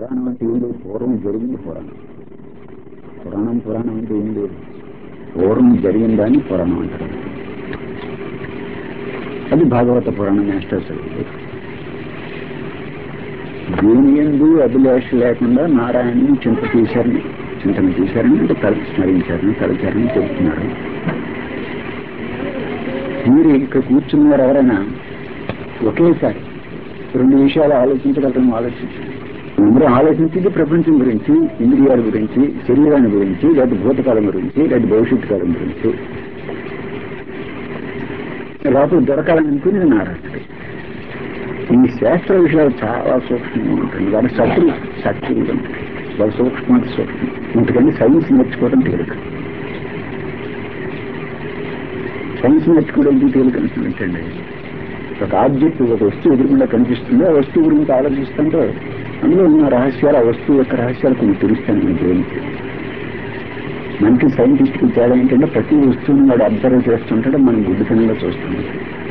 పురాణం అంటే ఏం లేదు పూర్వం జరిగింది పురాణం పురాణం పురాణం అంటే ఏం లేదు పూర్వం జరిగిందని పురాణం అంటారు అది భాగవత పురాణం మాస్టర్స్ దీని ఎందు అభిలాష లేకుండా నారాయణని చింత తీశారని చింతన తీశారని అంటే తల స్మరించారని తలచారని చెబుతున్నారు మీరు ఇక్కడ కూర్చున్నారు ఎవరైనా ఒకేసారి రెండు విషయాలు ఆలోచించగలరని ఆలోచించండి అందరూ ఆలోచించేది ప్రపంచం గురించి ఇంద్రియాల గురించి శరీరాన్ని గురించి లేదా భూతకాలం గురించి లేదా భవిష్యత్తు కాలం గురించి లోపల దొరకాలనుకుని నారాయణ ఈ శాస్త్ర విషయాలు చాలా సూక్ష్మంగా ఉంటుంది వారి సత్తులు సత్తులు ఉంటాయి వారి సూక్ష్మ సూక్ష్మం ఇంతకంటే సైన్స్ నేర్చుకోవడం తేలిక సైన్స్ నేర్చుకోవడం తేలిక ఏంటండి ఒక ఆబ్జెక్ట్ ఒక వస్తువు ఎదురుకుండా కనిపిస్తుంది ఆ వస్తువు గురించి ఆలోచిస్తుంటే అందులో ఉన్న రహస్యాలు ఆ వస్తువు యొక్క రహస్యాలు కొన్ని తెలుస్తాను మనకి ఏంటి మనకి సైంటిస్ట్కి తేడా ఏంటంటే ప్రతి వస్తువుని వాడు అబ్జర్వ్ చేస్తుంటాడు మనం బుద్ధితనంగా చూస్తున్నాం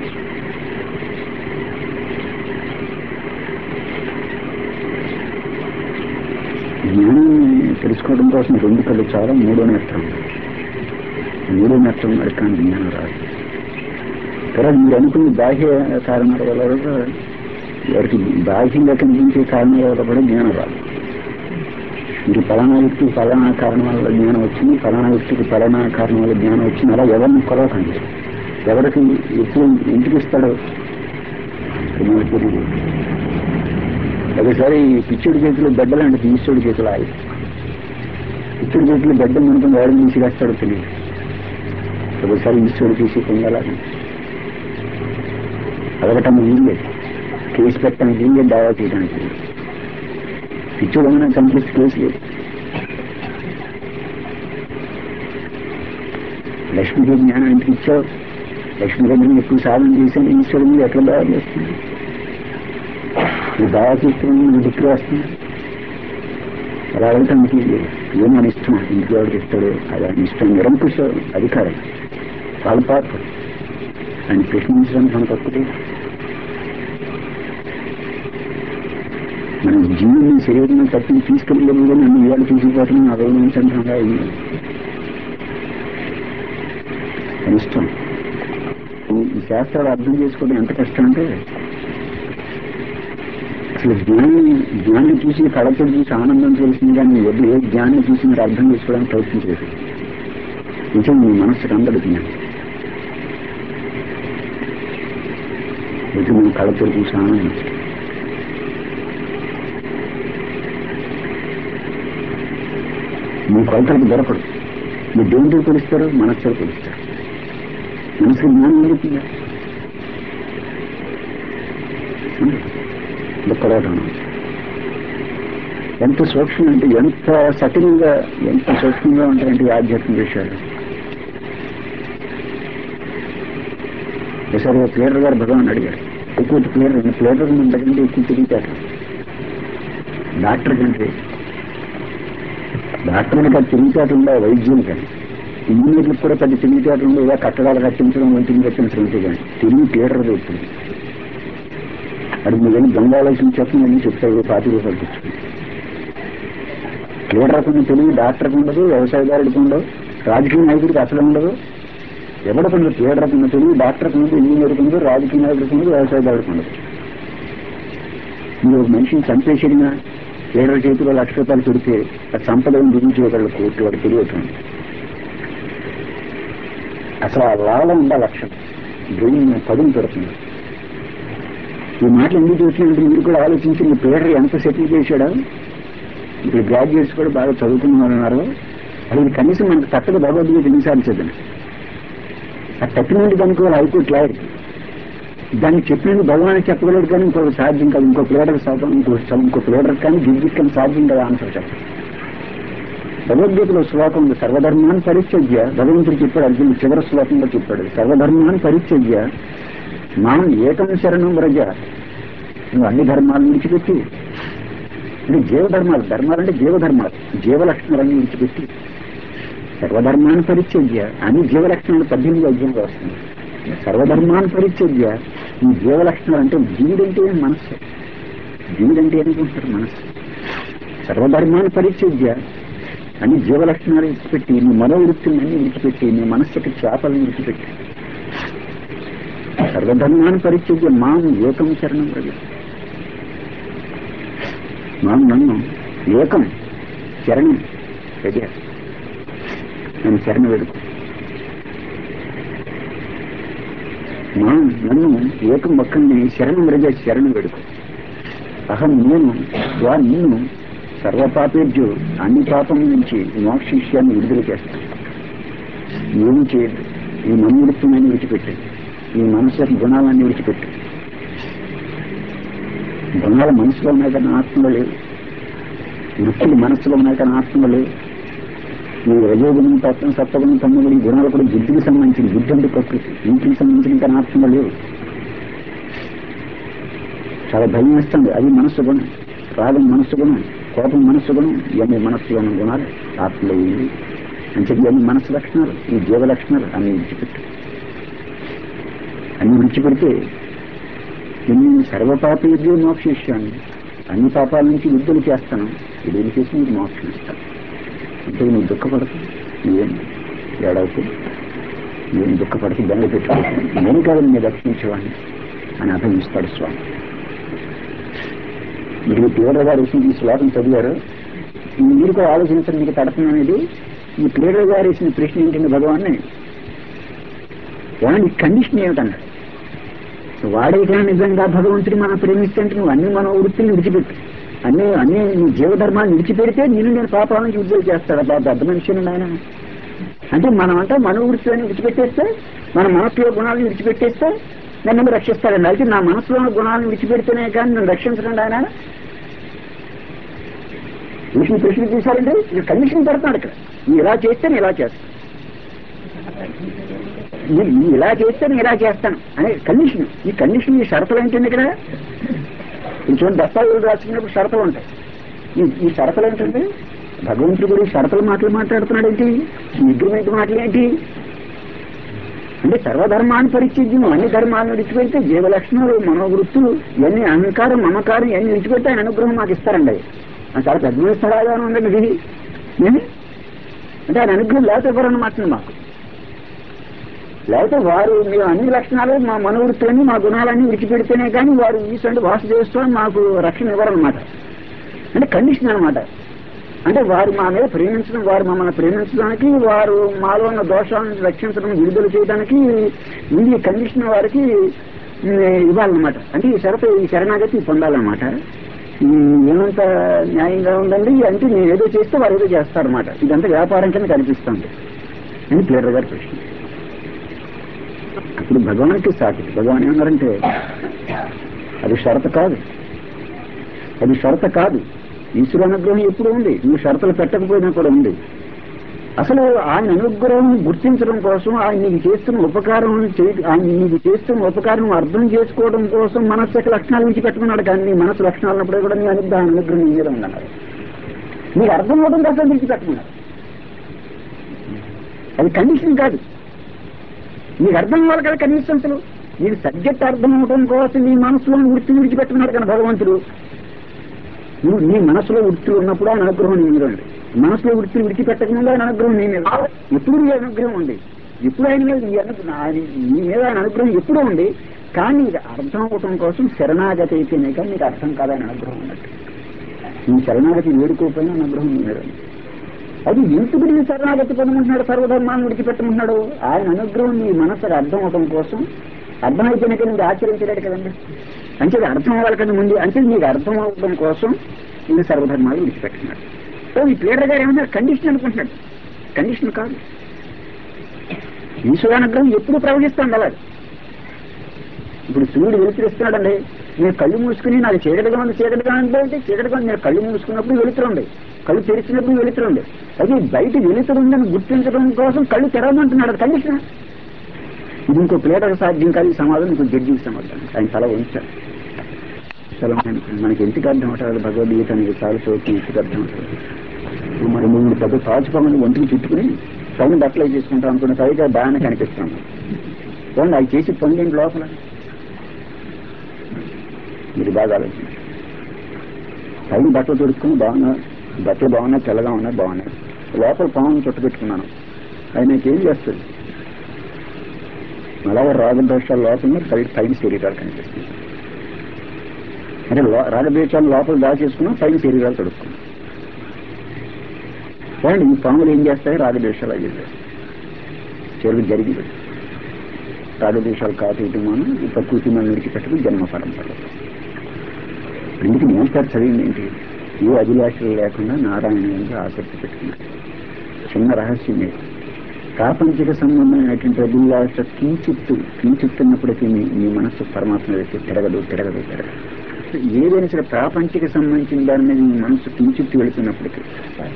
జ్ఞానాన్ని తెలుసుకోవడం కోసం రెండు కళ్ళు చాలా మూడో నేత్రం మూడో నేత్రం వరకు జ్ఞానం రాదు తర్వాత మీరు అనుకున్న బాహ్య కారణాల వల్ల కూడా వారికి బాహ్యంగా కనిపించే కారణాల వల్ల కూడా జ్ఞానం రాదు మీరు ఫలానా వ్యక్తికి ఫలానా కారణం వల్ల జ్ఞానం వచ్చింది ఫలానా వ్యక్తికి ఫలానా కారణం వల్ల జ్ఞానం వచ్చింది అలా ఎవరిని కొలవకండి ఎవరికి ఎప్పుడు ఇంటికి ఇస్తాడో ఏమో తెలియదు ఒకసారి పిచ్చుడి చేతిలో బెడ్డ లాంటిది ఈశ్వరుడి చేతిలో ఆయి పిచ్చుడి చేతిలో బెడ్డ మనకు వాడిని తీసివేస్తాడో తెలియదు ఒకసారి ఈశ్వరుడు తీసి పొందాలని అడగటం వీళ్ళే కేసు పెట్టడానికి వీళ్ళే దావా చేయడానికి పిచ్చుడు ఏమైనా కనిపిస్తే కేసు లేదు లక్ష్మీదేవి జ్ఞానం ఎందుకు ఇచ్చావు లక్ష్మీ దగ్గర ఎక్కువ సాధన చేశాను ఈశ్వరుడు మీద ఎట్లా దావా చేస్తుంది ఈ దావా చేస్తున్న దిక్కు వస్తుంది అలా అడగటానికి ఏమని ఇష్టం ఇంటికి ఎవరికి ఇస్తాడు అది ఆయన ఇష్టం నిరంకుశ అధికారం వాళ్ళ పాత్ర ఆయన ప్రశ్నించడానికి మనకు ఒక్కటే మన జీవుని శరీరం తప్పి తీసుకెళ్ళలేదు కానీ అన్ని ఇవాళ తీసుకుపోతున్నాం అభినందించండి అయింది ఇష్టం ఈ శాస్త్రాలు అర్థం చేసుకోవడం ఎంత కష్టం అంటే అసలు జ్ఞాన్ని జ్ఞాన్ని చూసి కళతో చూసి ఆనందం తెలిసింది కానీ ఎప్పుడు ఏ జ్ఞాన్ని చూసి మీరు అర్థం చేసుకోవడానికి ప్రయత్నించలేదు నిజం మీ మనస్సుకు అందదు జ్ఞానం ఎటు మేము కళతో చూసి ఆనందించడం మీ కొలతలకు దొరకడు మీరు దేంతో కొలుస్తారు మనస్సుతో కొలుస్తారు మనసుకు జ్ఞానం అందుతుందా దుఃఖరాటం ఎంత సూక్ష్మం అంటే ఎంత సటిల్గా ఎంత సూక్ష్మంగా ఉంటాయంటే ఈ ఆధ్యాత్మిక విషయాలు ఒకసారి ప్లేటర్ గారు భగవాన్ అడిగారు ఎక్కువ ప్లేటర్ ప్లేటర్ కంటే ఎక్కువ తిరుగుతారు డాక్టర్ కంటే డాక్టర్లు కాదు తిరుగుతాటు ఉండే వైద్యులు కానీ ఇంజనీర్లకు కూడా పెద్ద తిరుగుతాటు ఉండే ఇలా కట్టడాలు కట్టించడం వంటిని కట్టించడం ఉంటే కానీ తిరిగి ప్లేటర్ అవుతుంది అది మీరు వెళ్ళి గంగాలోచన చెప్పండి అని చెప్తారు పాతి రూపాయలు తెచ్చుకుని క్రీడకుండా తెలివి డాక్టర్కి ఉండదు వ్యవసాయదారుడికి ఉండదు రాజకీయ నాయకుడికి అసలు ఉండదు ఎవరికి ఉండదు క్రీడకుండా తెలివి డాక్టర్కి ఉండదు ఇంజనీర్కి ఉండదు రాజకీయ నాయకుడికి ఉండదు వ్యవసాయదారుడికి ఉండదు మీరు ఒక మనిషిని చంపేసిన క్రీడల చేతిలో లక్ష రూపాయలు పెడితే ఆ సంపదను దిగించేవాళ్ళు కోర్టు వాడు తెలియటం అసలు ఆ లాభం ఉందా లక్ష్యం బ్రెయిన్ పదును పెడుతుంది ఈ మాటలు ఎందుకు చూసినట్టు మీరు కూడా ఆలోచించి మీ పేరు ఎంత సెటిల్ చేశాడా ఇప్పుడు గ్రాడ్యుయేట్స్ కూడా బాగా చదువుకున్న ఉన్నారు అది కనీసం మనకు తప్పక భగవద్గీత ఎన్నిసార్లు చదివింది ఆ తప్పినందుకు దానికి హైకోర్టు లాయర్ దాన్ని చెప్పినందుకు భగవాన్ చెప్పగలడు కానీ ఇంకొక సాధ్యం కాదు ఇంకో ప్లేడర్ సాధ్యం ఇంకో ఇంకో ప్లేడర్ కానీ దిగ్గిట్ కానీ సాధ్యం కదా ఆన్సర్ చెప్పండి భగవద్గీతలో శ్లోకం ఉంది సర్వధర్మాన్ని పరిత్యజ్య భగవంతుడు చెప్పాడు అర్జునుడు చివరి శ్లోకంలో చెప్పాడు సర్వధర్మాన్ని పరిత్యజ్య మనం ఏకం శరణం వ్రజ నువ్వు అన్ని ధర్మాలను విడిచిపెట్టి అంటే జీవధర్మాలు ధర్మాలంటే జీవధర్మాలు జీవలక్షణాలను విడిచిపెట్టి సర్వధర్మాన్ని పరిత్యజ్య అన్ని జీవలక్షణాలు పద్దెనిమిది అధ్యయంలో వస్తుంది సర్వధర్మాన్ని పరిత్యజ్య ఈ జీవలక్షణాలు అంటే జీవుడంటే మనస్సు జీవుడంటే అనుకుంటారు మనస్సు సర్వధర్మాన్ని పరిచర్య అన్ని జీవలక్షణాలు విడిచిపెట్టి నీ మరో వృత్తిని అన్ని విడిచిపెట్టి నీ మనస్సుకి చేపలను విడిచిపెట్టి సర్వధర్మాన్ని పరిచర్య మాం ఏకం చరణం రవి మాం నన్ను ఏకం చరణం రవి నేను చరణ వేడుకు మా నన్ను ఏకం ఒక్కడిని శరణం రజ శరణం వేడుకు అహం నేను వా నిన్ను సర్వపాపేర్జు అన్ని పాపం నుంచి మోక్షిష్యాన్ని విడుదల చేస్తాను ఏమి చేయదు ఈ మనోవృత్తిని విడిచిపెట్టు ఈ మనసు గుణాలన్నీ విడిచిపెట్టు గుణాలు మనసులో ఉన్నాయి కానీ ఆత్మలో లేవు వృత్తులు మనసులో ఉన్నాయి కానీ ఆత్మలో లేవు ఈ రజోగుణం తత్వం సత్వగుణం తమ్ముడు ఈ గుణాలు కూడా బుద్ధికి సంబంధించిన బుద్ధి అంటే ప్రకృతి ఇంటికి సంబంధించిన కానీ ఆత్మలో లేవు చాలా భయం వేస్తుంది అది మనస్సు గుణం రాగం మనస్సు గుణం కోపం మనస్సు గుణం ఇవన్నీ మనస్సులో ఉన్న గుణాలు ఆత్మలో ఉంది అని చెప్పి ఇవన్నీ మనస్సు లక్షణాలు ఈ జీవ లక్షణాలు అన్ని విడిచిపెట్టు అన్ని విడిచిపెడితే నేను సర్వపాపేద్యో మోక్షిష్యాన్ని అన్ని పాపాల నుంచి విడుదల చేస్తాను విడుదల చేసి నీకు మోక్షం ఇస్తాను అంటే నువ్వు దుఃఖపడకు నువ్వేం ఏడవుతూ నువ్వేం దుఃఖపడుతూ దండ పెట్టుకోవచ్చు నేను కాదు నేను రక్షించేవాడిని అని అభిమిస్తాడు స్వామి మీరు తీవ్ర గారు వేసిన ఈ శ్లోకం చదివారు మీరు కూడా ఆలోచించడం మీకు తడపం అనేది ఈ తీవ్ర గారు వేసిన ప్రశ్న ఏంటంటే భగవాన్ని ఏమన్నా ఈ కండిషన్ ఏమిటన్నాడు వాడైతే నిజంగా భగవంతుడు మనం ప్రేమిస్తే నువ్వు అన్ని మన వృత్తిని విడిచిపెట్టు అన్ని అన్ని నీ జీవధర్మాన్ని విడిచిపెడితే నేను నేను పాపాల నుంచి విడుదల చేస్తాడు బాబు పెద్ద మనిషి ఆయన అంటే మనం అంటే మన వృత్తిని విడిచిపెట్టేస్తే మన మనసులో గుణాలను విడిచిపెట్టేస్తే నన్ను రక్షిస్తాడండి అయితే నా మనసులో ఉన్న గుణాలను విడిచిపెడితేనే కానీ నన్ను రక్షించడండి ఆయన విష్ణు ప్రశ్న తీశారంటే ఇది కండిషన్ పెడతాడు ఇక్కడ నువ్వు ఇలా చేస్తే నేను ఇలా చేస్తాను నువ్వు నువ్వు ఇలా చేస్తే నేను ఇలా చేస్తాను అనే కండిషన్ ఈ కండిషన్ ఈ షరతులు ఏంటండి ఇక్కడ కొంచెం దస్తావేజులు రాసుకున్నప్పుడు షరతులు ఉంటాయి ఈ ఈ షరతులు ఏంటంటే భగవంతుడు కూడా ఈ షరతుల మాటలు మాట్లాడుతున్నాడు ఏంటి ఈ అగ్రిమెంట్ మాటలు ఏంటి అంటే సర్వధర్మాన్ని పరిచయం అన్ని ధర్మాలను విడిచిపెడితే జీవలక్షణాలు మనోవృత్తులు ఇవన్నీ అహంకారం మమకారం ఇవన్నీ విడిచిపెడితే ఆయన అనుగ్రహం మాకు ఇస్తారండి అది చాలా పెద్ద స్థలాగా ఉందండి ఇది ఏ? అంటే ఆయన అనుగ్రహం లేకపోతే ఇవ్వరన్నమాట మాకు లేకపోతే వారు మేము అన్ని లక్షణాలు మా మనోవృత్తులని మా గుణాలన్నీ విడిచిపెడితేనే కానీ వారు ఈశ్వరుడు వాసు చేస్తూ మాకు రక్షణ ఇవ్వరన్నమాట అంటే కండిషన్ అన్నమాట అంటే వారు మా మీద ప్రేమించడం వారు మమ్మల్ని ప్రేమించడానికి వారు మాలో ఉన్న దోషాలను రక్షించడం విడుదల చేయడానికి ముందు ఈ కండిషన్ వారికి ఉమ్, ఇవ్వాలన్నమాట అంటే ఈ షరత ఈ శరణాగతి పొందాలన్నమాట ఉమ్, ఏమంత న్యాయంగా ఉందండి అంటే నేను ఏదో చేస్తే వారు ఏదో చేస్తారన్నమాట ఇదంతా వ్యాపారం కింద కనిపిస్తుంది అని ప్లేడర్ గారి ప్రశ్న అప్పుడు భగవానికి సాటి భగవాన్ ఏమన్నారంటే అది షరత కాదు అది షరత కాదు ఈశ్వరు అనుగ్రహం ఎప్పుడు ఉంది నువ్వు షరతులు పెట్టకపోయినా కూడా ఉంది అసలు ఆయన అనుగ్రహం గుర్తించడం కోసం ఆయన నీకు చేస్తున్న ఉపకారం చేయ- ఆయన నీకు చేస్తున్న ఉపకారం అర్థం చేసుకోవడం కోసం మనస్సు యొక్క లక్షణాల నుంచి పెట్టుకున్నాడు కానీ నీ మనసు లక్షణాలు ఉన్నప్పుడే కూడా నీ అనుగ్రహం అనుగ్రహం నీ మీద ఉందన్నారు నీకు అర్థం అవడం కోసం విడిచిపెట్టుకున్నాడు అది కండిషన్ కాదు నీకు అర్థం అవ్వాలి కదా కనీసం అసలు నీకు సబ్జెక్ట్ అర్థం అవడం కోసం నీ మనసులో వృత్తి విడిచిపెట్టుకున్నాడు కానీ భగవంతుడు నువ్వు నీ మనసులో వృత్తులు ఉన్నప్పుడు ఆయన అనుగ్రహం నీ మీద ఉంది మనసులో వృత్తిని విడిచిపెట్టకముందు ఆయన అనుగ్రహం నీ మీద ఎప్పుడు నీ అనుగ్రహం ఉంది ఎప్పుడు ఆయన మీద నీ అనుగ్రహం ఆయన- నీ మీద ఆయన అనుగ్రహం ఎప్పుడూ ఉంది కానీ ఇది అర్థం అవటం కోసం శరణాగతి అయితేనే కానీ నీకు అర్థం కాదని అనుగ్రహం ఉన్నట్టు నీ శరణాగతి వేడుకోకపోయినా అనుగ్రహం నీ మీద ఉంది అది ఎందుకు నీ శరణాగతి పొందమంటున్నాడు సర్వధర్మాన్ని విడిచిపెట్టమంటున్నాడు ఆయన అనుగ్రహం నీ మనసుకు అర్థం అవడం కోసం అర్థమైతేనే కదా నువ్వు ఆచరించలేడు కదండి అంటే అది అర్థం అవ్వాలి కదా ముందు అంటే నీకు అర్థం అవ్వడం కోసం నేను సర్వధర్మాలు విడిచిపెట్టున్నాడు సో ఈ ప్లేడర్ గారు ఏమన్నా కండిషన్ అనుకుంటున్నాడు కండిషన్ కాదు ఈశ్వరానుగ్రహం ఎప్పుడు ప్రవహిస్తుంది అలాగే ఇప్పుడు సూర్యుడు వెలుతురిస్తున్నాడండి నేను కళ్ళు మూసుకుని నాకు చీకటిగా ఉంది చీకటిగా ఉంది అంటే చీకటిగా ఉంది నేను కళ్ళు మూసుకున్నప్పుడు వెలుతురుంది కళ్ళు తెరిచినప్పుడు వెలుతురుంది అయితే బయట వెలుతురుందని గుర్తించడం కోసం కళ్ళు తెరవమంటున్నాడు అది కండిషన్ ఇది ఇంకో ప్లేటర్ సాధ్యం కాదు ఈ సమాధానం ఇంకో జడ్జికి సమాధానం ఆయన తల ఉంచారు అసలు మనకి- మనకి ఎందుకు అర్థం అవుతుంది భగవద్గీత అనేది చాలా చోటు ఎందుకు అర్థం అవుతుంది మరి మూడు పెద్ద తాచుకోమని ఒంటికి చుట్టుకుని పైన బట్టలు చేసుకుంటాం అనుకున్న పైగా బాగానే కనిపిస్తాం చూడండి అవి చేసి పొందేంటి లోపల మీరు బాగా ఆలోచించండి పైన బట్టలు తొడుక్కుని బాగా బట్టలు బాగున్నాయి తెల్లగా ఉన్నాయి బాగున్నాయి లోపల పాము చుట్టు పెట్టుకున్నాను అది నాకేం చేస్తుంది అలాగే రాగద్వేషాలు లోపల బయట పైన శరీరాలు కనిపిస్తుంది అంటే లో- రాగద్వేషాలు లోపల దాచేసుకున్నా పైన శరీరాలు తడుపుకున్నాం చూడండి ఈ పాములు ఏం చేస్తాయి రాగద్వేషాలు అయ్యి చెరువు జరిగి రాగద్వేషాలు కాటేయటం మనం ఈ ప్రకృతి మనం విడిచిపెట్టడం జన్మ పరంపర అందుకే నేస్తారు చదివింది ఏంటి ఏ అభిలాషలు లేకుండా నారాయణ మీద ఆసక్తి పెట్టుకున్నాడు చిన్న రహస్యం ఇది ప్రాపంచిక సంబంధమైనటువంటి అభిలాష కించిత్తు కించిత్తున్నప్పటికీ మీ మీ మనస్సు పరమాత్మ వైపు తిరగదు తిరగదు తిరగదు ఏదైనా సరే ప్రాపంచిక సంబంధించిన దాని మీద మీ మనస్సు కించిత్తు వెళుతున్నప్పటికీ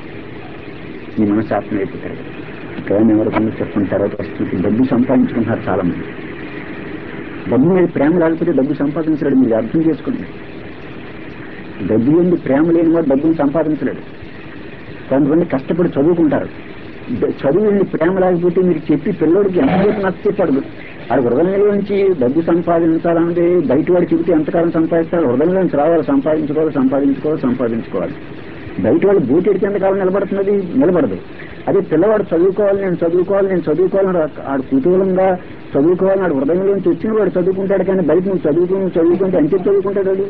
మీ మనసు ఆత్మ వైపు తిరగదు ప్రేమ ఎవరికన్నా చెప్పిన తర్వాత వస్తుంది డబ్బు సంపాదించుకుంటున్నారు చాలా మంది డబ్బు మీద ప్రేమ లేకపోతే డబ్బు సంపాదించలేడు మీరు అర్థం చేసుకోండి డబ్బు ఏంది ప్రేమ లేని వాడు డబ్బును సంపాదించలేడు కొంతమంది కష్టపడి చదువుకుంటారు ద- చదువు ఏంది ప్రేమ లేకపోతే మీరు చెప్పి పిల్లోడికి ఎంతసేపు నచ్చ చెప్పాడు ఆడు హృదయంలో నుంచి డబ్బు సంపాదించాలంటే బయట వాడు చెబితే ఎంతకాలం సంపాదిస్తాడు హృదయంలో నుంచి రావాలి సంపాదించుకోవాలి సంపాదించుకోవాలి సంపాదించుకోవాలి బయట వాళ్ళు బూటెడికి ఎంతకాలం నిలబడుతున్నది నిలబడదు అదే పిల్లవాడు చదువుకోవాలి నేను చదువుకోవాలి నేను చదువుకోవాలని ఆ- ఆడు కుతూహలంగా చదువుకోవాలని ఆడు హృదయంలోంచి వచ్చిన వాడు చదువుకుంటాడు కానీ బయట నువ్వు చదువుకుని చదువుకుంటే అంతే చదువుకుంటాడు వాడు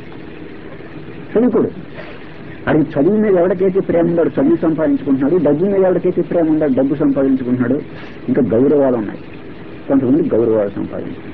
చదువుకోడు అది చదువు మీద ఎవరికైతే ప్రేమ ఉండాడు చదువు సంపాదించుకుంటున్నాడు డబ్బు మీద ఎవరికైతే ప్రేమ ఉండాడు డబ్బు సంపాదించుకుంటున్నాడు ఇంకా గౌరవాలు ఉన్నాయి కొంతమంది గౌరవాలు సంపాదించుకుంటారు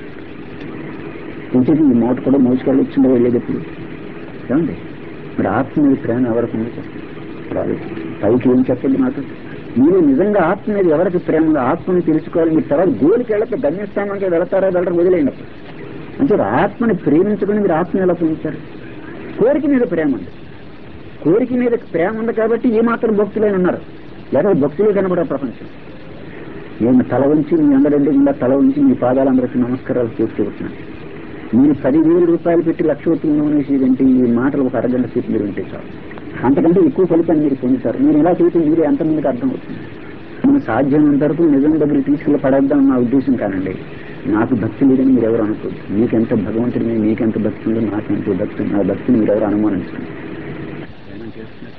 ఇంటికి ఈ మోట కూడా మోసుకెళ్ళి వచ్చిందో వెళ్ళేటప్పుడు ఏమండి మరి ఆత్మ మీద ప్రేమ ఎవరికి ఉంది చెప్పండి రాదు. పైకి ఏం చెప్పండి నాకు మీరు నిజంగా ఆత్మ మీద ఎవరికి ప్రేమ ఉందో ఆత్మని తెలుసుకోవాలి మీరు తర్వాత గోలికి వెళ్ళక గమ్యస్థానానికి వెళతారా వెళ్ళరు వదిలేయండి అప్పుడు. అంటే ఆత్మని ప్రేమించుకుని మీరు ఆత్మని ఎలా ప్రేమించారు కోరిక మీద ప్రేమ ఉంది కోరిక మీద ప్రేమ ఉంది కాబట్టి ఏ మాత్రం భక్తులైన ఉన్నారు లేదా భక్తులే కనబడే ప్రపంచం నేను తల ఉంచి మీ అందరండి ఇలా తల ఉంచి మీ పాదాలందరికీ నమస్కారాలు చేసి చెబుతున్నాను మీరు పదివేల రూపాయలు పెట్టి లక్షవతి నూనెసేదంటే ఈ మాటలు ఒక అరగంట సేపు మీరు ఉంటే చాలు అంతకంటే ఎక్కువ ఫలితాన్ని మీరు పొందుతారు మీరు ఇలా చేస్తే మీరే ఎంతమందికి అర్థమవుతుంది మనం సాధ్యమైనంత వరకు నిజం దగ్గర తీసుకెళ్ళి పడేద్దాం నా ఉద్దేశం కానండి నాకు భక్తి లేదని మీరు ఎవరు అనుకోదు మీకెంత భగవంతుడి మీద మీకెంత భక్తి ఉందో నాకెంత భక్తి ఉంది. నా భక్తిని మీరు ఎవరు అనుమానించండి ధ్యానం చేస్తున్నారు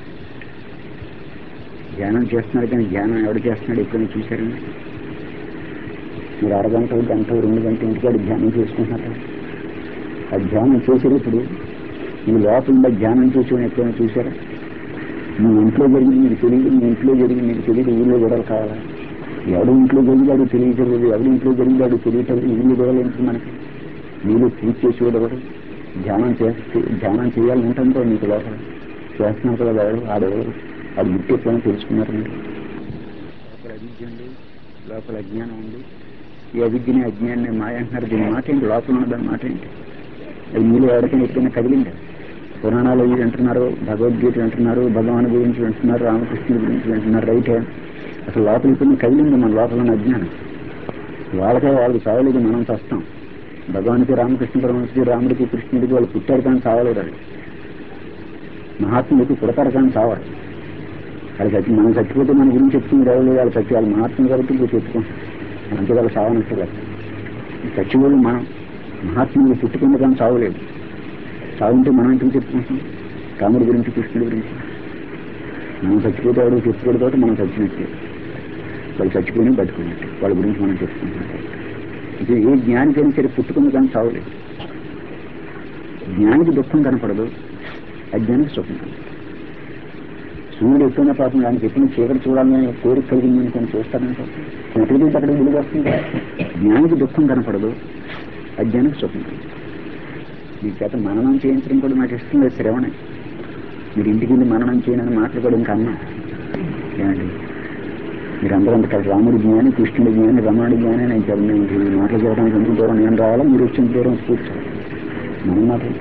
ధ్యానం చేస్తున్నారు కానీ ధ్యానం ఎవడు చేస్తున్నాడు ఎప్పుడైనా చూశారండి మీరు అరగంట గంట రెండు గంట ఇంటికాడ ధ్యానం చేసుకుంటున్నారు ఆ ధ్యానం చేసేటప్పుడు మీ లోపల ఉండే ధ్యానం చేసేవాడిని ఎప్పుడైనా చూశారా మీ ఇంట్లో జరిగింది మీకు తెలియదు మీ ఇంట్లో జరిగింది మీకు తెలియదు ఊళ్ళో గొడవలు కావాలా ఎవడు ఇంట్లో జరిగాడు తెలియటలేదు ఎవడు ఇంట్లో జరిగాడు తెలియటలేదు ఊళ్ళో గొడవలు ఏంటి మనకి మీరు పూజ చేసేవాడు ఎవరు ధ్యానం చేస్తే ధ్యానం చేయాలని ఉంటుందో మీకు లోపల చేస్తున్నారు కదా ఎవరు ఆడెవరు అది గుర్తు ఎప్పుడైనా తెలుసుకున్నారు మీరు లోపల అవిద్య ఉంది లోపల అజ్ఞానం ఉంది ఈ అవిద్యని అజ్ఞానాన్ని మాయ అంటున్నారు దీని మాట ఏంటి లోపల ఉన్నదాని మాట ఏంటి అది మీలో ఎవరికైనా ఎప్పుడైనా కదిలిందా పురాణాలు ఇవి వింటున్నారు భగవద్గీత వింటున్నారు భగవాన్ గురించి వింటున్నారు రామకృష్ణుడి గురించి వింటున్నారు రైటే అసలు లోపల ఇప్పుడు కదిలింది మన లోపల ఉన్న అజ్ఞానం వాళ్ళకే వాళ్ళకి చావలేదు మనం చస్తాం భగవానికి రామకృష్ణ పరమహంసకి రాముడికి కృష్ణుడికి వాళ్ళు పుట్టారు కానీ చావలేదు వాళ్ళు మహాత్ముడికి పుడతారు కానీ చావరు వాళ్ళు చచ్చి మనం చచ్చిపోతే మన గురించి చెప్తుంది ఎవరు వాళ్ళు చచ్చి వాళ్ళు మహాత్ములు కాబట్టి ఇప్పుడు చెప్పుకుంటాం అంతే వాళ్ళు చావనట్లేదు చచ్చిపోయి మనం మహాత్ములు పుట్టుకుంది కానీ చావలేదు చావుంటే మనం ఎందుకు చెప్పుకుంటాం రాముడి గురించి కృష్ణుడి గురించి మనం చచ్చిపోతే ఎవరు చెప్పుకోడు కాబట్టి మనం చచ్చినట్టే వాళ్ళు చచ్చిపోయి బతుకున్నట్టు వాళ్ళ గురించి మనం చెప్పుకుంటాం ఇది ఏ జ్ఞానికైనా సరే పుట్టుకుంది కానీ చావలేదు జ్ఞానికి దుఃఖం కనపడదు అజ్ఞానికి సుఖం కనపడదు సూర్యుడు ఎప్పుడైనా పాపం దానికి ఎప్పుడు చీకటి చూడాలని కోరిక కలిగింది అనుకుని చూస్తానంటే ఎక్కడికి అక్కడ విలువ వస్తుంది జ్ఞానికి దుఃఖం కనపడదు అజ్ఞానికి సుఖం కనపడదు మీ చేత మననం చేయించడం కూడా నాకు ఇష్టం లేదు శ్రవణే మీరు ఇంటికి వెళ్ళి మననం చేయనని మాటలు కూడా ఇంకా అన్నా ఏమండి మీరు అందరూ అంత కలిసి రాముడి జ్ఞాని కృష్ణుడి జ్ఞాని రమణుడి జ్ఞాని నేను చెప్పిన ఈ మాటలు చెప్పడానికి ఎంత దూరం నేను రావాలా మీరు వచ్చిన దూరం కూర్చోవాలి మన మాటలు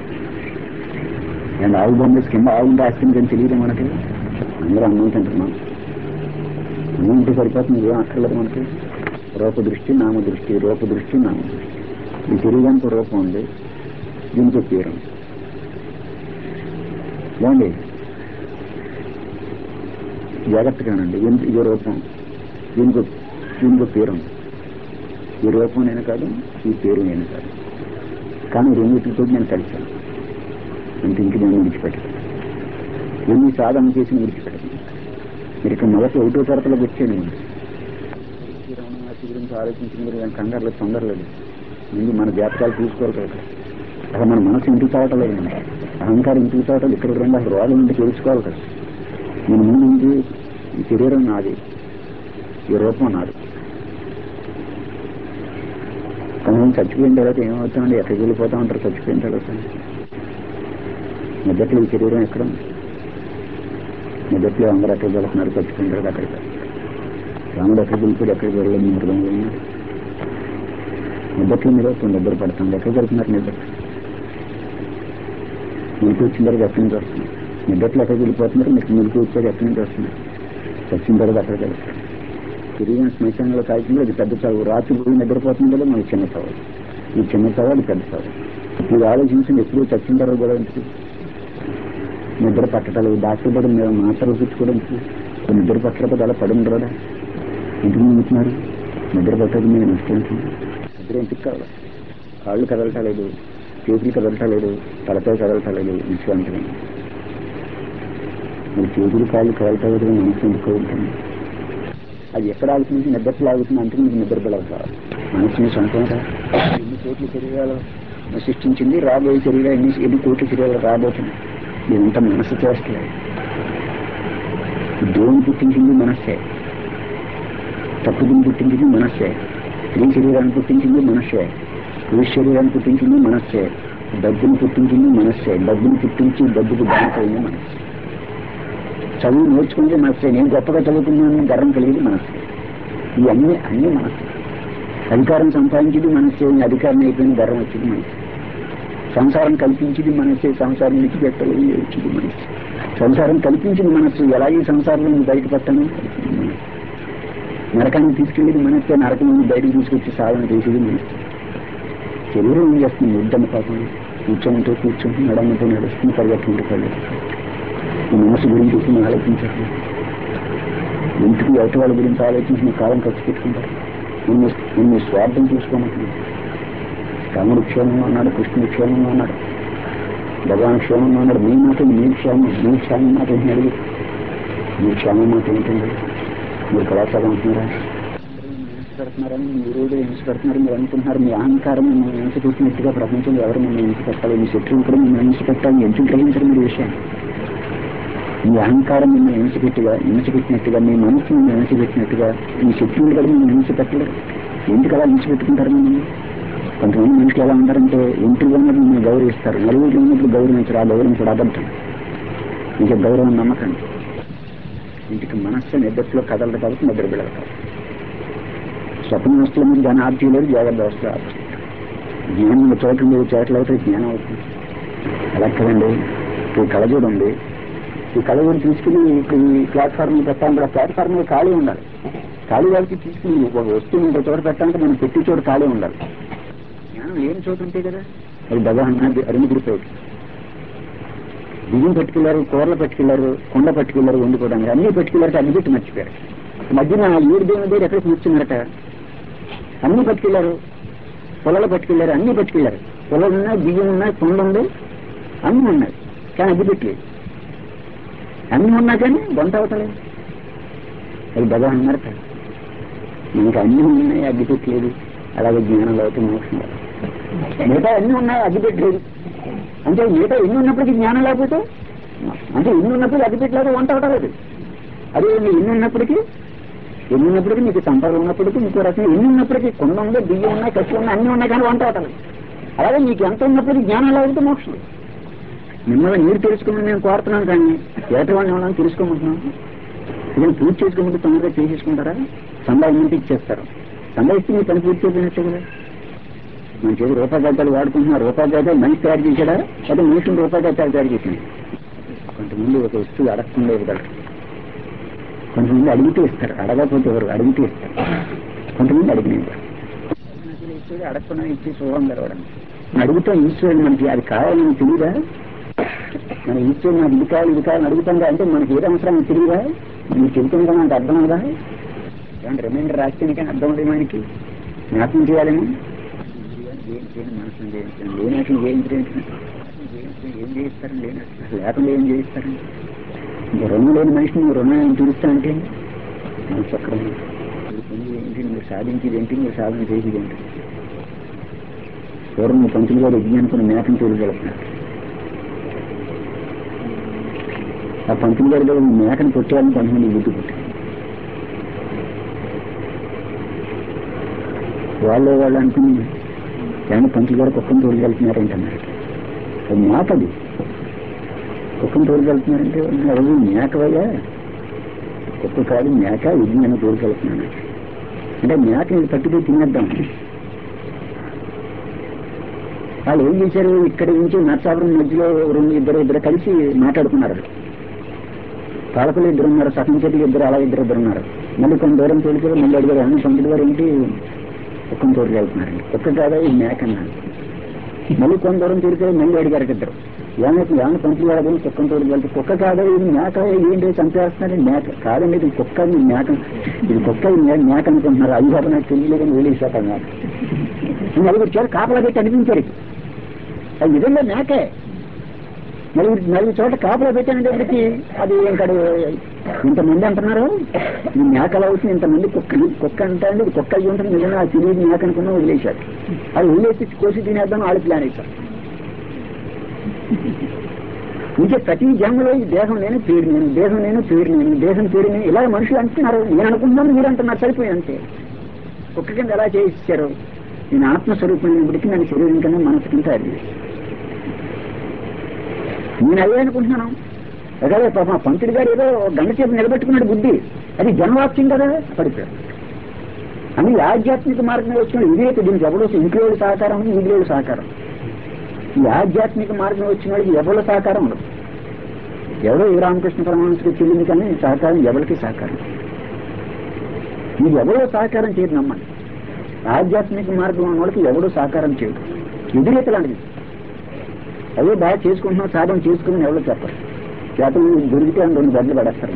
నేను ఆవు బొమ్మ కింద ఆవు రాస్తుంది కానీ తెలియదు మనకి అందరూ అన్నం తింటున్నాం అన్నం ఉంటే సరిపోతుంది ఏం అక్కర్లేదు మనకి రూప దృష్టి నామ దృష్టి రూప దృష్టి నామ దృష్టి ఈ శరీరానికి రూపం ఉంది దీనికి పేరు ఉంది. ఏమండి జాగ్రత్తగానండి దీనికి ఇదో రూపం దీనికి దీనికి పేరు ఉంది ఈ రూపం నేను కాదు ఈ పేరు నేను కాదు కానీ రెండింటితో నేను కలిశాను అంటే ఇంక నేను విడిచిపెట్టాను ఎన్ని సాధన చేసి విడిచిపెట్టదు మీరు ఇక్కడ మొదటి ఒకటో తరగతిలోకి వచ్చాను మనం రమణమహర్షి గురించి ఆలోచించిన మీరు దాని కంగారులో తొందరలేదు ముందు మన జాతకాలు చూసుకోవాలి కదా అసలు మన మనసు ఇంటికి తాగటలేదు అహంకారం ఇంటికి తాగటం ఇక్కడ రెండు అసలు రోగం ఇంటికి తెలుసుకోవాలి కదా నేను ముందు ఇంటి ఈ శరీరం నాది ఈ రూపం నాది కొంతమంది చచ్చిపోయిన తర్వాత ఏమవుతామండి ఎక్కడికి వెళ్ళిపోతా ఉంటారు చచ్చిపోయిన తర్వాత మొదట్లో ఈ శరీరం ఎక్కడ ఉంది? మొదట్లో అందరూ ఎక్కడికి వెళ్తున్నారు చచ్చిపోయిన తర్వాత అక్కడికి రాముడు ఎక్కడికి వెళ్ళిపోయి ఎక్కడికి వెళ్ళలేదు మీ మృగంలో ఉన్నారు నిద్రలో మీరు వస్తుంది నిద్ర పడుతుంది ఎక్కడికి వెళ్తున్నారు నిద్ర మీకు వచ్చిన తర్వాత ఎక్కడి నుంచి వస్తుంది నిద్రలో ఎక్కడికి వెళ్ళిపోతున్నారు మీకు మీకు వచ్చాక ఎక్కడి నుంచి వస్తుంది వచ్చిన తర్వాత అక్కడికి వెళ్తారు తిరిగిన శ్మశానంలో కాల్చింది అది పెద్ద చదువు రాత్రి పోయి నిద్రపోతుంది కదా మనకి చిన్న చదువు ఈ చిన్న చదువు అది పెద్ద చదువు మీరు ఆలోచించండి ఎప్పుడు చచ్చిన తర్వాత కూడా ఎందుకు నిద్ర పట్టడాలు డాక్టర్ కూడా మేము మాత్రలు పుచ్చుకోవడం ఎందుకు? నిద్ర పట్టకపోతే అలా పడి ఉండరు కదా ఎందుకు నింపుతున్నారు నిద్ర పట్టదు మీరు నష్టం నిద్ర ఎందుకు కావాలి కాళ్ళు కదలటలేదు చేతులు కదలటలేదు తలపై కదలటలేదు విశ్రాంతిగా మరి చేతులు కాళ్ళు కదలటలేదు మనసు ఎందుకు కదులుతుంది అది ఎక్కడ ఆగుతుంది నిద్రలో ఆగుతుంది అంటే మీకు నిద్ర పిల్లలు కావాలి మనసుని సొంతంగా ఎన్ని కోట్ల శరీరాలు సృష్టించింది రాబోయే శరీరాలు ఎన్ని ఎన్ని కోట్ల శరీరాలు రాబోతుంది ఇదంతా మనసు చేస్తలేదు దేవుని పుట్టించింది మనస్సే తప్పుని పుట్టించింది మనస్సే స్త్రీ శరీరాన్ని పుట్టించింది మనస్సే పురుష శరీరాన్ని పుట్టించింది మనస్సే డబ్బుని పుట్టించింది మనస్సే డబ్బుని పుట్టించి డబ్బుకు బానిపోయింది మనస్సే చదువు నేర్చుకుంటే మనస్సే నేను గొప్పగా చదువుకున్నాను గర్వం కలిగింది మనస్సే ఇవన్నీ అన్నీ మనస్సే అధికారం సంపాదించింది మనస్సే అధికారం అయిపోయింది గర్వం వచ్చింది మనస్సే సంసారం కల్పించింది మనస్సే సంసారం విడిచిపెట్టలేదు వచ్చింది మనస్సు సంసారం కల్పించింది మనస్సు ఎలాగే సంసారంలో నువ్వు బయటపడతాను నరకాన్ని తీసుకెళ్ళేది మనస్సే నరకం నుండి బయటకు తీసుకొచ్చి సాధన చేసేది మనస్సు శరీరం ఏం చేస్తుంది ఉద్దమ పాపం కూర్చోమంటే కూర్చొని నడమంటే నడుస్తుంది పరిగెత్తుంటే పరిగెత్తుంది ఈ మనసు గురించి ఇప్పుడు ఆలోచించారు ఇంటికి ఎదుటి వాళ్ళ గురించి ఆలోచించిన కాలం ఖర్చు పెట్టుకుంటారు నిన్ను నిన్ను స్వార్థం చూసుకోమంటున్నాడు రాముడు క్షేమంగా ఉన్నాడు కృష్ణుడు క్షేమంగా ఉన్నాడు భగవాన్ క్షేమంగా ఉన్నాడు మీ మాట మీ క్షేమం మీ క్షేమం మాట ఏంటి అడిగి మీ క్షేమం మాట ఏంటండి మీరు కళాశాల అంటున్నారా పెడుతున్నారని మీరు హింస పెడుతున్నారు మీరు అనుకుంటున్నారు మీ అహంకారం మిమ్మల్ని హింస పెట్టినట్టుగా ప్రపంచంలో ఎవరు మిమ్మల్ని హింస పెట్టాలి మీ శత్రువులు కూడా మిమ్మల్ని హింస పెట్టాలి ఎందుకు గ్రహించడం మీరు విషయం మీ అహంకారం మిమ్మల్ని హింస పెట్టిగా హింస పెట్టినట్టుగా మీ మనసు మిమ్మల్ని హింస పెట్టినట్టుగా మీ శత్రువులు కూడా మిమ్మల్ని హింస పెట్టలేరు ఎందుకు అలా హింస పెట్టుకుంటారు మిమ్మల్ని కొంతమంది మనుషులు ఎలా ఉంటారంటే ఇంటిలో ఉన్నప్పుడు మిమ్మల్ని గౌరవిస్తారు నలుగురిలో ఉన్నప్పుడు గౌరవించరు ఆ గౌరవం కూడా అబద్ధం ఇంకా గౌరవం నమ్మకండి ఇంటికి మనస్సు నిద్రలో కదలదు కాబట్టి నిద్ర పెడతారు స్వప్న వస్తువుల మీద జ్ఞానం ఆప్తి లేదు జాగ్రత్త వస్తువు ఆప్తి జ్ఞానం ఒక చోట లేదు చోట్ల అయితే జ్ఞానం అవుతుంది అలా కదండి ఇప్పుడు ఈ కళ చూడండి ఈ కళ కూడా తీసుకుని ఇప్పుడు ఈ ప్లాట్ఫామ్ పెట్టాలంటే ఆ ప్లాట్ఫామ్ మీద ఖాళీ ఉండాలి ఖాళీ వాళ్ళకి తీసుకుని ఒక వస్తువుని ఒక చోట పెట్టాలంటే మనం పెట్టి చోట ఖాళీ ఉండాలి జ్ఞానం లేని చోట ఉంటే కదా అది భగవాన్ అరుణగిరిపోయి బియ్యం పట్టుకెళ్లారు కూరలు పట్టుకెళ్లారు కొండ పట్టుకెళ్లారు వండుకోవడానికి అన్ని పట్టుకెళ్లారు అన్ని పెట్టి మర్చిపోయారు మధ్యన ఏడు దేవుని దగ్గర ఎక్కడ కూర్చున్నారట అన్ని పట్టుకెళ్లారు పొలాలు పట్టుకెళ్లారు అన్ని పట్టుకెళ్లారు పొలాలు ఉన్నాయి బియ్యం ఉన్నాయి కొండ ఉంది అన్ని ఉన్నాయి కానీ అగ్గి పెట్టలేదు అన్ని ఉన్నా కానీ వంట అవుతలేదు అది భగవాన్ అన్నారట మనకి అన్ని ఉన్నాయి అగ్గి పెట్టలేదు అలాగే జ్ఞానంలో అయితే మోక్షం రాదు. మిగతా అన్ని ఉన్నాయి అగ్గి పెట్టలేదు అంటే మిగతా ఎన్ని ఉన్నప్పటికీ జ్ఞానం లేకపోతే అంటే ఎన్ని ఉన్నప్పుడు అగ్గి పెట్టలేదు వంట అవటలేదు అదే మీరు ఎన్ని ఉన్నప్పటికీ ఎన్ని ఉన్నప్పటికీ మీకు సంపదలు ఉన్నప్పటికీ ఇంకో రకంగా ఎన్ని ఉన్నప్పటికీ కొండ ఉంది బియ్యం ఉన్నాయి కసి ఉన్నాయి అన్ని ఉన్నాయి కానీ వంట అవటలేదు అలాగే మీకు ఎంత ఉన్నప్పటికీ జ్ఞానం లేకపోతే మోక్షం లేదు. మిమ్మల్ని మీరు తెలుసుకోమని నేను కోరుతున్నాను కానీ ఎదుటి వాళ్ళని ఎవరైనా తెలుసుకోమంటున్నాను ఇదే పూజ చేసుకోమంటే తొందరగా చేసేసుకుంటారా సంపాదించి ఇచ్చేస్తారు సంపాదిస్తే మీ పని పూర్తి చేసినట్టే కదా మన చేతి రూపాయి గడ్డలు వాడుకుంటున్నారు రూపాయి గడ్డలు మనిషి తయారు చేశాడా అయితే మనిషిని రూపాయి గడ్డలు తయారు చేసింది కొంతమంది ఒక వస్తువు అడగకుండా ఇవ్వగలరు కొంతమంది అడిగితే ఇస్తారు అడగకపోతే ఎవరు అడిగితే ఇస్తారు కొంతమంది అడిగిన ఇవ్వరు ఇచ్చేది అడగకుండా ఇచ్చి శుభం తెరవడం అడుగుతా ఈశ్వరుడు మనకి అది కావాలని తెలియదా మన ఈశ్వరుడు నాకు ఇది కావాలి ఇది కావాలని అడుగుతాం అంటే మనకి ఏది అవసరం తెలియదా నీకు చెబుతుంది కదా నాకు అర్థం కదా ఏమంటే రిమైండర్ రాస్తే కానీ అర్థం అవుతుంది మనకి జ్ఞాపకం చేయాలని మనసును చేయించండి లేనట్లు చేయించడం ఏం చేయిస్తారని లేనట్లు లేకుండా ఏం చేయిస్తారండి రుణం లేని మనిషిని రుణం తీరుస్తానంటే మనసు అక్కడ ఉంది. మీరు పొందేది ఏంటి మీరు సాధించేది ఏంటి మీరు సాధన చేసేది ఏంటి పూర్వం పంతులు గారు యజ్ఞ అనుకుని మేకను తోలుకెళ్తున్నారు ఆ పంతులు గారి దగ్గర మేకను కొట్టాలని కొంతమంది బుద్ధి పుట్టారు వాళ్ళు వాళ్ళు అనుకుని కానీ పంతులు గారు కుక్కను తోలుకెళ్తున్నారంటున్నారు అది మేకది కుక్కను తోలుకెళ్తున్నారంటే ఎవరు మేకవయ్యా కుక్క కాదు మేక యజ్ఞాన్ని తోలుకెళ్తున్నాను అంటే మేకని పట్టుకుని తినేద్దాం వాళ్ళు ఏం చేశారు ఇక్కడి నుంచి నర్సాపురం మధ్యలో రెండు ఇద్దరు ఇద్దరు కలిసి మాట్లాడుకున్నారు పాలకులు ఇద్దరు ఉన్నారు సగం చేతులు ఇద్దరు అలా ఇద్దరు ఇద్దరు ఉన్నారు మళ్ళీ కొంత దూరం తోలికి మళ్ళీ అడిగారు అన్న పంతులు గారు ఏంటి కుక్కను తోలికి వెళ్తున్నారండి కుక్క కాదా ఇది మేక అన్నాను మళ్ళీ కొంత దూరం తోలికి మళ్ళీ అడిగారు ఇద్దరు ఏమైతే ఏమైనా పంతులు గారు అడిగి కుక్కను తోలికి వెళ్తే కుక్క కాదా ఇది మేక ఏంటి చంపేస్తున్నారండి మేక కాదండి ఇది కుక్క ఇది మేక ఇది కుక్క ఇది మే- మేక అనుకుంటున్నారు అది బాబు నాకు తెలియలేదని వదిలేసాక మేక నలుగురు చేరు కాపలా పెట్టి అనిపించారు అది నిజంగా మేకే నలుగురు నలుగురు చోట కాపలా పెట్టినప్పటికీ అది ఇంకా ఇంతమంది అంటున్నారు ఈ మేకలు అవుతుంది ఇంతమంది కుక్క కుక్క అంటే అండి ఇది కుక్క అయ్యి ఉంటుంది నిజంగా ఆ తెలియదు మేక అనుకున్నా వదిలేశారు అది వదిలేసి కోసి తినేద్దాం వాళ్ళు ప్లాన్ వేశారు ఇంకే ప్రతి జన్మలో ఈ దేహం నేను పేరు నేను దేహం నేను పేరు నేను దేహం పేరు నేను ఇలా మనుషులు అంటున్నారు నేను అనుకుంటున్నాను మీరు అంటున్నారు సరిపోయి అంతే కుక్క కింద ఎలా చేయిస్తారు నేను ఆత్మస్వరూపమైనప్పటికీ నన్ను శరీరం కన్నా మనసు కింద అది నేను అదే అనుకుంటున్నాను అదే పాప పంతుడి గారు ఏదో గంట చేపు నిలబెట్టుకున్నాడు బుద్ధి అది జన్మవాక్యం కదా పడిపోయాడు అని ఈ ఆధ్యాత్మిక మార్గంలో వచ్చిన వివేక దీనికి ఎవరో ఇంట్లో సహకారం ఉంది ఇంట్లో సహకారం ఈ ఆధ్యాత్మిక మార్గం వచ్చిన వాడికి ఎవరి సహకారం ఉండదు ఎవరో ఈ రామకృష్ణ పరమహంసకి చెల్లింది కానీ సహకారం ఎవరికి సహకారం మీకు ఎవరో సహకారం చేయదు నమ్మండి ఆధ్యాత్మిక మార్గం ఉన్న వాళ్ళకి ఎవడో సహకారం చేయడు ఎదురేత లాంటిది అదే బాగా చేసుకుంటున్నాం సాధన చేసుకుని ఎవరో చెప్పరు చేతలు దొరికితే అని రెండు బద్దలు పడేస్తారు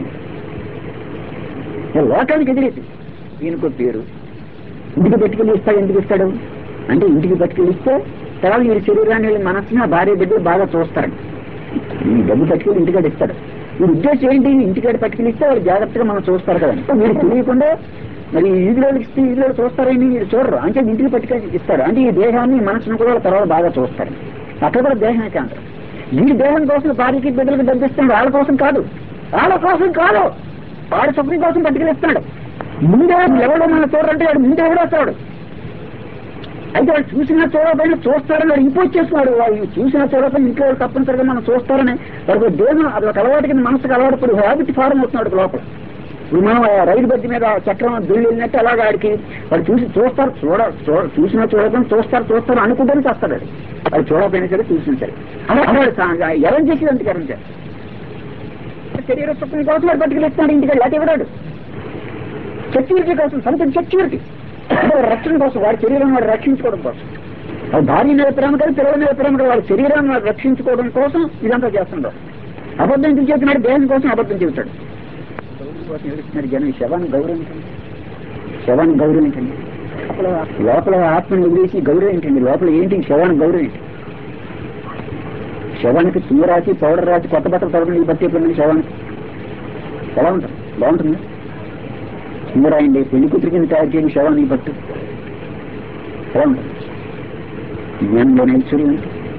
ఏ లోకానికి ఎదిరేది ఈయనకో పేరు ఇంటికి పట్టుకెళ్ళి ఇస్తాడు ఎందుకు ఇస్తాడు అంటే ఇంటికి పట్టుకెళ్ళి ఇస్తే తర్వాత వీరి శరీరాన్ని వీళ్ళ మనసుని ఆ భార్య బిడ్డలు బాగా చూస్తారండి ఈ డబ్బు పట్టుకెళ్ళి ఇంటికాడ ఇస్తాడు వీరి ఉద్దేశం ఏంటి ఇంటికాడ పట్టుకెళ్ళి ఇస్తే వాళ్ళు జాగ్రత్తగా మనం చూస్తారు కదండి మీరు తెలియకుండా మరి ఈదులోకి ఇస్తే ఈదులో చూస్తారని మీరు చూడరు అంటే ఇంటికి పట్టుకెళ్ళి ఇస్తారు అంటే ఈ దేహాన్ని ఈ మనసును కూడా వాళ్ళ తర్వాత బాగా చూస్తారు అక్కడ కూడా దేహమే అంటారు వీరి దేహం కోసం భార్యకి బిడ్డలకి డబ్బిస్తాడు వాళ్ళ కోసం కాదు వాళ్ళ కోసం కాదు వాడి సుఖం కోసం పట్టుకెళ్ళిస్తాడు ముందే ఎవడో మన చూడంటే వాడు ముందే ఎవడో వస్తాడు అయితే వాళ్ళు చూసినా చూడకపోయినా చూస్తారని వాడు ఇంపోజ్ చేస్తున్నాడు వాళ్ళు చూసినా చూడకపోయినా ఇంట్లో వాళ్ళు తప్పనిసరిగా మనం చూస్తారని వాడికి దేహం అది ఒక అలవాటు కింద మనసుకు అలవాటు పడి హ్యాబిట్ ఫారం అవుతున్నాడు లోపల ఇప్పుడు మనం ఆ రైలు బద్ది మీద చక్రం దుల్లి వెళ్ళినట్టు అలాగా ఆడికి వాడు చూసి చూస్తారు చూడ చూ- చూసినా చూడకపోయినా చూస్తారు చూస్తారు అనుకుంటేనే చేస్తాడు వాడు. వాడు చూడకపోయినా సరే చూసినా సరే అలా అన్నాడు ఎవరు చేసేది అంత కరెంట్ శరీర సుఖం కోసం వాడు పట్టుకెళ్ళిస్తున్నాడు ఇంటికి లేకపోతే ఇవ్వడాడు సెక్యూరిటీ కోసం సంథింగ్ సెక్యూరిటీ అంటే వాడి రక్షణ కోసం వాడి శరీరం వాడు రక్షించుకోవడం కోసం వాడి భార్య మీద ప్రేమ కాదు పిల్లల మీద ప్రేమ కాదు వాడి శరీరాన్ని వాడు రక్షించుకోవడం కోసం ఇదంతా చేస్తున్నాడు అబద్ధం ఎందుకు చెబుతున్నాడు దేహం కోసం అబద్ధం చెబుతాడు గౌరవం కోసం ఏడుస్తున్నాడు జనం ఈ శవాన్ని గౌరవించండి శవాన్ని గౌరవించండి లోపల లోపల ఆత్మని వదిలేసి గౌరవించండి లోపల ఏంటి శవాన్ని గౌరవించండి శవానికి చుమ్మ రాసి పౌడర్ రాసి కొత్త బట్టలు తొడగండి బట్టి ఎప్పుడు శవానికి ఎలా ఉంటుంది బాగుంటుంది సింగరాయండి పెళ్లి కూతురి కింద తయారు చేయని శవాన్ని పట్టు ఎలా ఉంటుంది జ్ఞానంలో నేర్చుకుని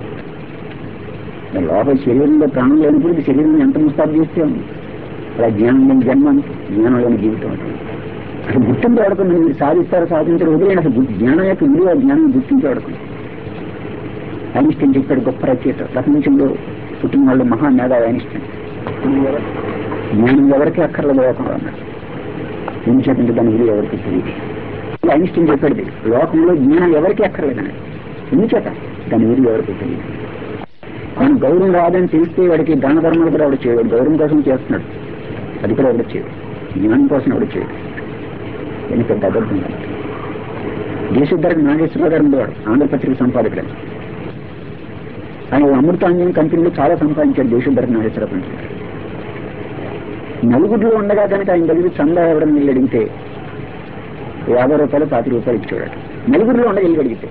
లోపల శరీరంలో ప్రాణం లేనప్పుడు శరీరం ఎంత ముస్తాబు చేస్తే ఉంది అలా జ్ఞానం లేని జన్మ అంటే జ్ఞానం లేని జీవితం అంటే అసలు గుర్తింపు వాడుకుని మీరు సాధిస్తారు సాధించారు వదిలేండి అసలు గుర్తు- జ్ఞానం యొక్క విలువ జ్ఞానం గుర్తించి వాడుకుని ఐన్స్టీన్ చెప్పాడు గొప్ప రచయిత ప్రపంచంలో పుట్టిన వాళ్ళు మహామేధావి ఐన్స్టీన్ జ్ఞానం ఎవరికి అక్కర్లేదు లోకంలో అన్నాడు ఎందుచేతంటే దాని విలువ ఎవరికి తెలియదు ఇలా ఐన్స్టీన్ చెప్పాడు లోకంలో జ్ఞానం ఎవరికి అక్కర్లేదన్నాడు ఎందుచేత దాని విలువ ఎవరికి తెలియదు మనం గౌరవం రాదని తెలిస్తే వాడికి దాన ధర్మాలు కూడా ఎవడు చేయడు గౌరవం కోసం చేస్తున్నాడు అది కూడా ఎవడు చేయడు జ్ఞానం కోసం ఎవడు చేయడు అని పెద్ద అబద్ధం దేశోద్ధరణ నాగేశ్వరరావు గారు ఉండేవాడు ఆంధ్రపత్రిక సంపాదకుడు ఆయన అమృతాంజన్ కంపెనీలో చాలా సంపాదించాడు దేశోద్ధరణ నాగేశ్వరరావు గారు. నలుగురిలో ఉండగా కనుక ఆయన దగ్గర చందా ఎవడం వెళ్ళి అడిగితే యాభై రూపాయలు పాతి రూపాయలు ఇచ్చాడు నలుగురిలో ఉండగా వెళ్ళి అడిగితే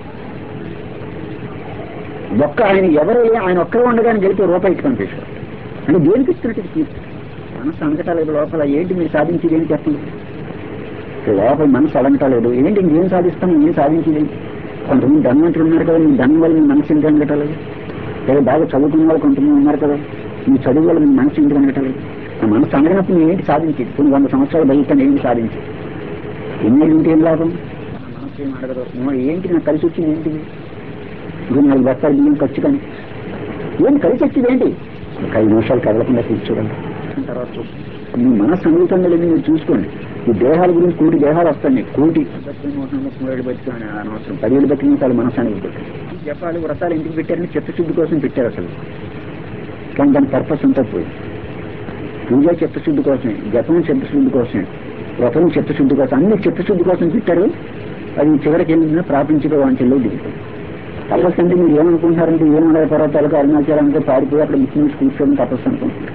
ఒక్క ఆయన ఎవరు ఆయన ఒక్కరే ఉండగానే గెలిపి రూపాయి ఇచ్చి పంపేశాడు అంటే దేనికి ఇస్తున్నట్టు కీర్తి మనసు అనగటలేదు లోపల ఏంటి మీరు సాధించేది ఏం చెప్పండి లోపల మనసు అడగటలేదు ఏంటి ఇంకేం సాధిస్తాం ఏం సాధించేది కొంతమంది ధనవంతులు ఉన్నారు కదా మీ ధనం వల్ల మీ మనసు ఎందుకు అనగటలేదు లేదా బాగా చదువుకున్న వాళ్ళు కొంతమంది ఉన్నారు కదా మీ చదువు వల్ల మీ మనసు ఎందుకు అనగటలేదు ఆ మనసు అనగినప్పుడు నువ్వు ఏంటి సాధించేది కొన్ని వంద సంవత్సరాలు బతుకుతాను ఏంటి సాధించేది ఎన్ని ఏంటి ఏం లాభం ఆ మనసు ఏం అడగదు నువ్వు ఏంటి నాకు కలిసి వచ్చింది ఏంటిది ఇది నాలుగు బస్తాలు బియ్యం ఖర్చు కానీ ఏంటి కలిసి వచ్చింది ఏంటి ఒక ఐదు నిమిషాలు కదలకుండా కూర్చోండి తర్వాత చూడండి. మీ మనసు అనుగుతుంది లేదు మీరు చూసుకోండి ఈ దేహాల గురించి కోటి దేహాలు వస్తాయి మీకు. కోటి మూడేళ్ళు బతికాను అనవసరం పదివేలు బతికిన చాలు మనసు అనుగుతుంది జపాలు వ్రతాలు ఎందుకు పెట్టారని చిత్తశుద్ధి కోసం పెట్టారు అసలు కానీ దాని పర్పస్ అంతా పోయింది పూజ చిత్తశుద్ధి కోసమే జపం చిత్తశుద్ధి కోసమే వ్రతం చిత్తశుద్ధి కోసం అన్ని చిత్తశుద్ధి కోసం పెట్టారు అది చివరికి ఏమైందా ప్రాపంచిక వాంఛల్లో దిగుతుంది తపస్సు అంటే మీరు ఏమనుకుంటున్నారంటే ఏమన్నా పర్వతాలకు అరుణాచలానికి పారిపోయి అక్కడ ముస్లిమ్స్ కూర్చొని తపస్సు అనుకుంటున్నారు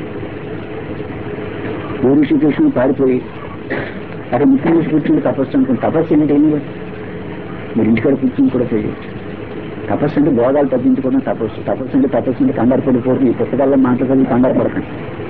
ఏ ఋషికేశం పారిపోయి అక్కడ ముస్లిమ్స్ కూర్చొని తపస్సు అనుకుని తపస్సు ఏంటి ఏమి లేదు. మీరు ఇంటికాడ కూర్చొని కూడా చేయొచ్చు తపస్సు అంటే భోగాలు తగ్గించుకోవడం తపస్సు తపస్సు అంటే తపస్సు అంటే కంగారు పడిపోవడం ఈ పుస్తకాల్లో మాట్లాడాలి కంగారు పడకండి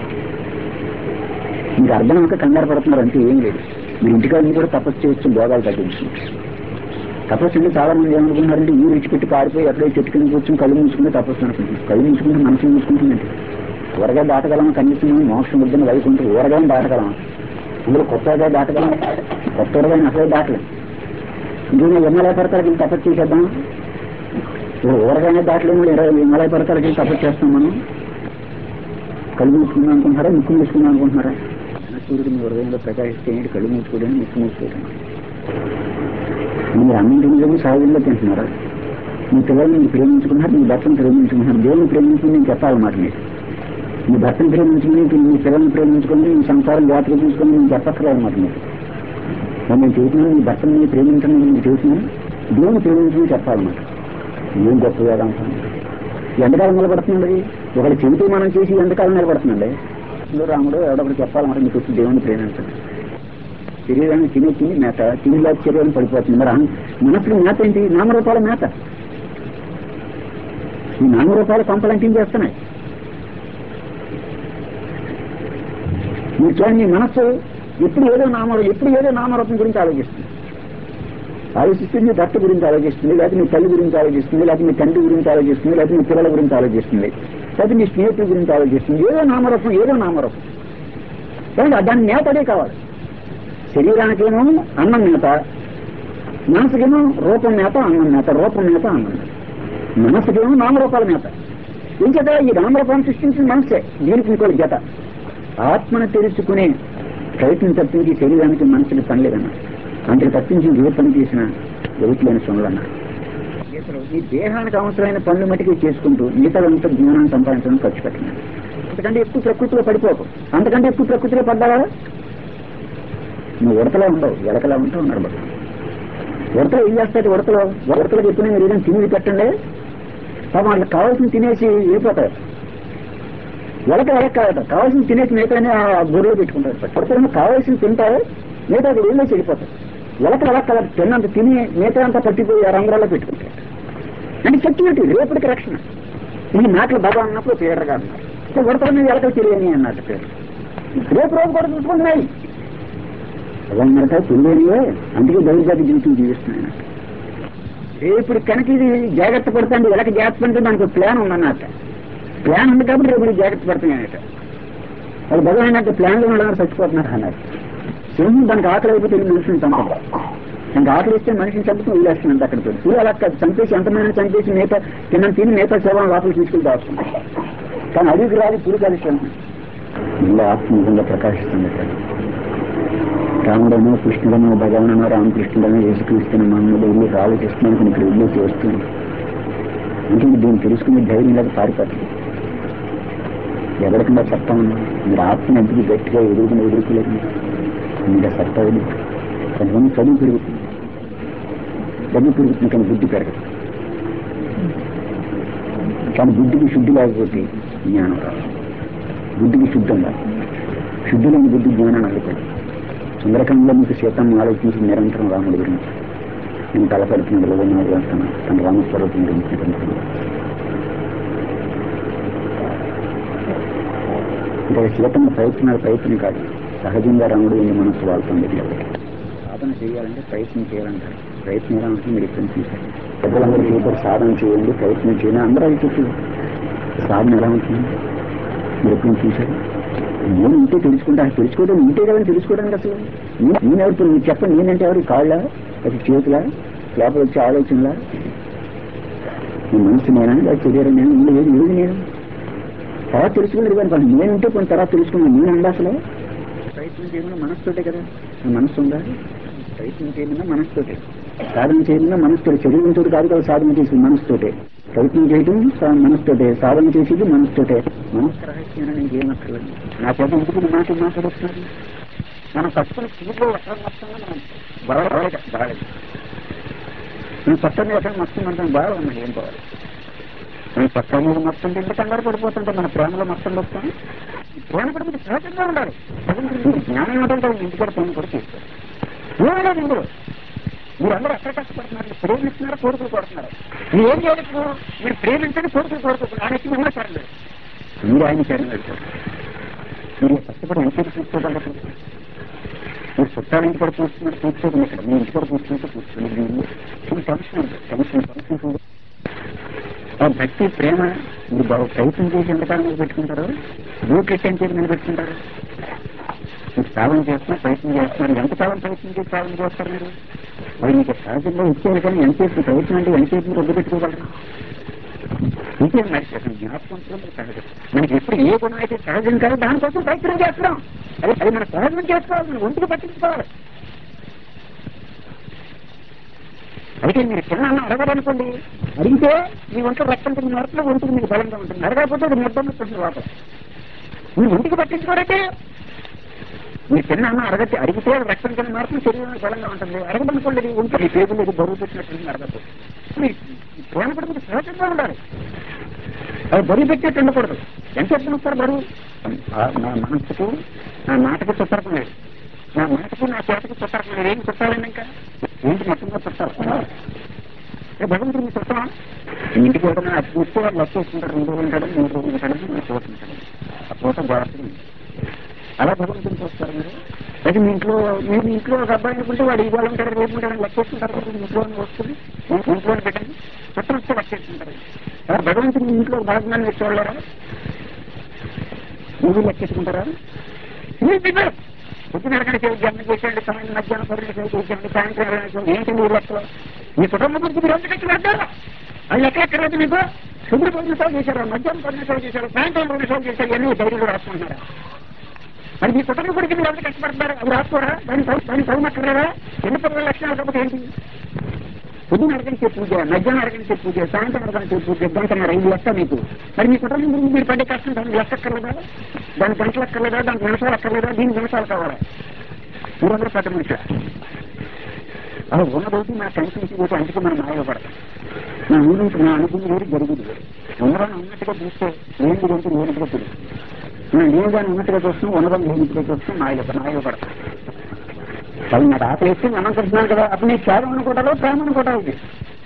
మీకు అర్థం అక్క కంగారు పడుతున్నారు అంటే ఏం లేదు మీరు ఇంటికాడ ఉండి కూడా తపస్సు చేయొచ్చు భోగాలు తగ్గించుకోవచ్చు తపస్సు అంటే చాలా మంది ఏమనుకుంటున్నారంటే ఊరు విడిచిపెట్టి పారిపోయి ఎక్కడో చెట్టు కింద కూర్చొని కళ్ళు మూసుకుంటే తపస్సు అనుకుంటుంది కళ్ళు మూసుకుంటే మనసు మూసుకుంటుందండి ఊరగా దాటగలం కనీసం మోక్షం బుద్ధిని వైకుంటూ ఊరగా దాటగలం అందులో కొత్తగా దాటగలం కొత్త ఊరగా అసలే దాటలేదు ఇంకేమైనా ఎమ్మెల్యే పడతాలకి వెళ్ళి తపస్సు చేసేద్దాం ఇప్పుడు ఊరగానే దాటలేము ఇరవై ఎమ్మెల్యే పడతాలకి వెళ్ళి తపస్సు చేస్తాం మనం కళ్ళు మూసుకుందాం అనుకుంటున్నారా ముక్కు మూసుకుందాం అనుకుంటున్నారా సూర్యుడు మీ హృదయంలో ప్రకాశిస్తే ఏంటి కళ్ళు మూసుకోవడం ముక్కు మూసుకోవడం మీరు అన్నింటినీ కూడా సహజంగా తింటున్నారా మీ పిల్లల్ని మీరు ప్రేమించుకున్నారు మీ భర్తను ప్రేమించుకున్నారు దేవుని ప్రేమించుకుని నేను చెప్పాలన్నమాట మీరు మీ భర్తను ప్రేమించుకుని మీ పిల్లల్ని ప్రేమించుకుని మీ సంసారం జాతర చూసుకుని నేను చెప్పక్కర్లేదన్నమాట మీరు మరి నేను చేసినాను మీ భర్తను మీరు ప్రేమించడం నేను చేసినాను దేవుని ప్రేమించుకుని చెప్పాలన్నమాట ఏం గొప్ప వేదాంతం ఎంతకాలం నిలబడుతుందండి ఒకటి చెబితే మనం చేసి ఎంతకాలం నిలబడుతుందండి ఇందులో రాముడు ఎవడొకటి చెప్పాలన్నమాట మీకు వచ్చి దేవుని ప్రేమించండి శరీరాన్ని తినే తిని మేత తినిలా శరీరం పడిపోతుంది మరి అహం- మనసులో మేత ఏంటి నామరూపాల మేత ఈ నామరూపాలు కొంపలంటే ఏం చేస్తున్నాయి మీరు చూడండి మీ మనస్సు ఎప్పుడు ఏదో నామ ఎప్పుడు ఏదో నామరూపం గురించి ఆలోచిస్తుంది ఆలోచిస్తుంది మీ భర్త గురించి ఆలోచిస్తుంది లేకపోతే మీ తల్లి గురించి ఆలోచిస్తుంది లేకపోతే మీ తండ్రి గురించి ఆలోచిస్తుంది లేకపోతే మీ పిల్లల గురించి ఆలోచిస్తుంది లేకపోతే మీ స్నేహితుల గురించి ఆలోచిస్తుంది ఏదో నామరూపం ఏదో నామరూపం ఏమంటే దాని నేత అదే కావాలి శరీరానికేమో అన్నం మేత మనసుకేమో రూపం మేత అన్నం మేత రూపం మేత అన్నం మేత మనసుకేమో నామరూపాల మేత ఏం చేత ఈ నామరూపాన్ని సృష్టించిన మనసే దీనికి ఇంకోటి జత ఆత్మను తెలుసుకునే ప్రయత్నం తప్పించి శరీరానికి మనసుకి పని లేదన్న అంతకు తప్పించి ఏ పని చేసినా ఎవరిలేని సొనలన్నారు గీతలో ఈ దేహానికి అవసరమైన పనులు మటుకే చేసుకుంటూ మిగతాదంతా జ్ఞానాన్ని సంపాదించడం ఖర్చు పెట్టినాడు అంతకంటే ఎక్కువ ప్రకృతిలో పడిపోకు అంతకంటే ఎక్కువ ప్రకృతిలో పడ్డావా నువ్వు ఉడతలా ఉండవు ఎలకలా ఉంటావు నడబడు ఉడతలో ఏం చేస్తాడు ఉడతలో ఉడతలకు ఎప్పుడు మీరు ఏదైనా తినేది పెట్టండి పాపం వాళ్ళకి కావాల్సిన తినేసి వెళ్ళిపోతారు ఎలక ఎలక కావట కావాల్సిన తినేసి మిగతానే ఆ గొర్రెలు పెట్టుకుంటారు ఉడతలను కావాల్సిన తింటారు మిగతా అది వెళ్ళేసి వెళ్ళిపోతారు ఎలక ఎలక కదా తిన్నంత తిని మిగతా అంతా పట్టిపోయి ఆ రంధ్రాల్లో పెట్టుకుంటారు అంటే సెక్యూరిటీ రేపటికి రక్షణ ఈ మాటలు బాగా అన్నప్పుడు పేరు కాదు ఉడతల మీద ఎలక తెలియని అన్నట్టు పేరు రేపు రోజు కూడా చూసుకుంటున్నాయి అదన్నమాట తెలియనివే అందుకే దైవజాతి జీవితం జీవిస్తున్నాయి రేపు కనుక ఇది జాగ్రత్త పడుతుంది ఎలాగ జాగ్రత్త పడితే దానికి ఒక ప్లాన్ ఉందన్నట్ట ప్లాన్ ఉంది కాబట్టి రేపు ఇది జాగ్రత్త పడుతున్నాయట వాళ్ళు భగవాన్ అన్నట్టు ప్లాన్లో ఉండడం చచ్చిపోతున్నారు అన్నారు సింహం దానికి ఆకలి అయిపోతే వెళ్ళి మనిషిని చంపదు దానికి ఆకలి ఇస్తే మనిషిని చంపుతూ వదిలేస్తుందంట అక్కడ పోయి పులి అలా కాదు చంపేసి ఎంతమంది చంపేసి మేత తిన్న తిని మేత శవం లోపలికి తీసుకెళ్ళి దాచుకుంటాం కానీ అడిగి రాదు పులి కలిసి ఇలా ఆత్మ నిజంగా ప్రకాశిస్తుంది ఇక్కడ రాముడనో కృష్ణుడనో భగవానో రామకృష్ణుడనో యేసుక్రీస్తుని మమ్మల్ని వెళ్ళి ఆలోచిస్తున్నాను ఇక్కడ వెళ్ళేసి వస్తుంది అంటే దీన్ని తెలుసుకునే ధైర్యం లేక పారిపోతుంది ఎవరికన్నా సత్తా ఉన్నా మీరు ఆత్మ ఎందుకు గట్టిగా ఎదుర్కొని ఎదుర్కోలేదు ఇంకా సత్తా ఎదురు కొంతమంది చదువు పెరుగుతుంది చదువు పెరుగుతుంది కానీ బుద్ధి పెరగదు కానీ బుద్ధికి శుద్ధి లేకపోతే జ్ఞానం రాదు బుద్ధికి శుద్ధి ఉండాలి శుద్ధి లేని బుద్ధి జ్ఞానాన్ని అందుకోదు సుందరకంలో మీకు సీతమ్మ ఆలోచించి నిరంతరం రాముడి గురించి నేను తలపెడుతున్న ఇరవై నాలుగు వేస్తాను తన రామస్వరూపం గురించి నిరంతరం అంటే సీతమ్మ ప్రయత్నాలు ప్రయత్నం కాదు సహజంగా రాముడు ఎందు మనసు వాళ్తుంది సాధన చేయాలంటే ప్రయత్నం చేయాలంటారు ప్రయత్నం ఎలా ఉంటుంది మీరు ఎప్పుడు చూశారు పెద్దలందరూ చెప్పారు సాధన చేయండి ప్రయత్నం చేయండి అందరూ అది చెప్పి సాధన ఎలా ఉంటుంది మీరు ఎప్పుడు చూశారు నేను ఉంటే తెలుసుకుంటా అది తెలుసుకోవడం ఉంటే కదా తెలుసుకోవడానికి అసలు నేను- నేను ఎవరు మీరు చెప్పండి నేనంటే ఎవరు కాళ్ళ అది చేతుల లోపల వచ్చే ఆలోచనలా నీ మనసు నేనా లేదా శరీరం నేను ఇందులో ఏది ఏది నేను తర్వాత తెలుసుకునేది కానీ నేనుంటే కొన్ని తర్వాత తెలుసుకున్నాను నేను అండి అసలు ప్రయత్నం చేయమన్నా మనసుతోటే కదా నీ మనసు ఉందా ప్రయత్నం చేయమన్నా మనసుతోటే సాధన చేయమన్నా మనసుతోటే శరీరంతో కాదు కదా సాధన చేసి మనసుతోటే ప్రయత్నం చేయడం సా- మనసుతోటే సాధన చేసేది మనసుతోటే మనసు రహస్యం నేను ఏమక్కర్లేదు నా చేత ఎందుకు మాట మాట్లాడుతున్నారు మనం పట్టుకుని స్పీడ్లో ఎక్కడ మొత్తంగా మనం బాగా బాగాలేదు నేను పట్టణం ఎక్కడ మొత్తం అంటాం బాగా ఉన్నాయి ఏం బాగా మన పక్కన మీద మొత్తం తింటే కంగారు పడిపోతుంటే మన ప్రేమలో మొత్తం మొత్తం ఈ ప్రేమ కూడా మీకు సహజంగా ఉండాలి సహజంగా మీరు జ్ఞానం ఏంటంటే ఇంటి కూడా ప్రేమ కూడా చేస్తారు ఏమలేదు ఇందులో మీరు అందరూ ఎక్కడ కష్టపడుతున్నారు ప్రేమిస్తున్నారు కోరుకులు కొడుతున్నారు మీరు ఏం చేయలేదు మీరు ప్రేమించండి కోరుకులు కోరుకుంటున్నారు ఆయన వచ్చి మిమ్మల్ని చేరలేదు మీరు ఆయన చేరలేదు మీరు కష్టపడి ఎంత చూసుకోగలరు మీరు చుట్టాలు ఇంటి కూడా చూస్తున్నారు కూర్చోదు ఇక్కడ మీ ఇంటి కూడా కూర్చుంటే కూర్చుని మీరు టెన్షన్ టెన్షన్ టెన్షన్ ఆ భక్తి ప్రేమ మీరు బాగా ప్రయత్నం చేసి ఎంతకాలం మీరు పెట్టుకుంటారు రూట్ ఎంత మీరు పెట్టుకుంటారు మీరు సాధన చేస్తున్నా ప్రయత్నం చేస్తున్నారు ఎంతకాలం ప్రయత్నం చేసి సాధన చేస్తారు మీరు మరి మీకు సహజంగా ఇచ్చేది కానీ ఎంతసేపు ప్రయత్నం అంటే ఎంతసేపు మీరు వద్దు పెట్టుకోగలరు ఇంకేం నడిచేది జ్ఞాపకం కూడా మీకు సహజం మనకి ఎప్పుడు ఏ గుణం అయితే సహజం కాదు దానికోసం ప్రయత్నం చేస్తున్నాం అది అది మన సహజం చేసుకోవాలి మన ఒంటికి పట్టించుకోవాలి అయితే మీరు చిన్న అన్నం అడగాలనుకోండి అడిగితే మీ ఒంట్లో రక్తం తిన్న వరకు ఒంటికి మీకు బలంగా ఉంటుంది అడగకపోతే అది ముద్దం ఉంటుంది లోపల మీ ఒంటికి పట్టించుకోరంటే మీరు చిన్న అన్నం అడగతే అడిగితే అది రక్తం తిన్న వరకు శరీరం బలంగా ఉంటుంది అడగదనుకోండి ఇది ఒంటి మీ టేబుల్ ఇది బరువు పెట్టినట్టు అడగదు మీ మీ ప్రేమ కూడా మీకు సహజంగా ఉండాలి అది బరువు పెట్టేట్టు ఉండకూడదు ఎంత ఎత్తునుస్తారు బరువు ఆ- నా మనసుకు నా మాటకు చుట్టరకం లేదు నా మాటకు నా చేతకు చుట్టరకం లేదు ఏం చుట్టాలండి ఇంకా ఏంటి మొత్తంగా చుట్టారు ఏ భగవంతుడు మీ చుట్టమా ఇంటికి ఎవరైనా చూస్తే వాళ్ళు వచ్చేస్తుంటారు రెండు రోజులు ఉంటాడు మూడు రోజులు ఉంటాడు మూడు రోజులు ఉంటాడు ఆ పూట గోడతుంది అలా భగవంతుని చూస్తారు మీరు అయితే మీ ఇంట్లో మీరు మీ ఇంట్లో ఒక అబ్బాయి అనుకుంటే వాడు ఇవాళ ఉంటాడు రేపు ఉంటాడు లెక్కేస్తుంటారు కదా మీ ఇంట్లో వస్తుంది మీ ఇంట్లో పెట్టండి చుట్టం వస్తే లెక్కేస్తుంటారు అలా భగవంతుని మీ ఇంట్లో భాగంగానే వచ్చేవాళ్ళారా నువ్వు లెక్కేసుకుంటారా పొద్దున అడగండి సేవ జన్మ చేసేయండి సమయం మధ్యాహ్నం పరులు సేవ చేసేయండి సాయంత్రం ఎవరైనా చేయండి. ఏంటి మీ లెక్కలు మీ కుటుంబం గురించి మీరు ఎంత కట్టి పెడతారు అది లెక్క ఎక్కర్లేదు మీకు సుందర పరులు సేవ చేశారు మధ్యాహ్నం పరులు సేవ చేశారు సాయంత్రం పరులు సేవ చేశారు ఎన్ని ధైర్యంలో రాసుకుంటున్నారా మరి మీ కుటుంబం గురించి మీరు ఎంత కష్టపడతారు అది రాసుకోరా దాని దాని చదువునక్కర్లేదా ఎన్ని పరుల లక్షణాలు కాకపోతే ఏంటి పొద్దున అడగనిచ్చే పూజ మధ్యాహ్నం అడగనిచ్చే పూజ సాయంత్రం అడగనిచ్చే పూజ గంటన్నర ఐదు లెక్క మీకు మరి మీ కుటుంబం గురించి మీరు పడే కష్టం దానికి లెక్క అక్కర్లేదా దాని గంటలు అక్కర్లేదా దానికి నిమిషాలు అక్కర్లేదా దీనికి నిమిషాలు కావాలా మీరందరూ పెద్ద మనిషి అలా ఉన్నదోటి నా కనిపించి పోతే అందుకే మనం మాయపడతాం నా ఊరికి నా అనుకున్న ఊరికి జరుగుతుంది ఉన్నదాన్ని ఉన్నట్టుగా చూస్తే ఏంటి అంటే లేనట్టుగా తెలుస్తుంది నేను లేనిదాన్ని ఉన్నట్టుగా చూస్తాం ఉన్నదాన్ని లేనట్టుగా చూస్తాం మాయలో మాయలో పడతాం అది నాకు ఆకలి వేస్తే మనం తింటున్నాను కదా అప్పుడు నీకు త్యాగం అనుకుంటారో ప్రేమ అనుకుంటారు ఇది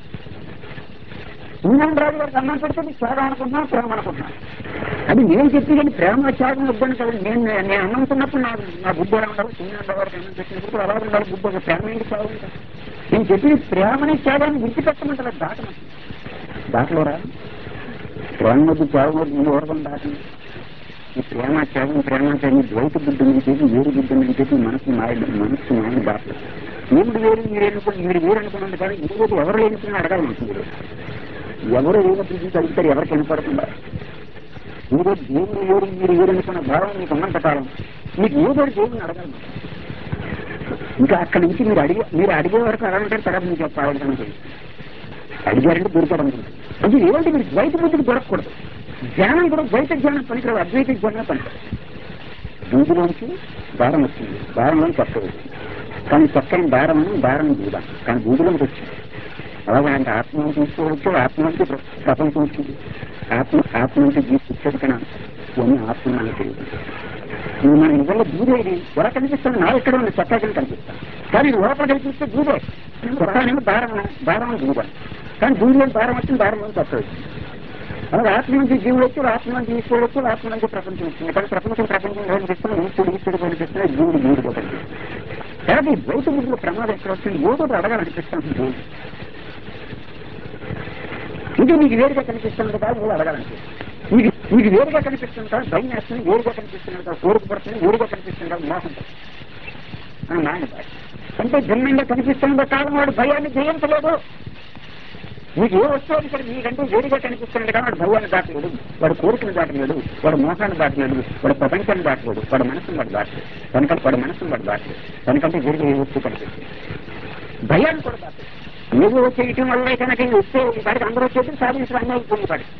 ఇంగ్లాండ్ రాజు గారికి అన్నం పెడితే నీకు త్యాగం అనుకుంటున్నాను ప్రేమ అనుకుంటున్నాను అది నేను చెప్పి కానీ ప్రేమ త్యాగం వద్దని కదా నేను నేను అన్నం తిన్నప్పుడు నా నా బుద్ధి ఎలా ఉండాలి చిన్న వారికి అన్నం పెట్టినప్పుడు అలా ఉండాలి బుద్ధి ఒక ప్రేమ ఏంటి త్యాగం కదా నేను చెప్పి ప్రేమని త్యాగాన్ని విడిచిపెట్టమంటారు అది దాటమంటారు దాటలోరా ప్రేమ వద్దు త్యాగం వద్దు ముందు ఓరకం దాటండి ఈ ప్రేమ త్యాగం ప్రేమ త్యాగం ద్వైత బుద్ధి అని చెప్పి వేరు బుద్ధి అని చెప్పి మనసు మాయ మనసు మాయని దాటలేదు దేవుడు వేరు మీరు ఎన్నుకుని మీరు వేరు అనుకున్నాను కానీ ఇంకోటి ఎవరు లేనుకుని అడగాలి మనసు మీరు ఎవరు లేనప్పుడు చూసి అడుగుతారు ఎవరికి వినపడకుండా మీరు దేవుడు వేరు మీరు వేరు అనుకున్న భావం మీకు ఉన్నంత కాలం మీకు ఏదో ఒకటి దేవుడిని అడగాలి మనం. ఇంకా అక్కడి నుంచి మీరు అడిగే మీరు అడిగే వరకు అలా ఉంటారు తర్వాత మీకు చెప్పాలి అడిగారంటే దొరికారు అనుకుంటారు అంటే ఏమంటే మీరు ద్వైత బుద్ధికి దొరకకూడదు జ్ఞానం కూడా ద్వైత జ్ఞానం పనికిరాదు అద్వైత జ్ఞానం పనికిరాదు దూదులోంచి దారం వచ్చింది దారంలోని చక్క వచ్చింది కానీ చక్కని దారం అని దారం దూద కానీ దూదులోకి వచ్చింది అలాగే అంటే ఆత్మను తీసుకోవచ్చు ఆత్మ నుంచి ప్రపంచం వచ్చింది ఆత్మ ఆత్మ నుంచి తీసుకొచ్చేది కానీ కొన్ని ఆత్మ నాకు తెలియదు ఇది మన ఇళ్ళలో దూదేది ఎలా కనిపిస్తుంది నా ఇక్కడ ఉంది చక్కా కింద కనిపిస్తాను కానీ ఇది లోపల కనిపిస్తే దూదే చొక్కానేమో దారం దారం దూద కానీ దూదిలో దారం వచ్చింది దారంలో చక్క వచ్చింది అలాగే ఆత్మ నుంచి జీవుడు వచ్చి ఆత్మ నుంచి ఈశ్వరుడు వచ్చి ఆత్మ నుంచి ప్రపంచం వచ్చింది కానీ ప్రపంచం ప్రపంచం కనిపిస్తుంది ఈశ్వరుడు ఈశ్వరుడు కనిపిస్తుంది జీవుడు జీవుడు కనిపిస్తుంది కాబట్టి ఈ ద్వైత బుద్ధిలో ప్రమాదం ఎక్కడ వస్తుంది ఏదో ఒకటి అడగాలనిపిస్తుంది దేవుడు ఇది నీకు వేరుగా కనిపిస్తుంది కాదు నువ్వు అడగాలనిపిస్తుంది నీకు నీకు వేరుగా కనిపిస్తుంది కాదు భయం వేస్తుంది వేరుగా కనిపిస్తుంది కాదు కోరిక పడుతుంది వేరుగా కనిపిస్తుంది కాదు మోహం పడుతుంది అని నాయన భాష అంటే భిన్నంగా కనిపిస్తున్న కాలం వాడు భయాన్ని జయించలేదు నీకు ఏ వస్తువు ఇక్కడ నీకంటే వేరుగా కనిపిస్తున్నాడు కానీ వాడు భయాన్ని దాటలేడు వాడు కోరికను దాటలేడు వాడు మోసాన్ని దాటలేడు వాడు ప్రపంచాన్ని దాటలేడు వాడు మనసును వాడు దాటలేడు కనుక వాడు మనసును వాడు దాటలేడు కనుకంటే వేరుగా ఏ వస్తువు కనిపిస్తుంది భయాన్ని కూడా దాటలేదు ఏదో చేయటం వల్ల కనుక ఈ వస్తే వాడికి అందరూ వచ్చేది సాధించడం అన్నీ అయిపోయింది వాడికి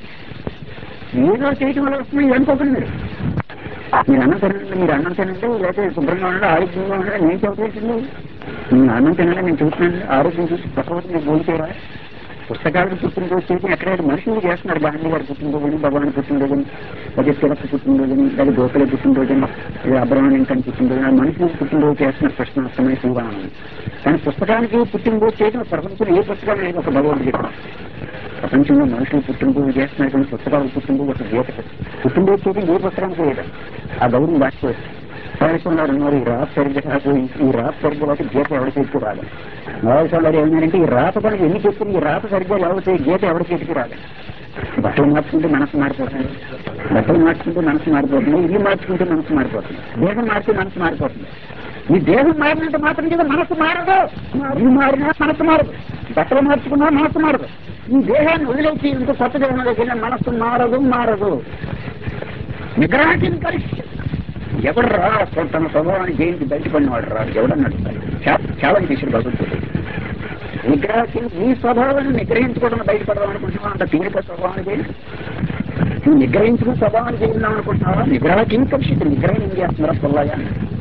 ఏదో చేయటం వల్ల వస్తుంది ఇది అనుకోకండి మీరు మీరు అన్నం తినండి మీరు అన్నం తినండి లేకపోతే శుభ్రంగా ఉండండి ఆరోగ్యంగా ఉండండి నేను చెబుతుంది నేను అన్నం తినండి నేను చూస్తున్నాను ఆరోగ్యం చూసి ప్రకృతి మీరు భోజేరా పుస్తకాలకు పుట్టినరోజు చేయడం ఎక్కడైనా మనుషులు చేస్తున్నారు గాంధీ గారు పుట్టినరోజుని భగవాన్ పుట్టినరోజుని లేదా తిలక్ పుట్టినరోజుని లేదా గోఖలే పుట్టినరోజుని లేదా అబ్రహ్మ లింకన్ పుట్టినరోజుని మనుషులు పుట్టినరోజు చేస్తున్నారు కృష్ణాష్టమి శ్రీరామని కానీ పుస్తకానికి పుట్టినరోజు చేయడం ప్రపంచంలో ఏ పుస్తకం లేదు ఒక భగవద్గీత ప్రపంచంలో మనుషులు పుట్టినరోజు చేస్తున్నారు కానీ పుస్తకాలు పుట్టినరోజు ఒక గీత పుట్టినరోజు చేయడం ఏ పుస్తకానికి లేదు ఆ గౌరవం దాచుకోవచ్చు సాధిస్తున్నారు ఉన్నారు ఈ రాత సరిగ్గా కాదు ఈ రాత సరిగ్గా లేకపోతే గీత ఎవరి చేతికి రాదు నవాసాలు ఏమన్నారంటే ఈ రాత కనుక ఎన్ని చెప్తుంది ఈ రాత సరిగ్గా లేకపోతే ఈ గీత ఎవరి చేతికి రాదు బట్టలు మార్చుకుంటే మనసు మారిపోతుంది బట్టలు మార్చుకుంటే మనసు మారిపోతుంది ఇల్లు మార్చుకుంటే మనసు మారిపోతుంది దేహం మార్చి మనసు మారిపోతుంది ఈ దేహం మారినంత మాత్రం చేత మనసు మారదు ఇల్లు మారినా మనసు మారదు బట్టలు మార్చుకున్నా మనసు మారదు ఈ దేహాన్ని వదిలేసి ఇంకో కొత్త దేహంలోకి వెళ్ళిన మనసు మారదు మారదు నిగ్రహాన్ని కలిసి ఎవడు రా తన స్వభావాన్ని జయించి బయటపడినవాడు రా ఎవడన్నాడు చాలా చేశాడు భగవంతుడు నిగ్రహకి నీ స్వభావాన్ని నిగ్రహించుకోవడం బయటపడదాం అనుకుంటున్నావా అంత తీరిక స్వభావాన్ని చేయి నువ్వు నిగ్రహించుకుని స్వభావాన్ని చేద్దాం అనుకుంటున్నావా నిగ్రహకి కలిసి నిగ్రహం ఏం చేస్తున్నారా పొల్లగా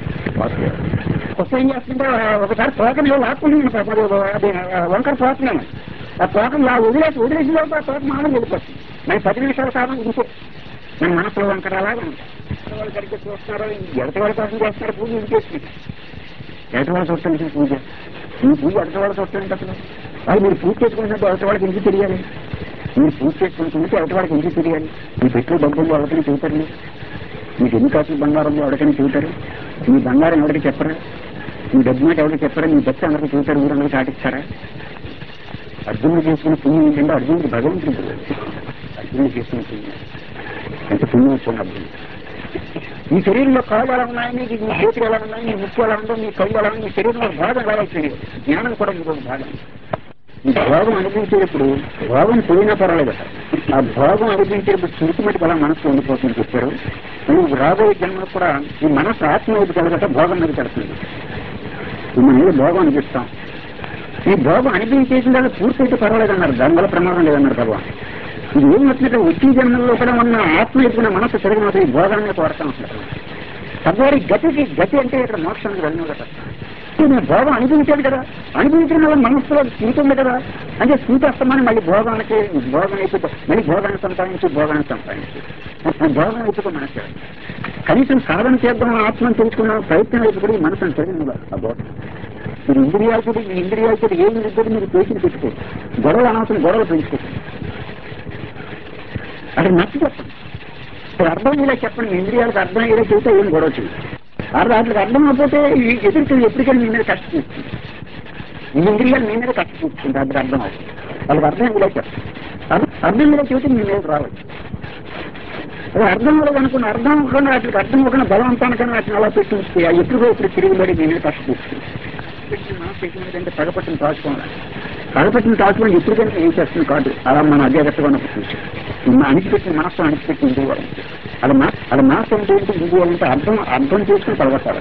కొత్త ఏం చేస్తుంటే ఒకసారి తోకని లాక్కుని అది వంకర తోకనేమో ఆ తోకం ఇలా వదిలేసి వదిలేసిన లోపు ఆ తోక మామూలు వెళ్ళిపోతుంది మరి పది నిమిషాల కాలం ఇంకో మన మనసులో వంకర అలాగే ఉంటాయి వాళ్ళు సరిగ్గా చూస్తున్నారో ఎడత వాళ్ళ కోసం చేస్తున్నారు పూజ ఇంకేసి ఎడత వాళ్ళు చూస్తాను పూజ ఈ పూజ ఎడత వాళ్ళు చూస్తాను అసలు అది మీరు పూజ చేసుకుంటున్నట్టు ఎడత వాళ్ళకి ఎందుకు తెలియాలి మీరు పూజ చేసుకుంటుంటే ఎడత వాళ్ళకి ఎందుకు తెలియాలి మీ పెట్టులో డబ్బులు ఎవరికైనా చూతారు మీరు మీకు ఎన్ని కాసులు బంగారం ఎవరికైనా చూతారు మీ బంగారం ఎవరికి చెప్పరా మీ డబ్బు మాట ఎవరికి చెప్పరా మీ భక్తి అందరికి చూతారు ఊరందరికి చాటిస్తారా అర్జునుడు చేసుకున్న పుణ్యం ఏంటంటే అర్జునుడికి భగవంతుడు అర్జునుడు చేసుకున్న పుణ్యం ఎంత పుణ్యం వచ్చింది అర్జునుడు మీ శరీరంలో కాళ్ళు ఎలా ఉన్నాయి మీకు మీ చేతులు ఎలా ఉన్నాయి మీ ముక్కు ఎలా ఉందో మీ కళ్ళు ఎలా ఉంది మీ శరీరంలో భాగం ఎలా తెలియదు జ్ఞానం కూడా ఇంకొక భాగం ఈ భోగం అనిపించేటప్పుడు భోగం పోయినా పర్వాలేదు ఆ భోగం అనిపించేటప్పుడు స్మృతి మటుకు అలా మనసు ఉండిపోతుంది చెప్పారు నువ్వు రాబోయే జన్మలో కూడా ఈ మనసు ఆత్మ వైపు కలగట భోగం మీద కడుతుంది మనం ఏదో భోగం అనిపిస్తాం ఈ భోగం అనిపించేసిన దాన్ని పూర్తయితే పర్వాలేదు అన్నారు దానివల్ల ప్రమాదం లేదన్నారు భగవాన్ ఇది ఏమవుతుందంటే వచ్చే జన్మల్లో కూడా ఉన్న ఆత్మ ఎత్తుకున్న మనసు తిరగనవుతుంది ఈ భోగాన్ని కోరతాం అసలు తద్వారి గతికి గతి అంటే ఇక్కడ మోక్షానికి వెళ్ళిన కదా నేను భోగం అనిపించాడు కదా అనిపించిన వల్ల మనస్సులో స్మృతి ఉంది కదా అంటే స్మృతి వస్తామని మళ్ళీ భోగానికి భోగం అయిపోతే మళ్ళీ భోగాన్ని సంపాదించి భోగాన్ని సంపాదించి ఆ భోగం అయిపోతే మనసు కనీసం సాధన చేద్దాం ఆత్మను తెలుసుకున్న ప్రయత్నం అయిపోయి మనసును తెలియదు ఆ భోగం మీరు ఇంద్రియాలతో మీ ఇంద్రియాలతో ఏం ఇద్దరు మీరు పేషెంట్ పెట్టుకో గొడవ అనవసరం గొడవలు పెంచుకోండి అది నచ్చి చెప్పండి ఇప్పుడు అర్థం ఇలా చెప్పండి మీ ఇంద్రియాలకు అర్థం ఇలా చెబితే ఏం గొడవ చేయండి అది వాటికి అర్థం అయిపోతే ఈ ఎదురు ఎప్పటికైనా మీ మీద కష్టం ఇస్తుంది ఈ ఇంద్రియాలు మీ మీద కష్టం ఇస్తుంది అది అర్థం అవుతుంది వాళ్ళకి అర్థం ఇలా చెప్పండి అర్థం- అర్థం ఇలా చెబితే మీ మీద రావచ్చు అది అర్థం అవ్వదు అనుకున్న అర్థం అవ్వకుండా వాటికి అర్థం అవ్వకుండా బలవంతానికన్నా వాటిని అలా పెట్టి ఉంచితే ఆ ఎప్పుడు ఇప్పుడు తిరిగిబడి మీ మీద కష్టం ఇస్తుంది మనసు ఎటువంటి పగపట్టిన దాచుకోవాలి పగపట్టిన దాచుకోవడం ఎప్పటికైనా ఏం చేస్తుంది కాదు అలా మనం అజాగ్రత్తగా ఉన్నప్పుడు చూసాం మన అణిచిపెట్టిన మనసు అణిచిపెట్టి ఇండియాలి అది మా అది మనసు అంటే ఏంటి ఇండియాలంటే అర్థం అర్థం చేసుకుని పగబట్టాలి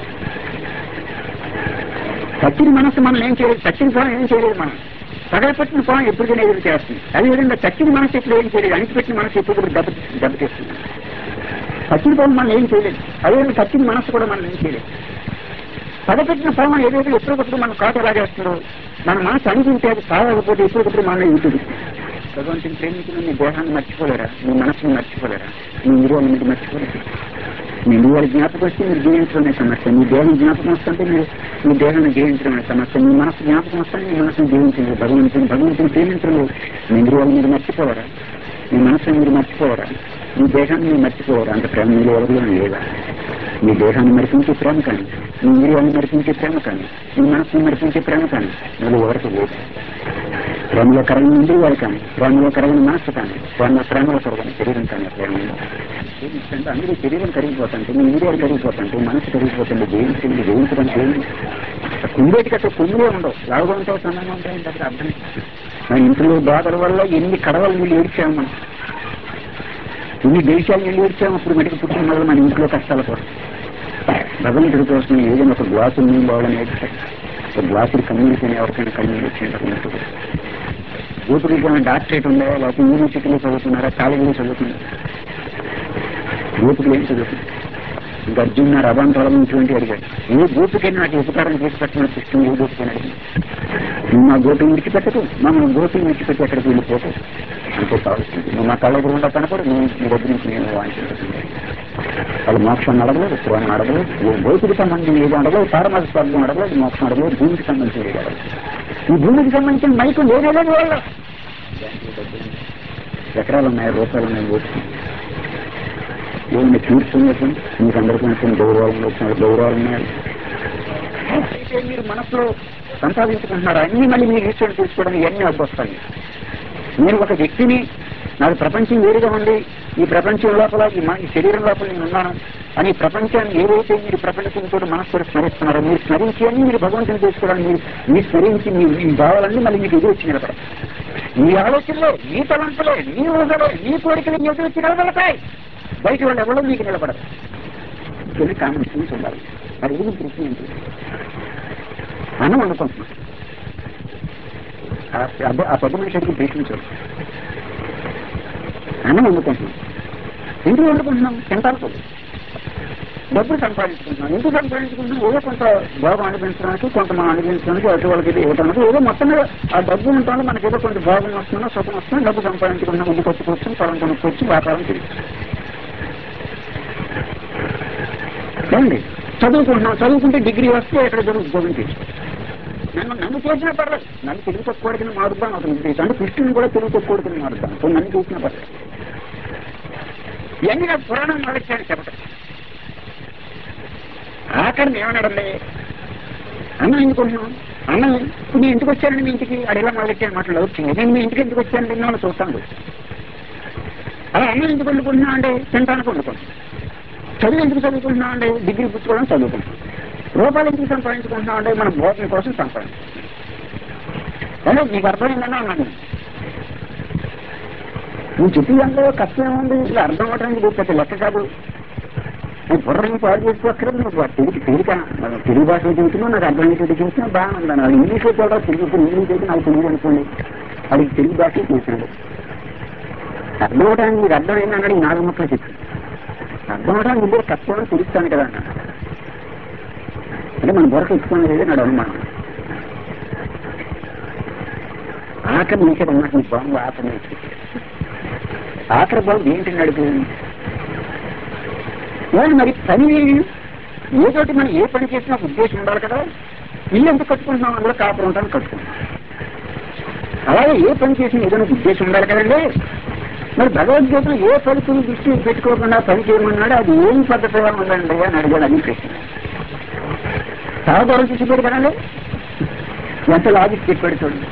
చచ్చిన మనసు మనం ఏం చేయలేదు చచ్చిన పొలం ఏం చేయలేదు మనం పగలపెట్టిన పొలం ఎప్పటికైనా ఎదురు చేస్తుంది అదేవిధంగా చచ్చిన మనసు ఎప్పుడు ఏం చేయలేదు అణిచిపెట్టిన మనసు ఎప్పుడు దెబ్బ దెబ్బతీస్తుంది చచ్చిన పొలం మనం ఏం చేయలేదు అదేవిధంగా చచ్చిన మనసు కూడా మనం ఏం చేయలేదు పగపెట్టిన పొలం ఏదైతే ఎప్పటికప్పుడు మనం కాటు లాగేస్తుందో మన మనసు అనిపించే అది సాగకపోతే ఎప్పటికప్పుడు మన ఇటు భగవంతుని ప్రేమించిన మీ దేహాన్ని మర్చిపోలేరా మీ మనసుని మర్చిపోలేరా మీ ఇంద్రియాలను మీరు మర్చిపోలేరు మీ ఇంద్రియాలు జ్ఞాపకం వస్తే మీరు జీవించడం అనే సమస్య మీ దేహం జ్ఞాపకం వస్తుంటే మీరు మీ దేహాన్ని జీవించడం అనే సమస్య మీ మనసు జ్ఞాపకం వస్తే మీ మనసును జీవించలేదు భగవంతుని భగవంతుని ప్రేమించలేదు మీ ఇంద్రియాలు మీరు మర్చిపోలేరా మీ మనసుని మీరు మర్చిపోవరా మీ దేహాన్ని మీరు మర్చిపోవరా అంత ప్రేమ మీరు ఎవరిలో లేదా మీ దేహాన్ని మరిపించే ప్రేమ కానీ మీ ఇంద్రియాన్ని మరిపించే ప్రేమ కానీ మీ మనసుని మరిపించే ప్రేమ కానీ మీరు ఎవరికి లేదు ప్రేమలో కరగని ఇంద్రియాలు కానీ ప్రేమలో కరగని మనసు కానీ ప్రేమ ప్రేమలో కరగని శరీరం కానీ ప్రేమ అంటే అందరూ శరీరం కరిగిపోతుంటే మీ ఇంద్రియాలు కరిగిపోతుంటే మనసు కరిగిపోతుంది జయించండి జయించడానికి ఏమి కుందేటికి అసలు కుందులే ఉండవు లాభంతో సంబంధం ఉంటాయంటే అసలు అర్థం మన ఇంట్లో బాధల వల్ల ఎన్ని కడవలు నీళ్ళు ఏడ్చాము మనం ఎన్ని దేశాలు నీళ్ళు ఏడ్చాము అప్పుడు మెడికి పుట్టిన వల్ల మన ఇంట్లో కష్టాల కోసం భగవంతుడి కోసం ఏదైనా ఒక గ్లాసు నీళ్ళు వాళ్ళని ఏడ్చాం ఒక గ్లాసులు కమ్యూనిటీ ఎవరికైనా కమ్యూనిటీ వచ్చినట్టు గోపుడికి ఏమైనా డాక్టరేట్ ఉందా లేకపోతే యూనివర్సిటీలో చదువుతున్నారా కాలేజీలో చదువుతున్నారా గోపుడు ఏం చదువుతుంది ఇంకా అర్జున్ రథం ఇటువంటి అడిగాడు ఏ గోపికైనా నాకు ఉపకారం చేసి పెట్టిన సిస్టమ్ ఏ గోపికైనా అడిగింది నువ్వు మా గోపిని విడిచిపెట్టకు మమ్మల్ని గోపిని విడిచిపెట్టి ఎక్కడికి వెళ్ళిపోతావు అంతే కావాల్సింది నువ్వు మా కళ్ళ గురుండా కనపడు నువ్వు నీ దగ్గర నుంచి నేను వాంచుకుంటుంది వాళ్ళు మోక్షం అడగలేదు పురాణం అడగలేదు ఏ గోపికి సంబంధించి ఏదో అడగలేదు పారమాస స్వర్గం అడగలేదు మోక్షం అడగలేదు భూమికి సంబంధించి ఏది అడగలేదు ఈ భూమికి సంబంధించిన మైకు లేనే లేదు వాళ్ళు ఎకరాలు ఉన్నాయి రూపాయలు ఉన్నాయి గోపికి ఏమైనా తీర్చున్నట్టు మీకు అందరికీ నచ్చిన గౌరవాలు వచ్చిన గౌరవాలు ఉన్నాయి అయితే మీరు మనసులో సంపాదించుకుంటున్నారు అన్ని మళ్ళీ మీరు ఈశ్వరుడు తీసుకోవడానికి ఇవన్నీ అడ్డొస్తాయి నేను ఒక వ్యక్తిని నాకు ప్రపంచం వేరుగా ఉంది ఈ ప్రపంచం లోపల ఈ మా- ఈ శరీరం లోపల నేను ఉన్నాను అని ఈ ప్రపంచాన్ని ఏదైతే మీరు ప్రపంచంతో మనస్సు స్మరిస్తున్నారో మీరు స్మరించి అన్ని మీరు భగవంతుని చేసుకోవడానికి మీరు మీరు స్మరించి మీ మీ భావాలన్నీ మళ్ళీ మీకు ఎదురు వచ్చి నిలబడతాయి మీ ఆలోచనలో మీ తలంపులే మీ ఊహలో మీ కోరికలు మీ ఎదురు వచ్చి నిలబడతాయి బయట వాళ్ళు ఎవరో మీకు నిలబడరు ఇది కామన్ సెన్స్ ఉండాలి మరి ఇది ప్రశ్న ఏంటి అన్నం వండుకుంటున్నాం ఆ పెద్ద- ఆ పెద్ద మనిషికి ప్రశ్నించారు అన్నం వండుకుంటున్నాం ఎందుకు వండుకుంటున్నాం తింటాను డబ్బులు సంపాదించుకుంటున్నాం ఎందుకు సంపాదించుకుంటున్నాం ఏదో కొంత భోగం అనిపించడానికి కొంత మనం అనిపించడానికి అటు వాళ్ళకి ఇది ఇవ్వడానికి ఏదో మొత్తం మీద ఆ డబ్బు ఉంటాను మనకి ఏదో కొంత భోగం వస్తుందో సుఖం వస్తుందో డబ్బు సంపాదించుకుంటున్నాం ఇంటికి వచ్చి పొలం కొనుక్కొచ్చి వ్యాపారం చేసి ఏమండి చదువుకుంటున్నాం చదువుకుంటే డిగ్రీ వస్తే ఇక్కడ జరుగు ఉద్యోగం చేసుకోవచ్చు నన్ను నన్ను చేసినా పర్లేదు నన్ను తెలుగు తక్కువ కింద మారుద్దాం ఒక ఉద్దేశం అంటే కృష్ణుని కూడా తెలుగు తక్కువ కింద మారుద్దాం సో నన్ను చేసినా పర్లేదు ఇవన్నీ నాకు పురాణం మొదలెట్టాను చెప్పటం ఆఖరిని ఏమన్నాడండి అన్నం ఎందుకుంటున్నాం అన్నం ఇప్పుడు నేను ఇంటికి వచ్చానండి మీ ఇంటికి అడిగా మొదలెట్టాను మాటలు వచ్చింది నేను మీ ఇంటికి ఎందుకు వచ్చాను నిన్న చూస్తాను అలా అన్నం ఎందుకు వండుకుంటున్నా అంటే తింటానికి వండుకుంటున్నాను చదువు ఎందుకు చదువుకుంటున్నాం అంటే డిగ్రీ పుచ్చుకోవడం చదువుకుంటున్నాం రూపాయలు ఎందుకు సంపాదించుకుంటున్నాం అంటే మన భోజనం కోసం సంపాదించుకుంటున్నాం అంటే నీకు అర్థమైందన్నా అన్నాను నువ్వు చెప్పి దాంట్లో కష్టం ఉంది ఇలా అర్థం అవడానికి ఇది పెద్ద లెక్క కాదు నువ్వు బుర్రని పాడు చేసుకోక్కర్లేదు నువ్వు ఆ తెలుగు తెలుగు మన తెలుగు భాషలో చెబుతున్నావు నాకు అర్థమయ్యేది చూసినా బాగుంది అది ఇంగ్లీష్లో కూడా తెలుగు ఇప్పుడు ఇంగ్లీష్ అయితే నాకు తెలియదు అనుకోండి అది తెలుగు భాష చూసినాడు అర్థం అవడానికి నీకు అర్థమైంది అన్నాడు ఈ నాలుగు ముక్కలు చెప్పాడు అర్థం అవడానికి ఇదే కష్టం అని తెలుస్తాను కదా అన్నాడు అంటే మన బుర్రకు ఎత్తుకునేది నాడు అనుమానం ఆఖరి నుంచి అన్నమాట బాంబు ఆఖరి నుంచి ఆఖరి బాంబు ఏంటి నడుపు ఏమండి మరి పని ఏదోటి మనం ఏ పని చేసినా ఒక ఉద్దేశం ఉండాలి కదా ఇల్లు ఎంత కట్టుకుంటున్నాం అందులో కాపురం ఉంటాను కట్టుకుంటున్నాం అలాగే ఏ పని చేసినా ఏదైనా ఒక ఉద్దేశం ఉండాలి కదండి మరి భగవద్గీతలో ఏ ఫలితం దృష్టి పెట్టుకోకుండా పని చేయమన్నాడు అది ఏం పద్ధతిగా ఉందండి అని అడిగాడు అని ప్రశ్న చాలా దూరం చూసిపోయాడు కదండి ఎంత లాజిక్ చెప్పాడు చూడండి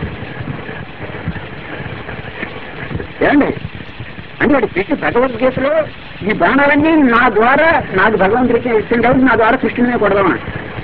ఏమండి అంటే వాడి కృష్ణ భగవద్గీతలో ఈ బాణాలన్నీ నా ద్వారా నాకు భగవంతుడికి ఇష్టం కాబట్టి నా ద్వారా కృష్ణునే కొడదామా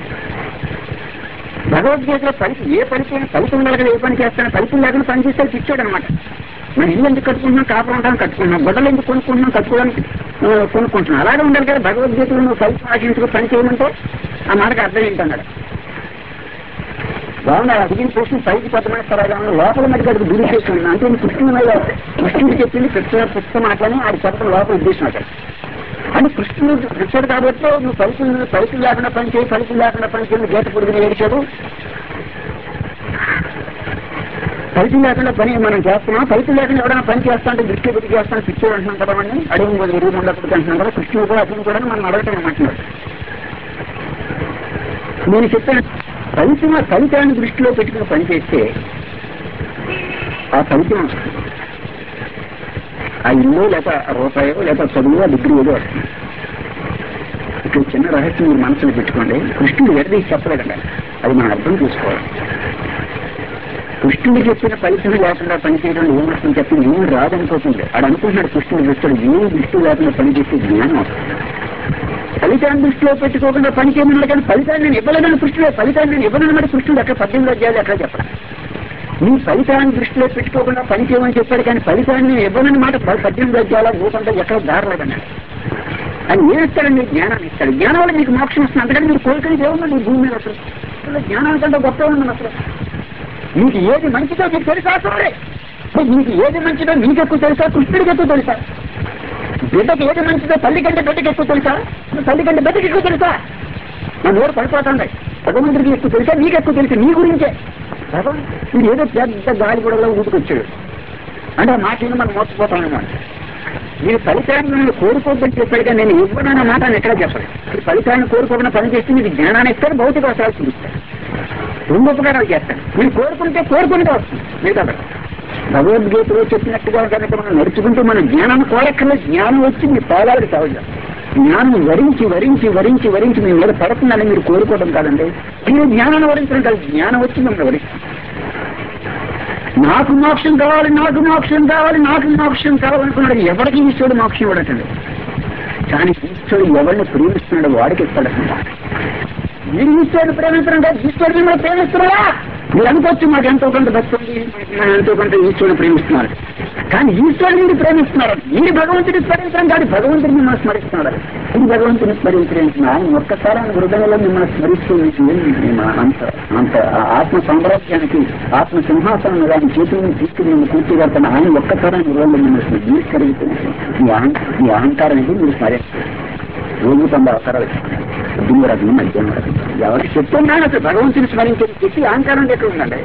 భగవద్గీతలో ఫలితం ఏ ఫలితం ఫలితం లేకుండా ఏ పని చేస్తాను ఫలితం లేకుండా పని చేస్తే పిచ్చాడు అనమాట మన ఇల్లు ఎందుకు కట్టుకుంటున్నాం కాపాడటాం కట్టుకుంటున్నాం గొడవలు ఎందుకు కొనుక్కుంటున్నాం కట్టుకోవడానికి ఆ, కొనుక్కుంటున్నాం అలాగే ఉండాలి కదా భగవద్గీతలో నువ్వు ఫలితం ఆశించుకు పని చేయమంటే ఆ మాటకు అర్థం ఏంటన్నాడు బాగుంది అది అడిగిన ప్రశ్న పైకి పెద్దమైన సరగా ఉంది లోపల మరి అడిగి గురి చేస్తుంది అంటే నేను కృష్ణుని మీద కృష్ణుడు చెప్పింది కృష్ణ పుస్తకం మాట్లాడి ఆడి చెప్పడం లోపల ఉద్దేశం అక్కడ అంటే కృష్ణుడు కృష్ణుడు కాబట్టి నువ్వు ఫలితం ఫలితం లేకుండా పని చేయి ఫలితం లేకుండా పని చేయి గీత పొడుగుని ఏడిచాడు ఫలితం లేకుండా పని మనం చేస్తున్నాం ఫలితం లేకుండా ఎవరైనా పని చేస్తా అంటే దృష్టి పెట్టి చేస్తాను పిచ్చోడు అంటున్నాం కదా మనం అడిగి పోదు ఎరువు ఉండకపోతే అంటున్నాం కదా కృష్ణుడు కూడా అతను కూడా మనం అడగటం అంటున్నాడు నేను చెప్పాను ఫలితం ఫలితాన్ని దృష్టిలో పెట్టుకుని పని చేస్తే ఆ ఫలితం వస్తుంది ఆ ఇల్లు లేక రూపాయో లేక చదువు డిగ్రీ ఏదో వస్తుంది ఇక్కడ చిన్న రహస్యం మీరు మనసులో పెట్టుకోండి కృష్ణుడు ఎడదీసి చెప్పలేదండి అది మనం అర్థం చేసుకోవాలి కృష్ణుడు చెప్పిన ఫలితం లేకుండా పనిచేయడం ఏమొస్తుంది చెప్పి ఏం రాదనుకోకుండా ఆడు అనుకుంటున్నాడు కృష్ణుడు చూస్తాడు ఏం దృష్టి లేకుండా పనిచేస్తే జ్ఞానం వస్తుంది ఫలితాన్ని దృష్టిలో పెట్టుకోకుండా పని చేయమన్నాడు కానీ ఫలితాన్ని నేను ఇవ్వలేదని కృష్ణుడు ఫలితాన్ని నేను ఇవ్వనన్నమాట కృష్ణుడు అక్కడ పద్దెనిమిది అధ్యాయులు అక్కడ చెప్పాలి నీ ఫలితాన్ని దృష్టిలో పెట్టుకోకుండా పని చేయమని చెప్పాడు కానీ ఫలితాన్ని నేను ఇవ్వనని మాట పద్దెనిమిది అధ్యాయుల భూకంటే ఎక్కడ దారలేదన్నాడు అని ఏం ఇస్తాడండి జ్ఞానాన్ని ఇస్తాడు జ్ఞానం వల్ల మీకు మోక్షం వస్తుంది అందుకని మీరు కోరికలు ఏమన్నా మీ భూమి మీద అసలు అసలు జ్ఞానానికంటే గొప్ప ఉంది అసలు మీకు ఏది మంచిదో మీకు తెలుసా సరే మీకు ఏది మంచిదో మీకు ఎక్కువ తెలుసా కృష్ణుడికి ఎక్కువ తెలుసా బిడ్డకి ఏది మంచిదో తల్లి కంటే బిడ్డకి ఎక్కువ తెలుసా తల్లి కంటే బిడ్డకి ఎక్కువ తెలుసా నా నోరు పడిపోతుంది భగవంతుడికి ఎక్కువ తెలుసా నీకు ఎక్కువ తెలుసు నీ గురించే భగవంతుడు మీరు ఏదో పెద్ద గాలి కూడా ఊటుకొచ్చాడు అంటే ఆ మాట మనం మోసపోతామన్నమాట మీరు ఫలితాన్ని నేను కోరుకోవద్దని చెప్పాడు కానీ నేను ఇవ్వనన్న మాట అని ఎక్కడ చెప్పాలి మీరు ఫలితాన్ని కోరుకోకుండా పని చేస్తే మీకు జ్ఞానాన్ని ఇస్తారు భౌతిక అవసరాలు చూపిస్తారు రెండు ఉపకారాలు చేస్తాను మీరు కోరుకుంటే కోరుకుంటే వస్తుంది మిగతా భగవద్గీతలో చెప్పినట్టుగా కనుక మనం నడుచుకుంటూ మన జ్ఞానాన్ని కోరక్కర్లేదు జ్ఞానం వచ్చి మీ పాదాలకు సహజం జ్ఞానం వరించి వరించి వరించి వరించి మీ మీద పడుతుందని మీరు కోరుకోవడం కాదండి మీరు జ్ఞానాన్ని వరించడం కాదు జ్ఞానం వచ్చి మిమ్మల్ని వరిస్తుంది నాకు మోక్షం కావాలి నాకు మోక్షం కావాలి నాకు మోక్షం కావాలనుకున్నాడు ఎవరికి ఈశ్వరుడు మోక్షం ఇవ్వడటండి కానీ ఈశ్వరుడు ఎవరిని ప్రేమిస్తున్నాడు వాడికి ఇస్తాడట మీరు ఈశ్వరుడు ప్రేమించడం కాదు ఈశ్వరుడు మిమ్మల్ని ప్రేమిస్తున్నారా మీరు అనుకోవచ్చు మాకు ఎంతో కొంత భక్తి ఉంది మేము ఎంతో కొంత ఈశ్వరుని ప్రేమిస్తున్నారు కానీ ఈశ్వరుడు మీరు ప్రేమిస్తున్నారు మీరు భగవంతుని స్మరించడం కాదు భగవంతుని మిమ్మల్ని స్మరిస్తున్నాడు ఇది భగవంతుని స్మరించడానికి ఆయన ఒక్కసారి ఆయన హృదయంలో మిమ్మల్ని స్మరిస్తూ మీకు ఏంటి మేము అంత అంత ఆత్మ సామ్రాజ్యానికి ఆత్మ సింహాసనం దాని చేతులను తీసుకుని మేము కూర్చోగలుగుతాను ఆయన ఒక్కసారి ఆయన హృదయంలో మిమ్మల్ని మీరు కలిగితే మీ అహం మీ అహంకారానికి మీరు స్మరిస్తారు రోజు తొంభై అవసరాలు పొద్దున్న రకం మధ్యాహ్నం రకం ఎవరికి చెప్తున్నాను అసలు భగవంతుని స్మరించేది చెప్పి అహంకారం ఎక్కడ ఉందండి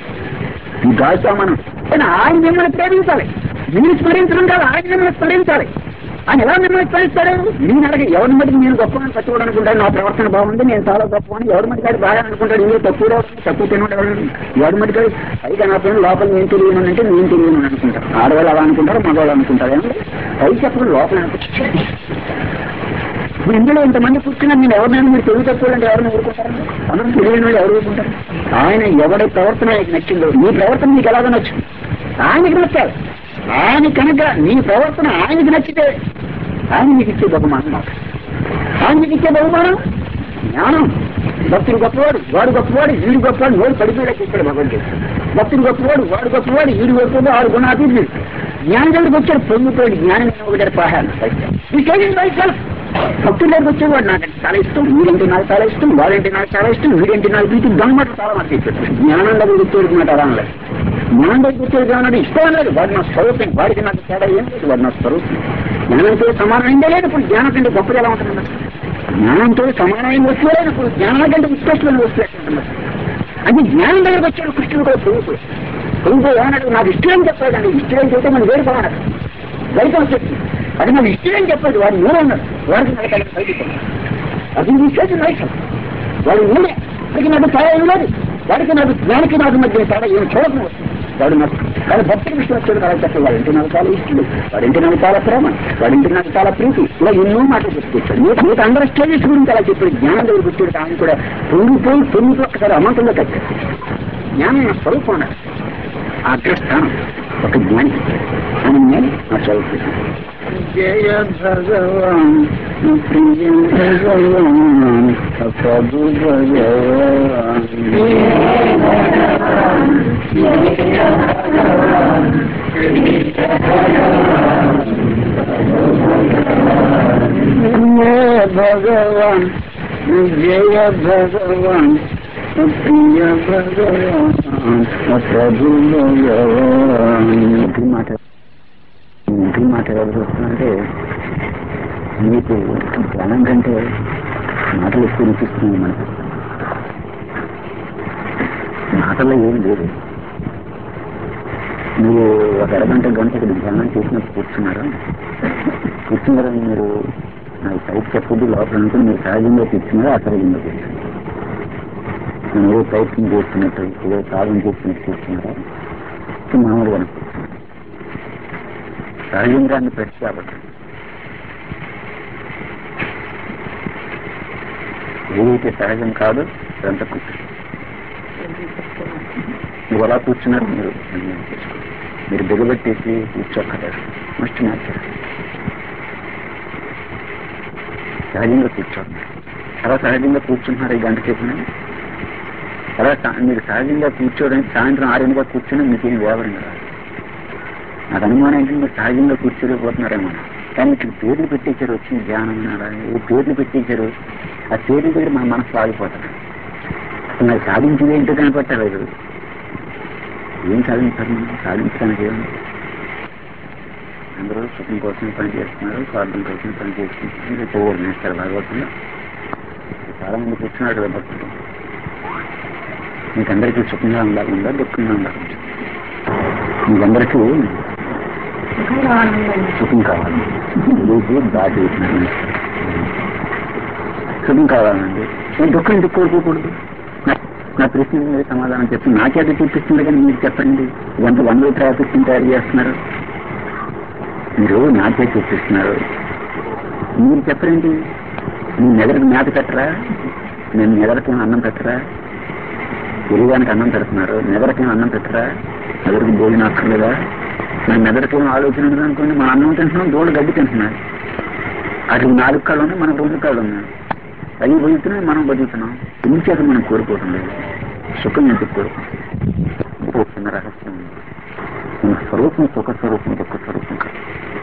ఈ గాలితో మనం కానీ ఆయన మిమ్మల్ని ప్రేమించాలి మీరు స్మరించడం కాదు ఆయన మిమ్మల్ని స్మరించాలి ఆయన ఎలా మిమ్మల్ని స్మరిస్తాడు నేను అడగ ఎవరి మటుకు నేను గొప్ప అని పట్టుకోవడం అనుకుంటాను నా ప్రవర్తన బాగుంది నేను చాలా గొప్ప అని ఎవరి మటుకాడు బాగా అనుకుంటాడు ఇందులో తక్కువ తక్కువ తినడం ఎవరి మటుకాడు పైగా నా పైన లోపల నేను తెలియను అంటే నేను తెలియను అని అనుకుంటాను ఆడవాళ్ళు అలా అనుకుంటారు మగవాళ్ళు అనుకుంటారు ఏమంటే పై చెప్పడం లోపల అనుకుంటారు ఇప్పుడు ఇందులో ఇంతమంది కూర్చున్నా నేను ఎవరినైనా మీరు తెలివి తక్కువ అంటే ఎవరిని ఊరుకుంటారండి అందరూ తెలియని వాళ్ళు ఎవరు ఊరుకుంటారు ఆయన ఎవరి ప్రవర్తన ఆయనకి నచ్చిందో నీ ప్రవర్తన నీకు ఎలాగో నచ్చింది ఆయనకి నచ్చాలి ఆయన కనుక నీ ప్రవర్తన ఆయనకి నచ్చితే ఆయన నీకు ఇచ్చే బహుమానం మాట ఆయన నీకు ఇచ్చే బహుమానం జ్ఞానం భక్తుడు గొప్పవాడు వాడు గొప్పవాడు వీడు గొప్పవాడు నోడు పడిపోయాడు ఇక్కడ భగవంతుడు భక్తుడు గొప్పవాడు వాడు గొప్పవాడు వీడు గొప్పవాడు ఆడు గుణాతీతుడు జ్ఞానం దగ్గరికి వచ్చాడు పొంగిపోయాడు జ్ఞానం ఒకటి పాహాను ఈ చేయండి బయట భక్తుల దగ్గరికి వచ్చేవాడు నాకు చాలా ఇష్టం వీడంటే నాకు చాలా ఇష్టం వాడంటే నాకు చాలా ఇష్టం వీడంటే నాకు ప్రీతి గమ్మట చాలా మంది చెప్పాడు జ్ఞానం దగ్గరికి వచ్చేది మాట అలా అనలేదు జ్ఞానం దగ్గరికి వచ్చేది కావాలి ఇష్టం లేదు వాడు నా స్వరూపం వాడికి నాకు తేడా ఏం లేదు వాడు నా స్వరూపం జ్ఞానంతో సమానమైందే లేదు ఇప్పుడు జ్ఞానం కంటే గొప్పది ఎలా ఉంటుంది జ్ఞానంతో సమానమైన వస్తువు లేదు ఇప్పుడు జ్ఞానం కంటే ఉత్కృష్టమైన వస్తువు ఎట్లా ఉంటుంది అది జ్ఞానం దగ్గరకు వచ్చాడు కృష్ణుడు కూడా పొంగిపోయి పొంగిపోయి ఏమన్నాడు నాకు ఇష్టం అని చెప్పాడండి ఇష్టం చెప్తే మనం వేడుకోమన్నాడు బయట వచ్చేసి అది నాకు ఇష్టం చెప్పాడు వాడు నూనె అన్నాడు వాడికి నాకు కలిసి బయటికి అది విషయం నైషం వాడు నూనె వాడికి నాకు తేడా ఏం లేదు వాడికి నాకు జ్ఞానికి నాకు మధ్య తేడా ఏం చూడదు వాడు నాకు కానీ భక్తుల విషయం వచ్చాడు అలా చెప్పాడు వాడింటి నాకు చాలా ఇష్టం వాడింటి నాకు చాలా ప్రేమ వాడింటి నాకు చాలా ప్రీతి ఇలా ఎన్నో మాటలు చెప్పుకొచ్చాడు మీకు మీకు అందరూ స్టేజెస్ గురించి అలా చెప్పాడు జ్ఞానం దగ్గర వచ్చాడు ఆయన కూడా పొంగిపోయి పొంగిపోయి ఒక్కసారి అమంతంలో కట్టాడు జ్ఞానం నా స్వరూపం అన్నాడు ఆ అగ్రస్థానం ఒక జ్ఞాని అని నేను నా చదువుతున్నాను జయ భగవాన్ ప్రియ భగవాన్ ప్రభు భగవాన్ జయ భగవాన్ జయ భగవాన్ ప్రియ భగవాన్ ప్రభు భగవాన్ ఇది మాట ఇది మాట ఎవరు చూస్తుందంటే మీకు జ్ఞానం కంటే మాటలు ఎక్కువ అనిపిస్తున్నాయి మనకు మాటల్లో ఏం లేదు మీరు ఒక అరగంట గంట ఇక్కడ ధ్యానం చేసినప్పుడు కూర్చున్నారా కూర్చున్నారని మీరు నాకు పైకి చెప్పొద్దు లోపల అనుకుని మీరు సహజంగా కూర్చున్నారా అసహజంగా కూర్చున్నారు నేను ఏదో ప్రయత్నం చేస్తున్నట్టు ఏదో సాధన చేస్తున్నట్టు కూర్చున్నారా మామూలుగా కూర్చున్నారు సహజంగాన్ని పెడితే అవ్వదు ఏదైతే సహజం కాదు అదంతా కూర్చుని మీరు ఎలా కూర్చున్నారు మీరు నిర్ణయం చేసుకోండి. మీరు దిగబెట్టేసి కూర్చోక్కర్లేదు మస్ట్ న్యాచురల్ సహజంగా కూర్చోండి చాలా సహజంగా కూర్చుంటున్నారు ఈ గంట సేపున అలా సా- మీరు సహజంగా కూర్చోవడానికి సాయంత్రం ఆరింటిగా కూర్చొని మీకేం వేవడం రాదు నాకు అనుమానం ఏంటంటే మీరు సహజంగా కూర్చోలేకపోతున్నారేమో కానీ ఇక్కడ పేర్లు పెట్టేశారు వచ్చిన ధ్యానం అలా ఏ పేర్లు పెట్టేశారు ఆ పేర్ల దగ్గర మన మనసు ఆగిపోతుంది అసలు నాకు సాధించింది ఏంటో కనపట్టలేదు ఏం సాధించారు మనం సాధించడానికి ఏం అందరూ సుఖం కోసం పని చేస్తున్నారు స్వార్థం కోసం పని చేస్తున్నారు ఇంకా చెయ్యాలి నేస్తారు భగవత్తులు చాలా మంది కూర్చున్నారు కదా భక్తులు మీకందరికీ సుఖంగా ఉండాలందా దుఃఖంగా ఉండాలి మీకందరికీ సుఖం కావాలి ఇది దాటి వేసినారు. సుఖం కావాలండి నేను దుఃఖం ఎందుకు కోరుకోకూడదు నా- నా ప్రశ్న మీద సమాధానం చెప్పి నాకేత చూపిస్తుంది కానీ మీరు చెప్పండి ఎంత వన్ వే ట్రాఫిక్ తయారు చేస్తున్నారు మీరు నాకే చూపిస్తున్నారు మీరు చెప్పరండి మీ మెదడుకు మేత పెట్టరా నేను మెదడుకి అన్నం పెట్టరా శరీరానికి అన్నం పెడుతున్నారు మెదడుకి అన్నం పెట్టరా మెదడుకి భోజనం అక్కర్లేదా మన మెదడుకి ఏం ఆలోచన ఉండదు అనుకోండి మన అన్నం తింటున్నాం దూడ గడ్డి తింటున్నాయి అట్లా నాలుగు కాళ్ళు ఉన్నాయి మనకు రెండు కాళ్ళు ఉన్నాయి అవి బతుకుతున్నాయి మనం బతుకుతున్నాం ఎందుచేత మనం కోరుకోవటం లేదు సుఖం ఎందుకు కోరుకుంటాం ఇంకో చిన్న రహస్యం ఉంది. మీ స్వరూపం సుఖ స్వరూపం దుఃఖ స్వరూపం కాదు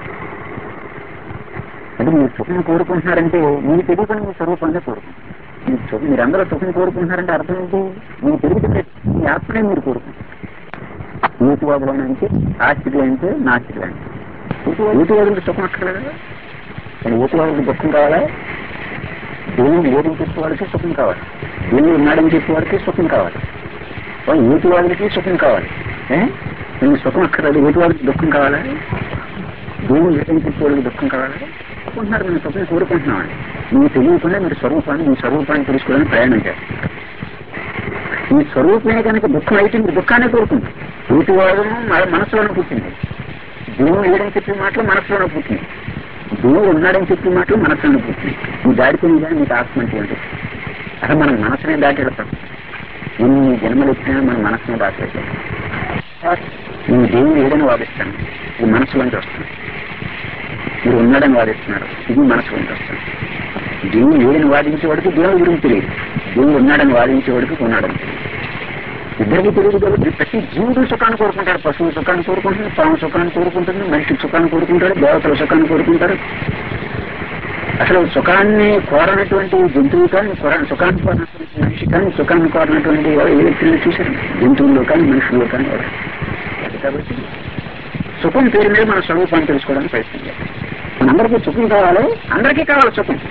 అంటే మీరు సుఖం కోరుకుంటున్నారంటే మీకు తెలియకుండా మీ స్వరూపాన్ని కోరుకుంటున్నారు మీరు సుఖం మీరందరూ సుఖం కోరుకుంటున్నారంటే అర్థం ఏంటి మీకు తెలియదు మీ ఆత్మనే మీరు కోరుకుంటున్నారు యూతివాదులు అంటే ఆస్తికులు అంటే నాస్తికులు అంటే యూతివాదులకు సుఖం అక్కర్లేదు కదా కానీ యూతివాదులకు దుఃఖం కావాలా దేవుడు లేదని చెప్పేవాడికి సుఖం కావాలి దేవుడు ఉన్నాడని చెప్పేవాడికి సుఖం కావాలి వాళ్ళు యూతివాదులకి సుఖం కావాలి ఏ నేను సుఖం అక్కర్లేదు యూతివాదులకి దుఃఖం కావాలా దేవుడు లేదని చెప్పేవాడికి దుఃఖం కావాలా అనుకుంటున్నారు మీరు సుఖం కోరుకుంటున్నామండి మీకు తెలియకుండా మీరు స్వరూపాన్ని మీ స్వరూపాన్ని తెలుసుకోవడానికి ప్రయాణం చేస్తారు మీ స్వరూపమే కనుక దుఃఖం అయితే మీరు దుఃఖాన్ని కోరుకుంటారు యూతివాదం మన మనసులోనే పుట్టింది దేవుడు లేడని చెప్పే మాటలు మనసులోనే పుట్టింది దేవుడు ఉన్నాడని చెప్పే మాటలు మనసులోనే పుట్టింది ఈ దాడిపోయిన కానీ మీకు ఆత్మ అంటే ఏంటి అసలు మనం మనసునే దాటి వెళ్తాం ఎన్ని జన్మలు వచ్చినా మన మనసునే దాటి వెళ్తాం నేను దేవుడు లేడని వాదిస్తాను ఇది మనసులోంచి వస్తుంది మీరు ఉన్నాడని వాదిస్తున్నారు ఇది మనసులోంచి వస్తుంది దేవుడు లేడని వాదించేవాడికి దేవుడి గురించి తెలియదు దేవుడు ఉన్నాడని వాదించేవాడికి ఉన్నాడని తెలియదు ఇద్దరికి తెలియదు కాబట్టి ప్రతి జీవుడు సుఖాన్ని కోరుకుంటాడు పశువు సుఖాన్ని కోరుకుంటుంది పాము సుఖాన్ని కోరుకుంటుంది మనిషి సుఖాన్ని కోరుకుంటాడు దేవతల సుఖాన్ని కోరుకుంటారు అసలు సుఖాన్ని కోరనటువంటి జంతువు కానీ కోర- సుఖాన్ని కోరినటువంటి మనిషి కానీ సుఖాన్ని కోరినటువంటి ఎవరు ఏ వ్యక్తిని చూశారు జంతువుల్లో కానీ మనుషుల్లో కానీ ఎవరు కాబట్టి సుఖం పేరు మీద మన స్వరూపాన్ని తెలుసుకోవడానికి ప్రయత్నం చేయాలి మనందరికీ సుఖం కావాలి అందరికీ కావాలి సుఖం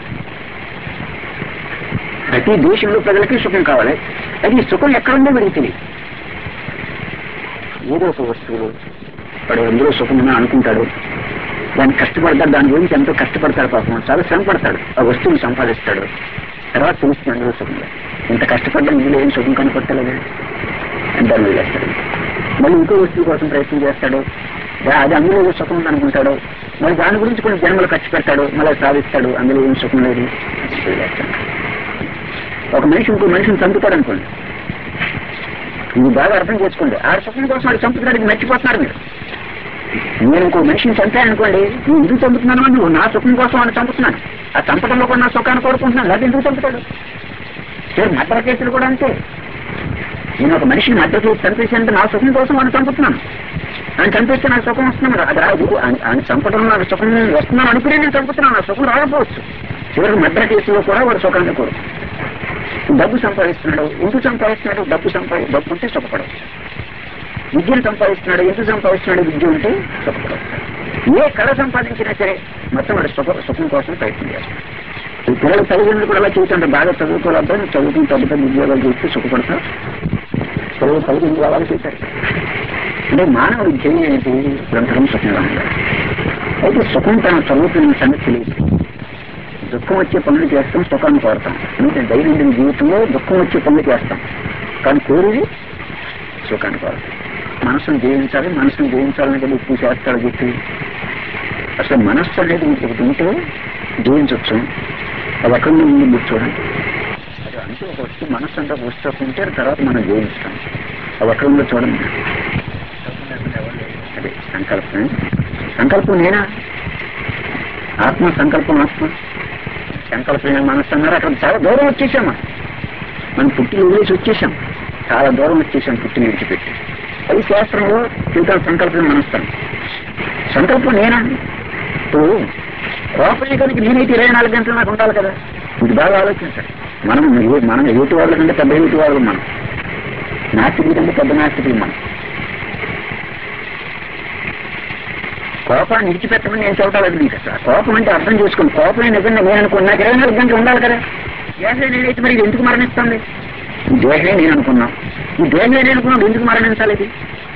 ప్రతి దేశంలో ప్రజలకి సుఖం కావాలి అది ఈ సుఖం ఎక్కడుందో వీడికి తెలియదు ఏదో ఒక వస్తువులు వాడు ఎందులో సుఖం ఉన్నా అనుకుంటాడు దాన్ని కష్టపడతాడు దాని గురించి ఎంతో కష్టపడతాడు పాపం చాలా శ్రమ పడతాడు ఆ వస్తువుని సంపాదిస్తాడు తర్వాత తెలుస్తుంది అందులో సుఖం లేదు ఇంత కష్టపడ్డా ఇందులో ఏం సుఖం కనపట్టలేదు దాన్ని వదిలేస్తాడు మళ్ళీ ఇంకో వస్తువు కోసం ప్రయత్నం చేస్తాడు దా- అది అందులో ఏదో సుఖం ఉంది అనుకుంటాడు మళ్ళీ దాని గురించి కొన్ని జన్మలు ఖర్చు పెడతాడు మళ్ళీ సాధిస్తాడు అందులో ఏం సుఖం లేదు వదిలేస్తాడు ఒక మనిషి ఇంకో మనిషిని చంపుతాడు అనుకోండి ఇది బాగా అర్థం చేసుకోండి ఆ సుఖం కోసం వాడు చంపుతున్నాడు ఇది మర్చిపోతున్నారు మీరు నేను ఇంకో మనిషిని చంపాననుకోండి నేను ఎందుకు చంపుతున్నాను అని నువ్వు నా సుఖం కోసం వాడిని చంపుతున్నాను ఆ చంపడంలో కూడా నా సుఖాన్ని కోరుకుంటున్నాను లేదా ఎందుకు చంపుతాడు సరే మర్డర్ కేసులు కూడా అంతే నేను ఒక మనిషిని మర్డర్ చేసి చంపేసానంటే నా సుఖం కోసం వాడిని చంపుతున్నాను ఆయన చంపేస్తే నాకు సుఖం వస్తున్నాను అది రాదు ఆయన- ఆయన చంపడం నాకు సుఖం వస్తున్నాను అనుకునే నేను చంపుతున్నాను నా సుఖం రాకపోవచ్చు చివరికి మర్డర్ కేసులో కూడా వాడు సుఖాన్ని కోరు డబ్బు సంపాదిస్తున్నాడు ఎందుకు సంపాదిస్తున్నాడు డబ్బు సంపాది డబ్బు ఉంటే సుఖపడవచ్చు విద్యను సంపాదిస్తున్నాడు ఎందుకు సంపాదిస్తున్నాడు విద్య ఉంటే సుఖపడవచ్చు ఏ కళ సంపాదించినా సరే మొత్తం వాడు సుఖ సుఖం కోసం ప్రయత్నం చేస్తాడు ఈ పిల్లల తల్లిదండ్రులు కూడా అలా చూస్తుంటే బాగా చదువుకోవాలి చదువుకుని పెద్ద పెద్ద ఉద్యోగాలు చేస్తే సుఖపడతారు పిల్లల తల్లిదండ్రులు అలా చేశారు అంటే మానవుడి ధ్యేయం ఏంటి బ్రతకడం సుఖంగా ఉండాలి అయితే సుఖం తన చదువుతున్న సంగతి తెలియదు దుఃఖం వచ్చే పనులు చేస్తాం సుఖాన్ని కోరుతాం అంటే దైనందిన జీవితంలో దుఃఖం వచ్చే పనులు చేస్తాం కానీ కోరేది సుఖాన్ని కోరుతాం మనసును జయించాలి మనసును జయించాలని కదా ఎక్కువ చేస్తాడు చెప్పి అసలు మనస్సు అనేది ఒకటి ఉంటే జయించవచ్చు అది ఎక్కడ ఉంది మీరు చూడండి అది అంటే ఒక వస్తువు మనస్సు అంటే ఒక వస్తువు ఉంటే తర్వాత మనం జయించుతాం అది ఎక్కడ ఉందో చూడండి అదే సంకల్పం సంకల్పం నేనా ఆత్మ సంకల్పం ఆత్మ సంకల్పం మనస్సు అన్నారు అక్కడ చాలా దూరం వచ్చేసాం మనం మనం పుట్టిన వదిలేసి వచ్చేసాం చాలా దూరం వచ్చేసాం పుట్టిన విడిచిపెట్టి అది శాస్త్రంలో చూద్దాం సంకల్పం మనస్తాం సంకల్పం నేనా ఇప్పుడు కోపమే కనుక నేనైతే ఇరవై నాలుగు గంటలు నాకు ఉండాలి కదా ఇది బాగా ఆలోచించాలి మనం ఏ- మనం ఎదుటి వాళ్ళ కంటే పెద్ద ఎదుటి వాళ్ళు మనం నాస్తికుడి కంటే పెద్ద నాస్తికులు మనం కోపాన్ని విడిచిపెట్టమని నేను చెప్పలేదు మీకు అసలు ఆ కోపం అంటే అర్థం చేసుకోండి కోపం నిజంగా నేను అనుకున్నా నాకు ఇరవై నాలుగు గంటలు ఉండాలి కదా దేహమే నేనైతే మరి ఇది ఎందుకు మరణిస్తుంది ఈ దేహమే నేను అనుకున్నాం ఈ దేహమే నేను అనుకున్నాడు ఎందుకు మరణించాలి ఇది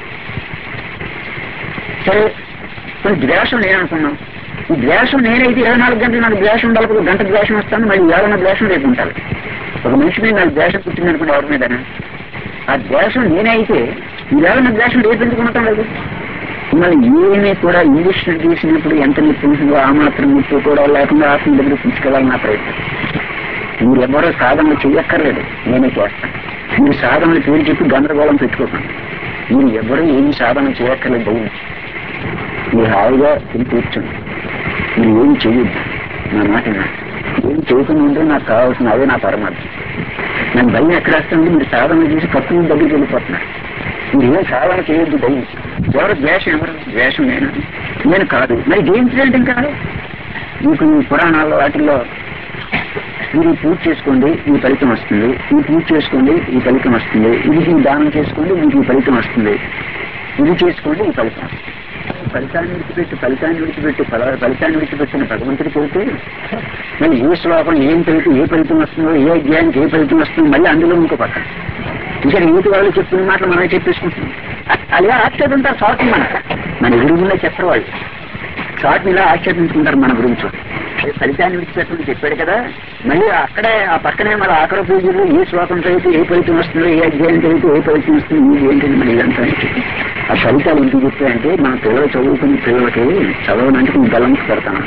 సరే కొన్ని ద్వేషం నేను అనుకున్నాం ఈ ద్వేషం నేనైతే ఇరవై నాలుగు గంటలు నాకు ద్వేషం ఉండాలి ఒక గంట ద్వేషం వస్తాను మళ్ళీ ఏడన్న ద్వేషం రేపు ఉండాలి ఒక మనిషి మీద నాకు ద్వేషం పుట్టింది అనుకుంటే ఎవరి మీదనా ఆ ద్వేషం నేనైతే ఈ ఏడన్న ద్వేషం రేపు ఎందుకు ఉండటం లేదు మళ్ళీ ఏమీ కూడా ఇంగ్లీష్ తీసినప్పుడు ఎంత నొప్పి ఉంటుందో ఆ మాత్రం నొప్పి కూడా లేకుండా ఆత్మ దగ్గర తీసుకెళ్ళాలని నా ప్రయత్నం మీరు ఎవరో సాధనలు చెయ్యక్కర్లేదు నేనే చేస్తాను మీరు సాధనలు పేరు చెప్పి గందరగోళం పెట్టుకోకండి మీరు ఎవరు ఏమి సాధన చేయక్కర్లేదు దయించి మీరు హాయిగా తిని కూర్చోండి మీరు ఏమి చెయ్యొద్దు నా మాట వినండి. ఏం చేయకుండా ఉంటే నాకు కావాల్సిన అదే నా పరమార్థం నాకు భయం ఎక్కడ వస్తుంది మీరు సాధన చేసి పక్కన దగ్గరికి వెళ్ళిపోతున్నారు మీరు ఏం సాధన చేయొద్దు దయించి ఎవరు ద్వేషం ఎవరు ద్వేషం నేను నేను కాదు మరి జయించలేంటి ఇంకా మీకు ఈ పురాణాల్లో వాటిల్లో మీరు ఈ పూజ చేసుకోండి ఈ ఫలితం వస్తుంది ఈ పూజ చేసుకోండి ఈ ఫలితం వస్తుంది ఇది ఈ దానం చేసుకోండి మీకు ఈ ఫలితం వస్తుంది ఇది చేసుకోండి ఈ ఫలితం వస్తుంది ఫలితాన్ని విడిచిపెట్టి ఫలితాన్ని విడిచిపెట్టి ఫల- ఫలితాన్ని విడిచిపెట్టిన భగవంతుడికి వెళ్తే మళ్ళీ ఏ శ్లోకం ఏం చదివితే ఏ ఫలితం వస్తుందో ఏ అధ్యాయానికి ఏ ఫలితం వస్తుందో మళ్ళీ అందులో ఇంకో పక్క ఇక్కడ ఏది వాళ్ళు చెప్పిన మాటలు మనమే చెప్పేసుకుంటున్నాం అలా ఆశ్చర్యం ఉంటారు స్వార్థం మన మన ఎదురుగుండా చెప్పరు వాళ్ళు షార్ట్ ఇలా ఆక్షేపించుకుంటారు మన గురించి అదే ఫలితాన్ని విడిచిపెట్టమని చెప్పాడు కదా మళ్ళీ అక్కడే ఆ పక్కనే మన ఆఖరి పూజలు ఏ శ్లోకం చదివితే ఏ ఫలితం వస్తుందో ఏ అధ్యాయం చదివితే ఏ ఫలితం వస్తుందో ఇది ఏంటంటే మరి ఇదంతా ఆ ఫలితాలు ఎందుకు చెప్తాయంటే మన పిల్లలు చదువుకునే పిల్లలకి చదవడానికి నేను బలం పెడతాను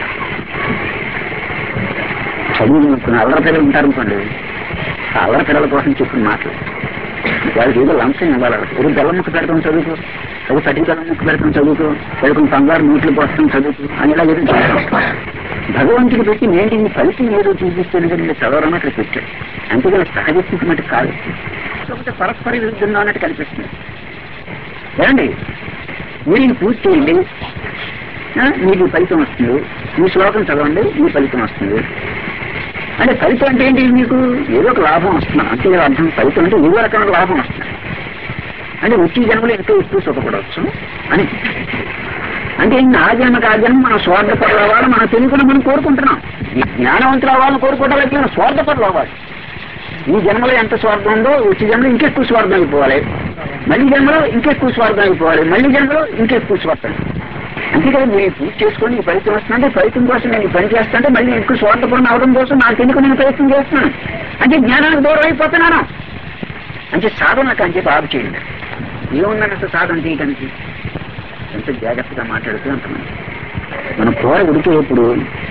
చదువు కొన్ని అల్లరి పిల్లలు ఉంటారు అనుకోండి ఆ అల్లరి పిల్లల కోసం చెప్పిన మాటలు వాళ్ళకి ఏదో లంచం ఇవ్వాలి ఒక బెల్లం ముక్క పెడతాం చదువుకో ఒక పట్టి బెల్లం ముక్క పెడతాం చదువుకో పెడతాం బంగారు నోట్లు పోస్తాం చదువుకో అని ఇలా ఏదో చెప్తాం భగవంతుడు పెట్టి నేను ఈ ఫలితం ఏదో చూపిస్తాను కానీ నేను చదవడం అక్కడ పెట్టాడు అంతేగాని సహజ స్థితి మటు కాదు కాకపోతే పరస్పర విరుద్ధంగా అన్నట్టు కనిపిస్తుంది ఏమండి మీరు ఈ పూజ చేయండి ఆ, మీకు ఈ ఫలితం వస్తుంది ఈ శ్లోకం చదవండి ఈ ఫలితం వస్తుంది అంటే ఫలితం అంటే ఏంటి మీకు ఏదో ఒక లాభం వస్తుంది అంతే కదా అర్థం ఫలితం అంటే ఏదో రకమైన లాభం వస్తుంది అంటే వచ్చే జన్మలో ఎంతో ఎక్కువ సుఖపడవచ్చు అని అంటే ఇంకా ఆ జన్మకి ఆ జన్మ మనం స్వార్థపరులు అవ్వాలి మనం తెలియకుండా మనం కోరుకుంటున్నాం ఈ జ్ఞానవంతులు అవ్వాలని కోరుకోవడానికి మనం స్వార్థపరులు అవ్వాలి ఈ జన్మలో ఎంత స్వార్థం ఉందో వచ్చే జన్మలో ఇంకెక్కువ స్వార్థం అయిపోవాలి మళ్ళీ జన్మలో ఇంకెక్కువ స్వార్థం అయిపోవాలి మళ్ళీ జన్మలో ఇంకెక్కువ స్వార్థం అంతేకాదు మీరు ఈ పూజ చేసుకొని ఈ ఫలితం వస్తుందంటే ఫలితం కోసం నేను ఈ పని చేస్తుంటే మళ్ళీ ఎక్కువ స్వార్థపూర్ణ అవడం కోసం నాకు ఎందుకు నేను ప్రయత్నం చేస్తున్నాను అంటే జ్ఞానానికి దూరం అయిపోతున్నాను అంటే సాధనకు అని చెప్పి ఆపు చేయండి ఏముందని అసలు సాధన చేయడానికి ఎంత జాగ్రత్తగా మాట్లాడితే అంత మంచిది. మన కూర ఉడికేప్పుడు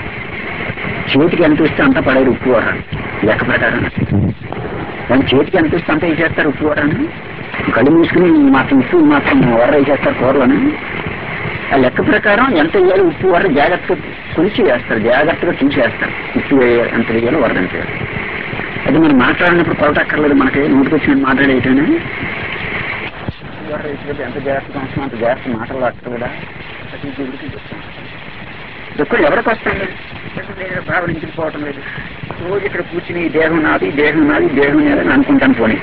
చేతికి ఎంత ఇస్తే అంత పడేది ఉప్పు వాడాలి లెక్క ప్రకారం దాని చేతికి ఎంత ఇస్తే అంత వేసేస్తారు ఉప్పు వాడాలని కళ్ళు మూసుకుని మాత్రం ఉప్పు మాత్రం వర వేసేస్తారు కూరలని ఆ లెక్క ప్రకారం ఎంత వేయాలి ఉప్పు వర జాగ్రత్తగా కొలిచి వేస్తారు జాగ్రత్తగా చూసి వేస్తారు ఉప్పు వేయాలి ఎంత వేయాలో వర ఎంత వేయాలి అది మనం మాట్లాడినప్పుడు కొలటక్కర్లేదు మనకి నోటికి వచ్చినట్టు మాట్లాడేయటమే వర వేసేటప్పుడు ఎంత జాగ్రత్తగా ఉంటున్నా అంత జాగ్రత్త మాట్లాడక్కర్ కదా ప్రతి దేవుడికి చెప్తాను దుఃఖం ఎవరికి వస్తుంది ఎందుకు నేను భావన ఇంటికి పోవటం లేదు రోజు ఇక్కడ కూర్చుని ఈ దేహం నాది ఈ దేహం నాది ఈ దేహం నాది అని అనుకుంటాను పోనీ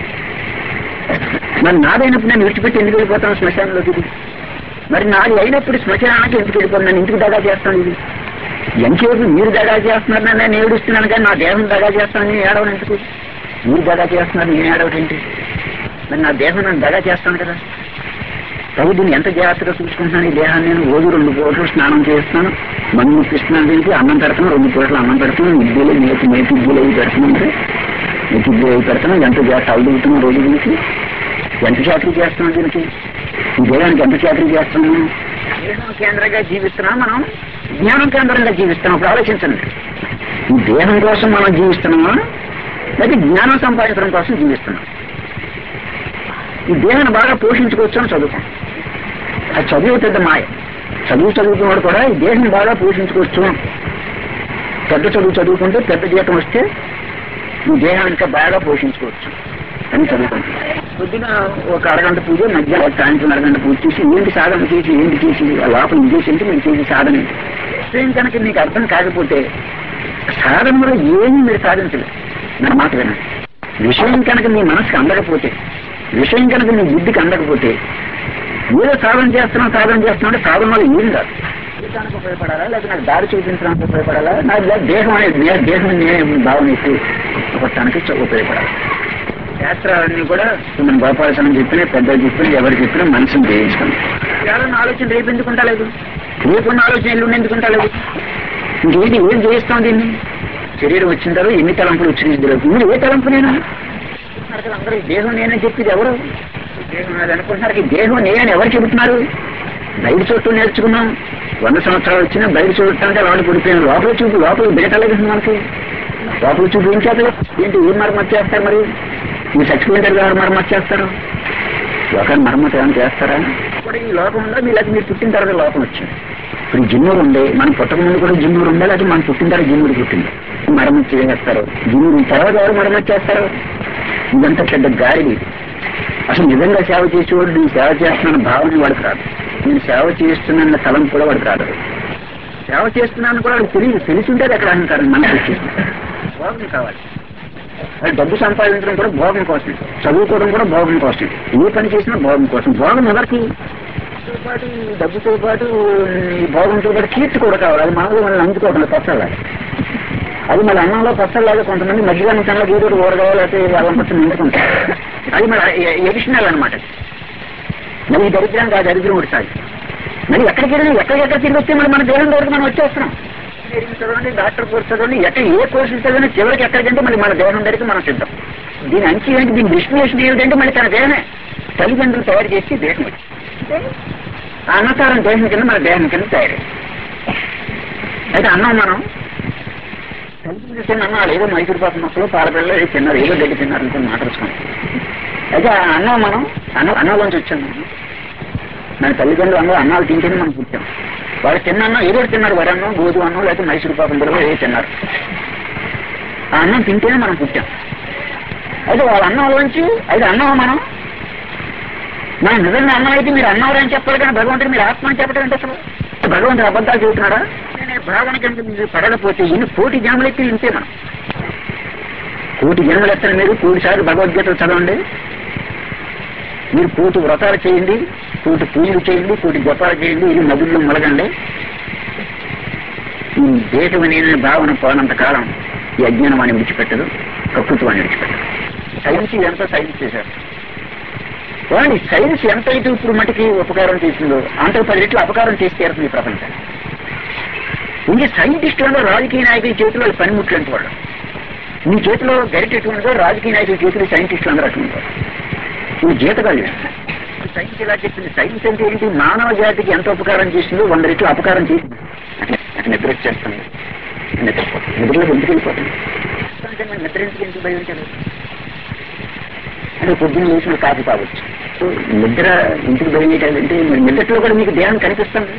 మరి నాదైనప్పుడు నేను విడిచిపెట్టి ఎందుకు వెళ్ళిపోతాను శ్మశానంలోకి ఇది మరి నాది అయినప్పుడు శ్మశానానికి ఎందుకు వెళ్ళిపోతాను నేను ఇంటికి దగా చేస్తాను ఇది ఎంతసేపు మీరు దగా చేస్తున్నారని నేను ఏడుస్తున్నాను కానీ నా దేహం దగా చేస్తాను నేను ఏడవను ఎందుకు మీరు దగా చేస్తున్నారు నేను ఏడవటం ఏంటి మరి నా దేహం నన్ను దగా చేస్తాను కదా ప్రభు దీన్ని ఎంత జాగ్రత్తగా చూసుకుంటున్నాను ఈ దేహాన్ని నేను రోజు రెండు పూటలు స్నానం చేస్తున్నాను మన్ను ముప్పిస్తున్నాను దీనికి అన్నం పెడుతున్నాను రెండు పూటలు అన్నం పెడుతున్నాను ఇడ్లీలు నేతి నేతి ఇడ్లీలు అవి పెడుతున్నాను నేతి ఇడ్లీలు అవి పెడుతున్నాను ఎంత జాగ్రత్త అడుగుతున్నాను రోజు దీనికి ఎంత చాకరీ చేస్తున్నాం దీనికి ఈ దేహానికి ఎంత చాకరీ చేస్తున్నాము దేహం కేంద్రంగా జీవిస్తున్నాం మనం జ్ఞానం కేంద్రంగా జీవిస్తున్నాం ఇప్పుడు ఆలోచించండి ఈ దేహం కోసం మనం జీవిస్తున్నామా లేదా జ్ఞానం సంపాదించడం కోసం జీవిస్తున్నాం ఈ దేహాన్ని బాగా పోషించుకోవచ్చు అని చదువుతాం అది చదువు పెద్ద మాయ చదువు చదువుకున్నాడు కూడా ఈ దేహం బాగా పోషించుకోవచ్చు పెద్ద చదువు చదువుకుంటే పెద్ద జీతం వస్తే ఈ దేహాన్ని ఇంకా బాగా పోషించుకోవచ్చు అని చదువుకుంటాం పొద్దున ఒక అరగంట పూజ మధ్యాహ్నం సాయంత్రం అరగంట పూజ చేసి ఏంటి సాధన చేసి ఏంటి చేసి ఆ లోపల ఇది చేసి అంటే మీరు చేసి సాధన ఏంటి? విషయం కనుక మీకు అర్థం కాకపోతే సాధన వల్ల ఏమీ మీరు సాధించలేదు నా మాట వినండి విషయం కనుక మీ మనసుకు అందకపోతే విషయం కనుక మీ బుద్ధికి అందకపోతే ఏదో సాధన చేస్తున్నాం సాధన చేస్తున్నాం అంటే సాధన వల్ల ఏం కాదు జీవితానికి ఉపయోగపడాలా లేదా నాకు దారి చూపించడానికి ఉపయోగపడాలా నాకు ఇలా దేహం అనేది నే- దేహం నేను భావన ఎక్కువ కొట్టడానికి ఉపయోగపడాలి శాస్త్రాలన్నీ కూడా మన గోపాలస్వామి చెప్పిన పెద్దలు చెప్పిన ఎవరు చెప్పినా మనసును జయించుకుని కేవలం ఆలోచన రేపు ఎందుకు ఉంటలేదు రేపున్న ఆలోచన ఎల్లుండి ఎందుకు ఉంటలేదు ఇంకేంటి ఏం చేయిస్తాం దీన్ని శరీరం వచ్చిన తర్వాత ఎన్ని తలంపులు వచ్చినాయి మీరు ఏ తలంపు నేను అనుకుంటున్నారు కదా అందరూ ఈ దేహం నేనని చెప్పేది ఎవరు ఈ దేహం నాది అనుకుంటున్నారు ఈ దేహం నేనని ఎవరు చెబుతున్నారు బయట చోటు నేర్చుకున్నాం వంద సంవత్సరాలు వచ్చినా బయట చూడటానికి వాళ్ళు పడిపోయిన లోపల చూపు లోపల బయటలేదు మనకి లోపల చూపు ఏం చేతలేదు ఏంటి ఏం మరమ్మతు చేస్తారు మరి ఈ చచ్చిపోయిన గారు మరమ్మతు చేస్తారు లోకాన్ని మరమ్మతు ఏమైనా చేస్తారా ఇప్పుడు ఈ లోకం ఉందా మీ లేకపోతే మీరు పుట్టిన తర్వాత లోకం వచ్చింది ఇప్పుడు జిన్నూరు ఉంది మనం పుట్టక ముందు కూడా జిన్నూరు ఉందా లేకపోతే మనం పుట్టిన తర్వాత జిన్నూరు పుట్టింది మరమ్మతు చేస్తారు జిన్నూరు తర్వాత ఎవరు మరమ్మతు చేస్తారు ఇదంతా పెద్ద గాడి అసలు నిజంగా సేవ చేసేవాడు నేను సేవ చేస్తున్నాను భావన వాడికి రాదు నేను సేవ చేస్తున్నాన్న తలం కూడా వాడికి రాదు సేవ చేస్తున్నాను కూడా వాడికి తెలియదు తెలిసింటే అది అక్కడ అహంకారం మనకు వచ్చేసి భోగం కావాలి అది డబ్బు సంపాదించడం కూడా భోగం కోసం చదువుకోవడం కూడా భోగం కోసం ఏ పని చేసినా భోగం కోసం భోగం ఎవరికి డబ్బుతో పాటు ఈ డబ్బుతో పాటు ఈ భోగంతో పాటు కీర్తి కూడా కావాలి అది మనలో మనం అందుకోవడం పచ్చలాగా అది మన అన్నంలో పచ్చలాగా కొంతమంది మధ్యలో కన్నా గీదూరు ఊరగాయ లేకపోతే వాళ్ళ మొత్తం నిండుకుంటారు అది మన ఎడిషనల్ అనమాట మరి ఈ దరిద్రం కాదు దరిద్రం ఒకటి సాగి మరి ఎక్కడికి వెళ్ళి ఎక్కడికెక్కడ తిరిగి వస్తే మరి మన దేహం దగ్గరికి మనం వచ్చేస్తున్నాం ఇంజనీరింగ్ చదవండి డాక్టర్ కోర్స్ చదవండి ఎక్కడ ఏ కోర్సు చదవండి చివరికి ఎక్కడికంటే మళ్ళీ మన దేహం దగ్గరికి మనం సిద్ధం దీని అంచి ఏంటి దీని డిస్టినేషన్ ఏమిటంటే మళ్ళీ తన దేహమే తల్లిదండ్రులు తయారు చేసి దేహం వచ్చి ఆ అన్నసారం దేహం కింద మన దేహం కింద తయారై అయితే అన్నం మనం తల్లిదండ్రులు తిన్న అన్నాడు ఏదో మైసూరు పాప మొక్కలు పాలపిల్లలు ఏదో తిన్నారు ఏదో గడ్డి తిన్నారు అనుకుని మాట్లాడుకున్నాం అయితే ఆ అన్నం మనం అన్నం అన్నంలోంచి వచ్చాం మనం మన తల్లిదండ్రులు అందరూ అన్నాలు తింటేనే మనం పుట్టాం వాళ్ళు తిన్న అన్నం ఏదో ఒకటి తిన్నారు వరి అన్నం గోధుమ అన్నం లేకపోతే మైసూరు పాపం పిల్లలు ఏదో తిన్నారు ఆ అన్నం తింటేనే మనం పుట్టాం అయితే వాళ్ళ అన్నంలోంచి అయితే అన్నం మనం మనం నిజంగా అన్నం అయితే మీరు అన్నవరు అని చెప్పాలి కానీ భగవంతుడు మీరు ఆత్మ అని చెప్పడం అంటే అసలు భగవంతుడు అబద్ధాలు చెబుతున్నాడా నేను భావన కనుక మీరు పడకపోతే ఇన్ని కోటి జన్మలు ఎత్తి ఇంతే మనం కోటి జన్మలు ఎత్తండి మీరు కోటి సార్లు భగవద్గీత చదవండి మీరు కోటి వ్రతాలు చేయండి కోటి పూజలు చేయండి కోటి జపాలు చేయండి ఇది నదుల్లో మొలగండి ఈ దేశం అనే భావన పోనంత కాలం ఈ అజ్ఞానం వాడిని విడిచిపెట్టదు ప్రకృతి వాడిని విడిచిపెట్టదు సైన్స్ ఎంత సైన్స్ చేశారు ఏమండి సైన్స్ ఎంత అయితే ఇప్పుడు మటుకి ఉపకారం చేసిందో అంత పది రెట్లు అపకారం చేసి తీరుతుంది ఈ ప్రపంచం ఇంకే సైంటిస్టులలో రాజకీయ నాయకుల చేతిలో వాళ్ళు పనిముట్లు అంటే వాళ్ళు మీ చేతిలో గరిట ఎటువంటిదో రాజకీయ నాయకుల చేతిలో సైంటిస్టులు అందరూ అటువంటివారు ఇది జీతగాళ్ళు సైన్స్ ఇలా చెప్పింది సైన్స్ అంటే ఏంటి మానవ జాతికి ఎంత ఉపకారం చేసిందో వంద రెట్లు అపకారం చేసింది అట్లా అట్లా నిద్ర వచ్చేస్తుంది నిద్రపోతుంది నిద్రలో ఎందుకు వెళ్ళిపోతుంది అంటే మరి నిద్ర ఎందుకు ఎందుకు భయించలేదు అంటే పొద్దున్న లేచిన కాఫీ తాగొచ్చు సో నిద్ర ఇంటికి బయలుదేరాలంటే మరి నిద్రలో కూడా మీకు దేహం కనిపిస్తుంది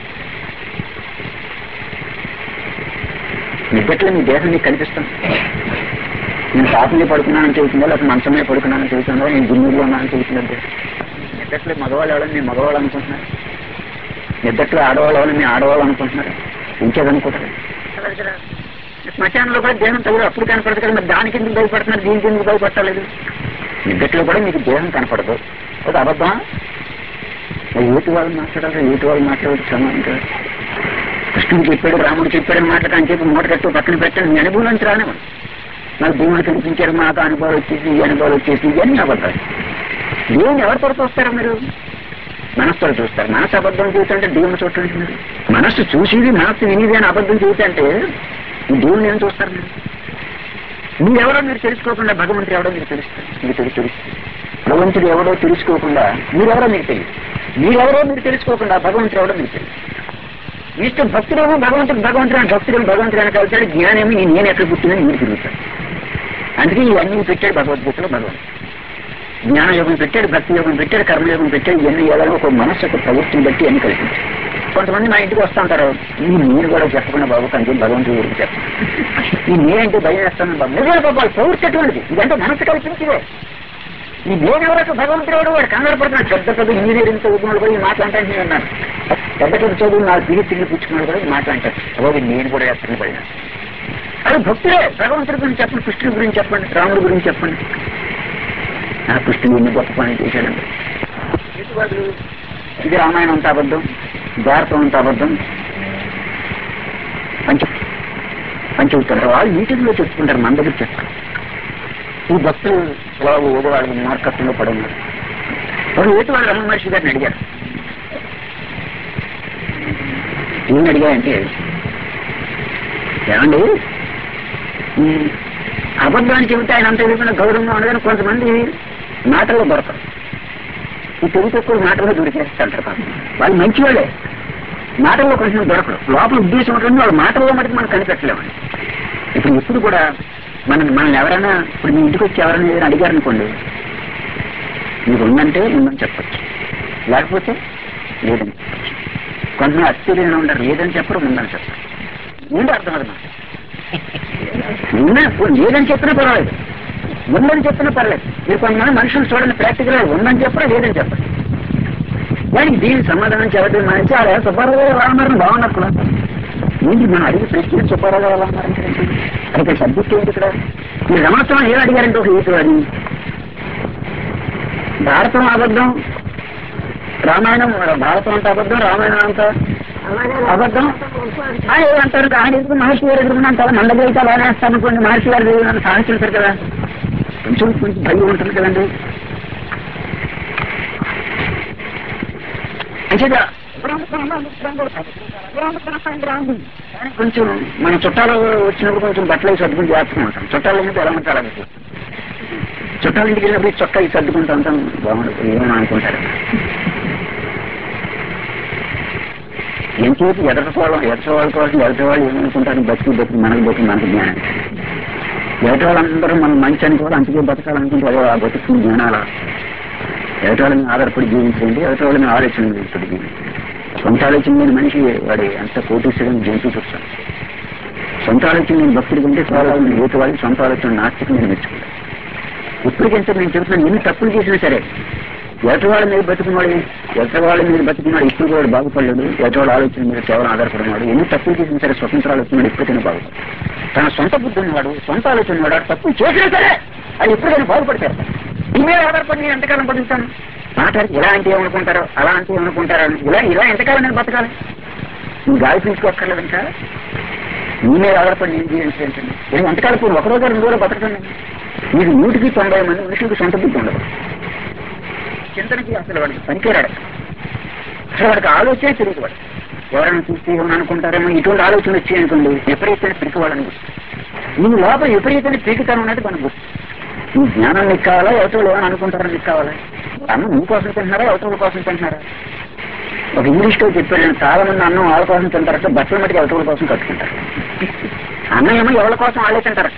నిద్రలో మీ దేహం మీకు కనిపిస్తుంది నేను కాఫీలో పడుకున్నానని చెబుతుందా లేకపోతే మంచమే పడుకున్నానని చెబుతుందా నేను గున్నూరులో ఉన్నానని చెబుతున్నది నిద్రలో మగవాళ్ళు ఎవరని నేను మగవాళ్ళు అనుకుంటున్నారు నిద్రలో ఆడవాళ్ళు ఎవరని నేను ఆడవాళ్ళు అనుకుంటున్నారు ఇంకేదనుకుంటారు శ్మశానంలో కూడా దేహం తగులు అప్పుడు కనపడదు కదా మరి దానికి ఎందుకు భయపడుతున్నారు దీనికి ఎందుకు భయపడలేదు నిద్రలో కూడా మీకు దేహం కనపడదు ఒక అబద్ధం ఏటి వాళ్ళు మాట్లాడాలి ఏటి వాళ్ళు మాట్లాడదు సమానం కదా కృష్ణుడు చెప్పాడు రాముడు చెప్పాడు మాటలు అని చెప్పి మూట కట్టు పక్కన పెట్టండి మీ అనుభవం నుంచి రానివ్వండి నాకు దేవుడు కనిపించారు మాకు అనుభవాలు వచ్చేసి ఈ అనుభవాలు వచ్చేసి ఇవన్నీ అబద్ధాలు దేవుని ఎవరు తోడు చూస్తారా మీరు మనస్సుతో చూస్తారు మనసు అబద్ధం చూస్తుంటే దేవుని చూడండి మీరు మనస్సు చూసేది మనస్సు వినేది అని అబద్ధం చూస్తుంటే ఈ దేవుని ఏం చూస్తారు మీరు మీరెవరో మీరు తెలుసుకోకుండా భగవంతుడు ఎవడో మీకు తెలుస్తారు మీకు తెలుసు తెలుసు భగవంతుడు ఎవడో తెలుసుకోకుండా మీరెవరో మీకు తెలియదు మీరెవరో మీరు తెలుసుకోకుండా భగవంతుడు ఎవడో మీకు తెలుసు ఇష్టం భక్తుడేమో భగవంతుడు భగవంతుడు అని భక్తుడేమో భగవంతుడు అని కలిసాడు జ్ఞానేమో ఈ నేను ఎక్కడ పుట్టినని మీరు తిరుగుతాడు అందుకే ఇవన్నీ పెట్టాడు భగవద్గీతలో భగవంతుడు జ్ఞాన యోగం పెట్టాడు భక్తి యోగం పెట్టాడు కర్మయోగం పెట్టాడు ఇవన్నీ ఏదైనా ఒక మనస్సు యొక్క ప్రవృత్తిని బట్టి అన్ని కల్పించాడు కొంతమంది మా ఇంటికి వస్తూ ఉంటారు ఈ నేను కూడా చెప్పకుండా బాబు కానీ భగవంతుడి గురించి చెప్పండి ఈ నేనంటే భయం వేస్తాను బాబు నిజమే బాబు వాళ్ళ ప్రవృత్తి ఎటువంటిది ఇదంటే మనసు కల్పించదే ఈ నేనెవరకు భగవంతుడు ఎవడు వాడు కంగారు పడుతున్నాడు పెద్ద పెద్ద ఇంజనీరింగ్ చదువుకున్నాడు కూడా ఈ మాట్లాడటానికి నేను ఉన్నాను పెద్ద పెద్ద చదువు నాకు పిహెచ్డీ పుచ్చుకున్నాడు కూడా ఈ మాట్లాడతాడు అలాగే నేను కూడా ఎత్తని పడినా అది భక్తుడే భగవంతుడి గురించి చెప్పండి కృష్ణుడి గురించి చెప్పండి రాముడి గురించి చెప్పండి ఆ కృష్ణుడు ఎన్ని గొప్ప పని చేశాడండి హేతువాదులు ఇది రామాయణం అంత అబద్ధం భారతం అంత అబద్ధం పంచ పంచవుతారు వాళ్ళు మీటింగ్లో చెప్పుకుంటారు మన దగ్గర చెప్తారు ఈ భక్తులు ఇలా ఏదో వాళ్ళకి మార్కత్వంలో పడి ఉన్నారు వాడు ఏటి వాళ్ళు రమణ మహర్షి గారిని అడిగారు ఏం అడిగాయంటే ఏమండి ఈ అబద్ధాన్ని చెబితే ఆయన అంత ఎదుగుతున్న గౌరవంగా ఉండదని కొంతమంది మాటల్లో దొరకరు ఈ తెలుగు తక్కువ మాటల్లో దొరికేస్తుంటారు పాపం. వాళ్ళు మంచివాళ్ళే మాటల్లో కొంచెం దొరకరు లోపల ఉద్దేశం ఉంటుంది వాళ్ళ మాటల్లో మటుకు మనం కనిపెట్టలేమండి ఇప్పుడు ఎప్పుడు కూడా మనం మనం ఎవరైనా ఇప్పుడు మీ ఇంటికి వచ్చి ఎవరైనా ఏదైనా అడిగారు అనుకోండి మీకు ఉందంటే ఉందని చెప్పచ్చు లేకపోతే లేదని చెప్పచ్చు కొంతమంది అత్యధికంగా ఉంటారు లేదని చెప్పరు ఉందని చెప్పరు ఏంటి అర్థం అది నాకు ఉన్నా లేదని చెప్పినా పర్వాలేదు ఉందని చెప్పినా పర్లేదు మీరు కొంతమంది మనుషులు చూడండి ప్రాక్టికల్ గా ఉందని చెప్పరా లేదని చెప్పరు దానికి దీని సమాధానం చెప్పడం మనిషి ఆడ సుబ్బారావు గారు ఎలా ఉన్నారని బాగున్నప్పుడు ఏంటి మనం అడిగి ప్రశ్న సుబ్బారావు గారు ఎలా ఉన్నారంటే ఏంటి? అయితే సబ్జెక్ట్ ఏంటి ఇక్కడ మీరు రమణత్వం ఏం అడిగారంటే ఒక హేతు అని భారతం అబద్ధం రామాయణం భారతం అంత అబద్ధం రామాయణం అంత అబద్ధం ఆ, ఏమంటారు ఆయన ఎందుకు మహర్షి గారు ఎదుర్కొంటారు మన దగ్గర అయితే అలానే వేస్తాను అనుకోండి మహర్షి గారు నన్ను సాధించారు కదా కొంచెం కొంచెం భయం ఉంటుంది కదండి అంచేదా కానీ కొంచెం మన చుట్టాలు వచ్చినప్పుడు కొంచెం బట్టలు అవి సర్దుకుని జాగ్రత్తగా ఉంటాం చుట్టాలు ఎందుకు ఎలా ఉంటారు అలాగే చుట్టాల ఇంటికి వెళ్ళినప్పుడు ఈ చొక్కా ఈ సర్దుకుంటూ ఉంటాం బాగుండదు ఏమని అనుకుంటారు ఎంతసేపు ఎదటకోవడం ఎదటవాళ్ళ కోసం ఎదటవాళ్ళు ఏమనుకుంటారు బతికి బతికి మనకు బతికి మనకు జ్ఞానం ఎదటి వాళ్ళందరూ మనం మంచి అనుకోవాలి అందుకే బతకాలనుకుంటే అదే ఆ బతుకు జ్ఞానాల ఎదటి వాళ్ళని ఆధారపడి జీవించండి ఎదటి వాళ్ళని ఆలోచన జీవించండి జీవించండి సొంత ఆలోచన లేని మనిషి వాడి అంత కోటీశ్వరం జంతు చూస్తాను సొంత ఆలోచన లేని భక్తుడి కంటే చాలా ఏటి వాళ్ళకి సొంత ఆలోచన నాస్తికం నేను మెచ్చుకుంటాను ఇప్పటికంటే నేను చెబుతున్నాను ఎన్ని తప్పులు చేసినా సరే ఎటవాళ్ళ మీద బతుకున్నాడు ఎటవాళ్ళ మీద బతుకున్నాడు ఇప్పుడు కూడా బాగుపడలేదు ఎటవాళ్ళ ఆలోచన మీద కేవలం ఆధారపడినాడు ఎన్ని తప్పులు చేసినా సరే స్వతంత్ర ఆలోచన ఎప్పటికైనా బాగుపడదు తన సొంత బుద్ధి ఉన్నవాడు సొంత ఆలోచన ఉన్నాడు తప్పులు చేసినా సరే అది ఎప్పటికైనా బాగుపడతారు ఈ మీద ఆధారపడి నేను ఎంతకాలం బతుకుతాను మాట్లాడి ఇలా అంటే ఏమనుకుంటారో అలా అంటే ఏమనుకుంటారో అని. ఇలా ఇలా ఎంతకాలం నేను బతకాలి నువ్వు గాలి పీల్చుకోక్కర్లేదు ఇంకా నీ మీద ఆధారపడి నేను జీవించండి నేను ఎంతకాలం ఇప్పుడు ఒక రోజు రెండు రోజులు బతకండి మీకు నూటికి తొంభై మంది మనుషులకు సొంత బుద్ధి ఉండదు చింతనకి అసలు వాడికి పనికిరాడు అసలు వాడికి ఆలోచనే తెలియదు వాడు ఎవరైనా చూస్తే ఏమని అనుకుంటారేమో ఇటువంటి ఆలోచన వచ్చాయి అనుకోండి విపరీతమైన పిరికివాడని గుర్తు నీ లోపల విపరీతమైన పీకితనం ఉన్నది మనకు గుర్తు నీ జ్ఞానం నీకు కావాలా ఎవటోళ్ళు ఏమని అనుకుంటారో నీకు కావాలా అన్నం నీ కోసం తింటున్నారా ఎవటోళ్ళ కోసం తింటున్నారా ఒక ఇంగ్లీష్ లో చెప్పాడు నేను చాలా మంది అన్నం వాళ్ళ కోసం తింటారట బట్టల మటుకు ఎవటోళ్ళ కోసం కట్టుకుంటారు అన్నం ఏమో ఎవరి కోసం వాళ్ళే తింటారు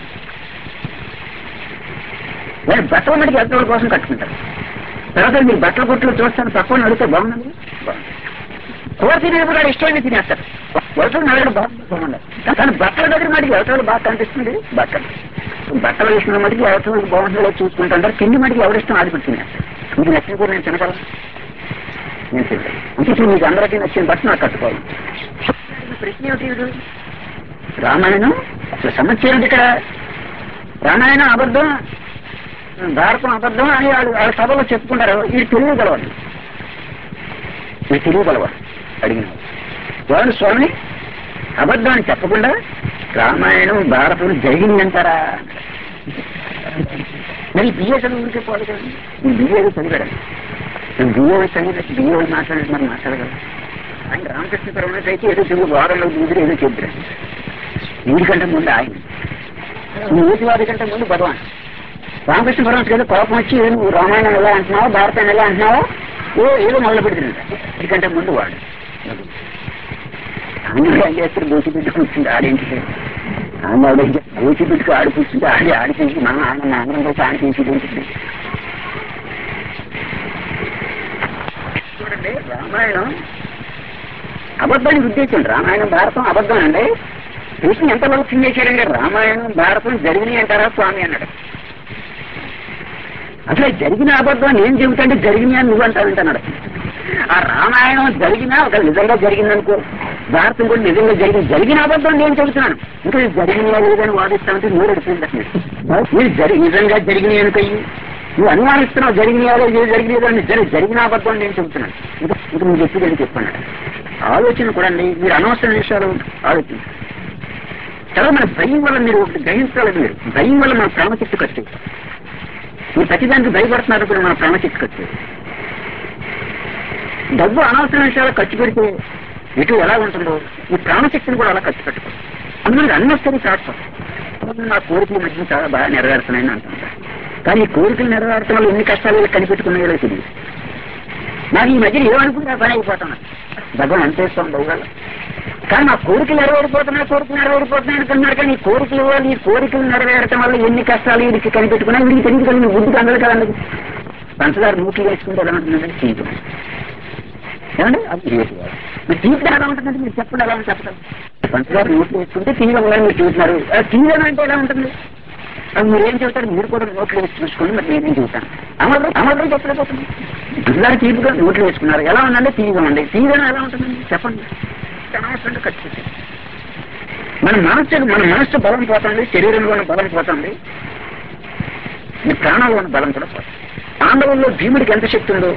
కానీ బట్టల మటుకు ఎవటోళ్ళ కోసం కట్టుకుంటారు తర్వాత మీరు బట్టల కొట్లు చూస్తాను తక్కువ అడిగితే బాగుందండి బాగుంది. కూర తినేప్పుడు వాడు ఇష్టమైంది తినేస్తారు ఎవరితో నడగడం బాగుంది బాగుండదు కానీ బట్టల దగ్గర మటుకు ఎవరితో బాగా కనిపిస్తుంది బట్టలు బట్టల విషయంలో మటుకు ఎవరితో బాగుంటుందో చూసుకుంటుంటారు కింది మటుకు ఎవరిష్టం అది కూడా తినేస్తారు ఇది నచ్చిన కూడా నేను తినగలను నేను తింటాను అంటే ఇప్పుడు మీకు అందరికీ నచ్చిన బట్ట నాకు కట్టుకోవాలి ప్రశ్న ఏమిటి వీడు? రామాయణం అసలు సమస్య ఏమిటి ఇక్కడ రామాయణం అబద్ధం భారతం అబద్ధం అని వాళ్ళు వాళ్ళ సభలో చెప్పుకుంటారు ఇది తెలియగలవాడు ఇది తెలియగలవాడు అడిగిన వాడు స్వామి అబద్ధం అని చెప్పకుండా రామాయణం భారతం జరిగిందంటారా మరి బిఏ చదువు ఊరికే పోదు కదా ఈ బిఏ చదివాడు నేను బిఏ చదివి బిఏ మాట్లాడుతున్నారు మాట్లాడగలరు ఆయన రామకృష్ణ పరమేశ్వర అయితే ఏదో తెలుగు వారంలో దూదురు ఏదో చెప్తారు వీడికంటే ముందు ఆయన ఈ ఊటివాడి కంటే ముందు భగవాన్ రామకృష్ణ పరమేశ్వర గారు కోపం వచ్చి "ఏ నువ్వు రామాయణం ఎలా అంటున్నావా భారతం ఎలా అంటున్నావా ఏ ఏదో మొదలు పెడుతున్నాడు వీడికంటే ముందు వాడు అందరూ ఏం చేస్తారు గోచి పెట్టి కూర్చుంటే ఆడేంటి ఆడ గోచి పెట్టుకు ఆడి కూర్చుంటే ఆడి ఆడి చేసి మనం ఆనందం అందరం కలిసి ఆడి చేసి ఉంటుంది చూడండి రామాయణం అబద్ధానికి ఉద్దేశం రామాయణం భారతం అబద్ధం అండి కృష్ణ ఎంతవరకు ఫీల్ చేశాడంటే రామాయణం భారతం జరిగినాయి అంటారా స్వామి అన్నాడు అసలు జరిగిన అబద్ధం ఏం చెబుతాంటే జరిగినాయి అని నువ్వు అంటానంటున్నాడు ఆ రామాయణం జరిగినా ఒక నిజంగా జరిగిందనుకో భారతం కూడా నిజంగా జరిగింది జరిగిన అబద్ధం నేను చెబుతున్నాను ఇంకా ఇది జరిగినా లేదని వాదిస్తానంటే నూరు అడుగుతుంది మీరు జరి నిజంగా జరిగినాయి అనుకయ్యి నువ్వు అనుమానిస్తున్నావు జరిగినాయో లేదు జరిగినాయో అని జరి జరిగిన అబద్ధం నేను చెబుతున్నాను ఇంకా ఇంకా నువ్వు చెప్పి చెప్పన్నాడు ఆలోచన కూడా అండి మీరు అనవసర విషయాలు ఆలోచన చాలా మన భయం వల్ల మీరు ఒకటి గ్రహించాలి మీరు భయం వల్ల మన ప్రాణశక్తి ఖర్చు మీరు ప్రతిదానికి భయపడుతున్నారు కూడా మన ప్రాణశక్తి ఖర్చు డబ్బు అనవసర విషయాలు ఖర్చు పెడితే ఇటు ఎలా ఉంటుందో ఈ ప్రాణశక్తిని కూడా అలా ఖర్చు పెట్టుకో అందులో అన్నసరి థాట్స్ నా కోరికల మధ్య చాలా బాగా నెరవేరుతున్నాయని అంటుంటారు కానీ ఈ కోరికలు నెరవేరటం వల్ల ఎన్ని కష్టాలు కనిపెట్టుకున్నాయో తెలియదు నాకు ఈ మధ్య ఏమనుకుంటే ఆ పని అయిపోతున్నాను భగవాన్ అంతేస్తాం బహుగాలు కానీ నా కోరికలు నెరవేరిపోతున్నాయి కోరికలు నెరవేరిపోతున్నాయి అనుకున్నారు కానీ ఈ కోరికలు ఈ కోరికలు నెరవేరటం వల్ల ఎన్ని కష్టాలు వీడికి కనిపెట్టుకున్నా వీడికి తెలియదు కదా నీ బుద్ధికి అందదు కదండి పంచదార నూట్లు వేసుకుంటే ఎలా ఉంటుందండి తీయటం ఏమండి అది రేపు కాదు మీరు తీయటం ఎలా ఉంటుందంటే మీరు చెప్పండి ఎలా ఉంటుంది చెప్పండి పంచదార నోట్లు వేసుకుంటే తీయడం వల్ల మీరు చూస్తున్నారు తీయడం అంటే ఎలా ఉంటుంది అది మీరేం చెబుతారు మీరు కూడా నోట్లు వేసి చూసుకోండి మరి నేనేం చెబుతాను అమలు అమలు చెప్పలేకపోతుంది పిల్లలు తీపిగా నోట్లు వేసుకున్నారు ఎలా ఉందంటే తీయగా ఉంది తీయడం ఎలా ఉంటుందండి చెప్పండి అనవసరంగా ఖర్చు పెట్టండి మన మనస్సు మన మనస్సు బలం పోతుంది శరీరంలో ఉన్న బలం పోతుంది మీ ప్రాణంలో ఉన్న బలం కూడా పోతుంది పాండవుల్లో భీముడికి ఎంత శక్తి ఉందో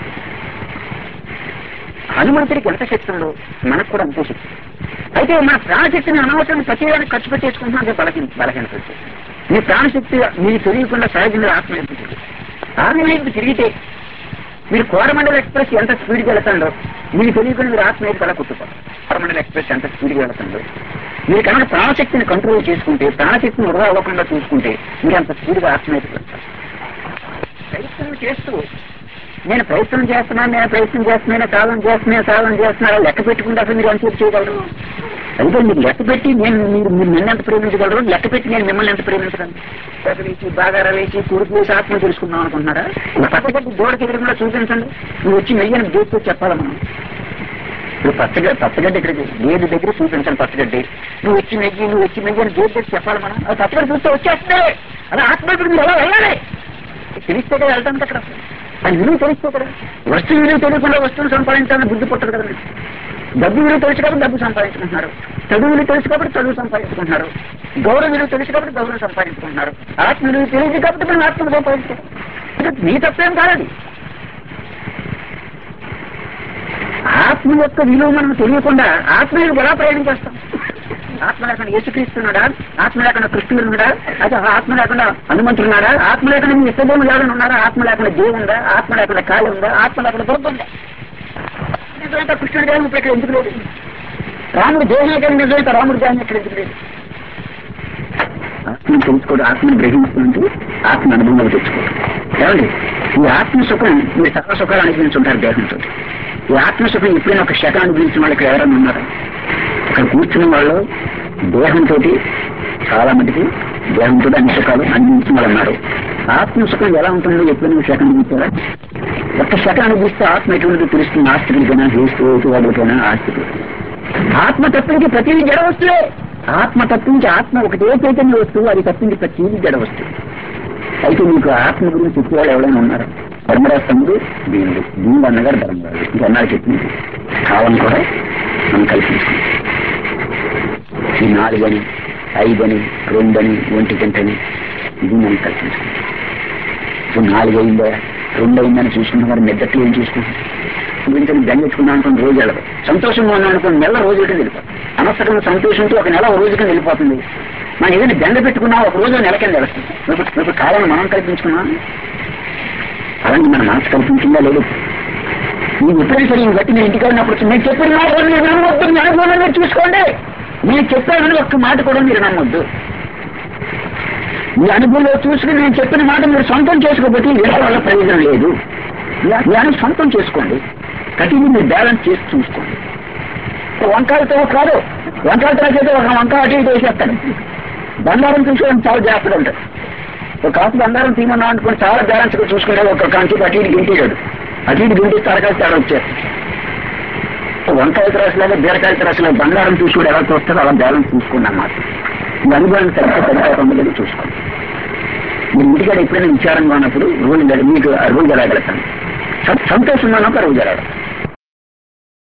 హనుమంతుడికి ఎంత శక్తి ఉందో మనకు కూడా అంతే శక్తి అయితే మన ప్రాణశక్తిని అనవసరం ప్రతిదానికి ఖర్చు పెట్టేసుకుంటున్నా బలహీన బలహీనత వచ్చేసి మీ ప్రాణశక్తి మీకు తెలియకుండా సహజంగా ఆత్మ వైపు తిరిగి ఆత్మ వైపు తిరిగితే మీరు కోరమండల ఎక్స్ప్రెస్ ఎంత స్పీడ్కి వెళ్తుందో మీకు తెలియకుండా మీరు ఆత్మ వైపు కల కుట్టుకోండి కోరమండల ఎక్స్ప్రెస్ ఎంత స్పీడ్గా వెళ్తుందో మీరు కనుక ప్రాణశక్తిని కంట్రోల్ చేసుకుంటే ప్రాణశక్తిని వృధా అవ్వకుండా చూసుకుంటే మీరు అంత స్పీడ్గా ఆత్మ వైపు వెళ్తారు ప్రయత్నం చేస్తూ నేను ప్రయత్నం చేస్తున్నాను నేను ప్రయత్నం చేస్తున్నాను సాధన చేస్తున్నాను సాధన చేస్తున్నాను లెక్క పెట్టుకుంటే అసలు మీరు ఎంత చేయగలరు అయితే మీరు లెక్క పెట్టి నేను మీరు మీరు నన్ను ఎంత ప్రేమించగలరు లెక్క పెట్టి నేను మిమ్మల్ని ఎంత ప్రేమించగలను లెక్క వేసి బాగా వేసి కూడుకు వేసి ఆత్మ తెలుసుకుందాం అనుకుంటున్నారా నువ్వు పచ్చగడ్డి గోడకి ఎదురుకుండా చూపించండి నువ్వు వచ్చి మెయ్యని గేట్తో చెప్పాలి మనం ఇప్పుడు పచ్చగడ్డి పచ్చగడ్డి ఇక్కడ గేటు దగ్గర చూపించాలి పచ్చగడ్డి నువ్వు వచ్చి మెయ్యి నువ్వు వచ్చి మెయ్యి అని గేట్ దగ్గర చెప్పాలి మనం అది పచ్చగడ్డి చూస్తే వచ్చేస్తుంది అలా ఆత్మ ఇప్పుడు మీరు ఎలా వెళ్ళాలి తెలిస్తే కదా వెళ్తాను అక్కడ అది విలువ తెలిస్తే కదా వస్తువు విలువ తెలియకుండా వస్తువులు సంపాదించాలని బుద్ధి పుట్టదు కదండి డబ్బు విలువ తెలుసు కాబట్టి డబ్బు సంపాదించుకుంటున్నారు చదువు విలువ తెలుసు కాబట్టి చదువు సంపాదించుకుంటున్నారు గౌరవ విలువ తెలుసు కాబట్టి గౌరవం సంపాదించుకుంటున్నారు ఆత్మ విలువ తెలియదు కాబట్టి మనం ఆత్మ సంపాదించుకుంటాం మీ తప్పేం కాదు ఆత్మ యొక్క విలువ మనం తెలియకుండా ఆత్మ విలువ ఎలా ప్రయాణం చేస్తాం ఆత్మ లేకుండా యేసుక్రీస్తున్నాడా ఆత్మ లేకుండా కృష్ణుడు ఉన్నాడా అయితే ఆత్మ లేకుండా హనుమంతుడున్నాడా ఆత్మ లేకుండా మీ ఇష్టదేవులు ఎవరైనా ఉన్నారా ఆత్మ లేకుండా దేవుడు ఉందా ఆత్మ లేకుండా కాళి ఉందా ఆత్మ లేకుండా దొరుకు ఉందా నిజమైతే కృష్ణుడి దేహం ఇప్పుడు ఇక్కడ ఎందుకు లేదు రాముడు దేహం ఎక్కడ నిజమైతే రాముడి దేహం ఎక్కడ ఎందుకు లేదు ఆత్మను తెలుసుకోవడం ఆత్మను గ్రహించుకుంటూ ఆత్మ అనుభవంలో తెచ్చుకోవడం ఏమండి ఈ ఆత్మ సుఖం మీరు సర్వ సుఖాలు అనుభవించుంటారు దేహంతో ఈ ఆత్మ సుఖం ఎప్పుడైనా ఒక శకం అనుభవించిన వాళ్ళు ఇక్కడ ఎవరైనా ఉన్నారా ఇక్కడ కూర్చున్న వాళ్ళు దేహంతో చాలా మందికి దేహంతో అన్ని సుఖాలు అనుభవించిన వాళ్ళు ఉన్నారు ఆత్మ సుఖం ఎలా ఉంటుందో ఎప్పుడైనా శకం అనుభవించారా ఒక్క శకం అనుభవిస్తే ఆత్మ ఎటువంటిది తెలుస్తుంది ఆస్తికైనా హేస్తు వాళ్ళకైనా ఆస్తికులు ఆత్మ తప్పించి ప్రతిదీ జడ వస్తువే ఆత్మ తప్పించి ఆత్మ ఒకటే చైతన్య వస్తువు అది తప్పించి ప్రతిదీ జడ వస్తువు అయితే మీకు ఆత్మ గురించి చెప్పేవాళ్ళు ఎవరైనా ఉన్నారా ధర్మరాజు తమ్ముడు భీముడు భీముడు అన్నగారు ధర్మరాజు ఇంకా అన్నారు చెప్పింది కావాలని కూడా మనం కల్పించుకుంటాం ఈ నాలుగని ఐదని రెండని ఒంటి గంటని ఇది మనం కల్పించుకుంటాం ఇప్పుడు నాలుగు అయిందా రెండు అయిందని చూసుకున్న వారు మెద్దట్లు ఏం చూసుకుంటాం గురించి దండెచ్చుకున్నాం అనుకుని రోజు వెళ్ళదు సంతోషంగా ఉన్నాం అనుకుని నెల రోజులకి వెళ్ళిపోతుంది అనవసరంగా సంతోషంతో ఒక నెల రోజుకి వెళ్ళిపోతుంది మనం ఏదైనా దండ పెట్టుకున్నా ఒక రోజు నెల కింద వెళ్తుంది ఇప్పుడు ఇప్పుడు కాలం మనం కల్పించుకున్నాం అలాంటి మన మనసు కల్పించిందా లేదు మీరు ఎప్పుడైనా సరే ఈ బట్టి మీరు ఇంటికి వెళ్ళినప్పుడు నేను చెప్పిన మాట కూడా మీరు నమ్మొద్దు మీ అనుభవంలో మీరు చూసుకోండి నేను చెప్పానని ఒక్క మాట కూడా మీరు నమ్మొద్దు మీ అనుభవంలో చూసుకుని నేను చెప్పిన మాట మీరు సొంతం చేసుకోబట్టి వేరే వల్ల ప్రయోజనం లేదు మీ అనుభవం సొంతం చేసుకోండి ప్రతిదీ మీరు బ్యాలెన్స్ చేసి చూసుకోండి వంకాయతో కాదు వంకాయతో చేస్తే ఒక వంకాయ అటు ఇటు వేసేస్తాడు బంగారం చూసుకోవడం చాలా జాగ్రత్తగా ఉంటాడు ఒక కాసు బంగారం తీమన్నా అనుకుని చాలా బ్యాలెన్స్గా చూసుకుంటే ఒక కంచి అటు ఇటు గింటిడాడు అటు ఇటు గింటి తరకాయ తేడా వచ్చేస్తుంది వంకాయ రాసులాగా బీరకాయ రాసులాగా బంగారం చూసుకుని ఎలా చూస్తారో అలా బ్యాలెన్స్ చూసుకోండి అన్నమాట ఈ అనుభవం సరిగ్గా సరిపోతుంది చూసుకోండి మీరు ఇంటికాడ ఎప్పుడైనా విచారంగా ఉన్నప్పుడు రోజు గడి- మీకు ఆ రోజు జరగలుగుతాను సంతోషంగా ఉన్నప్పుడు ఆ రోజు జరగదు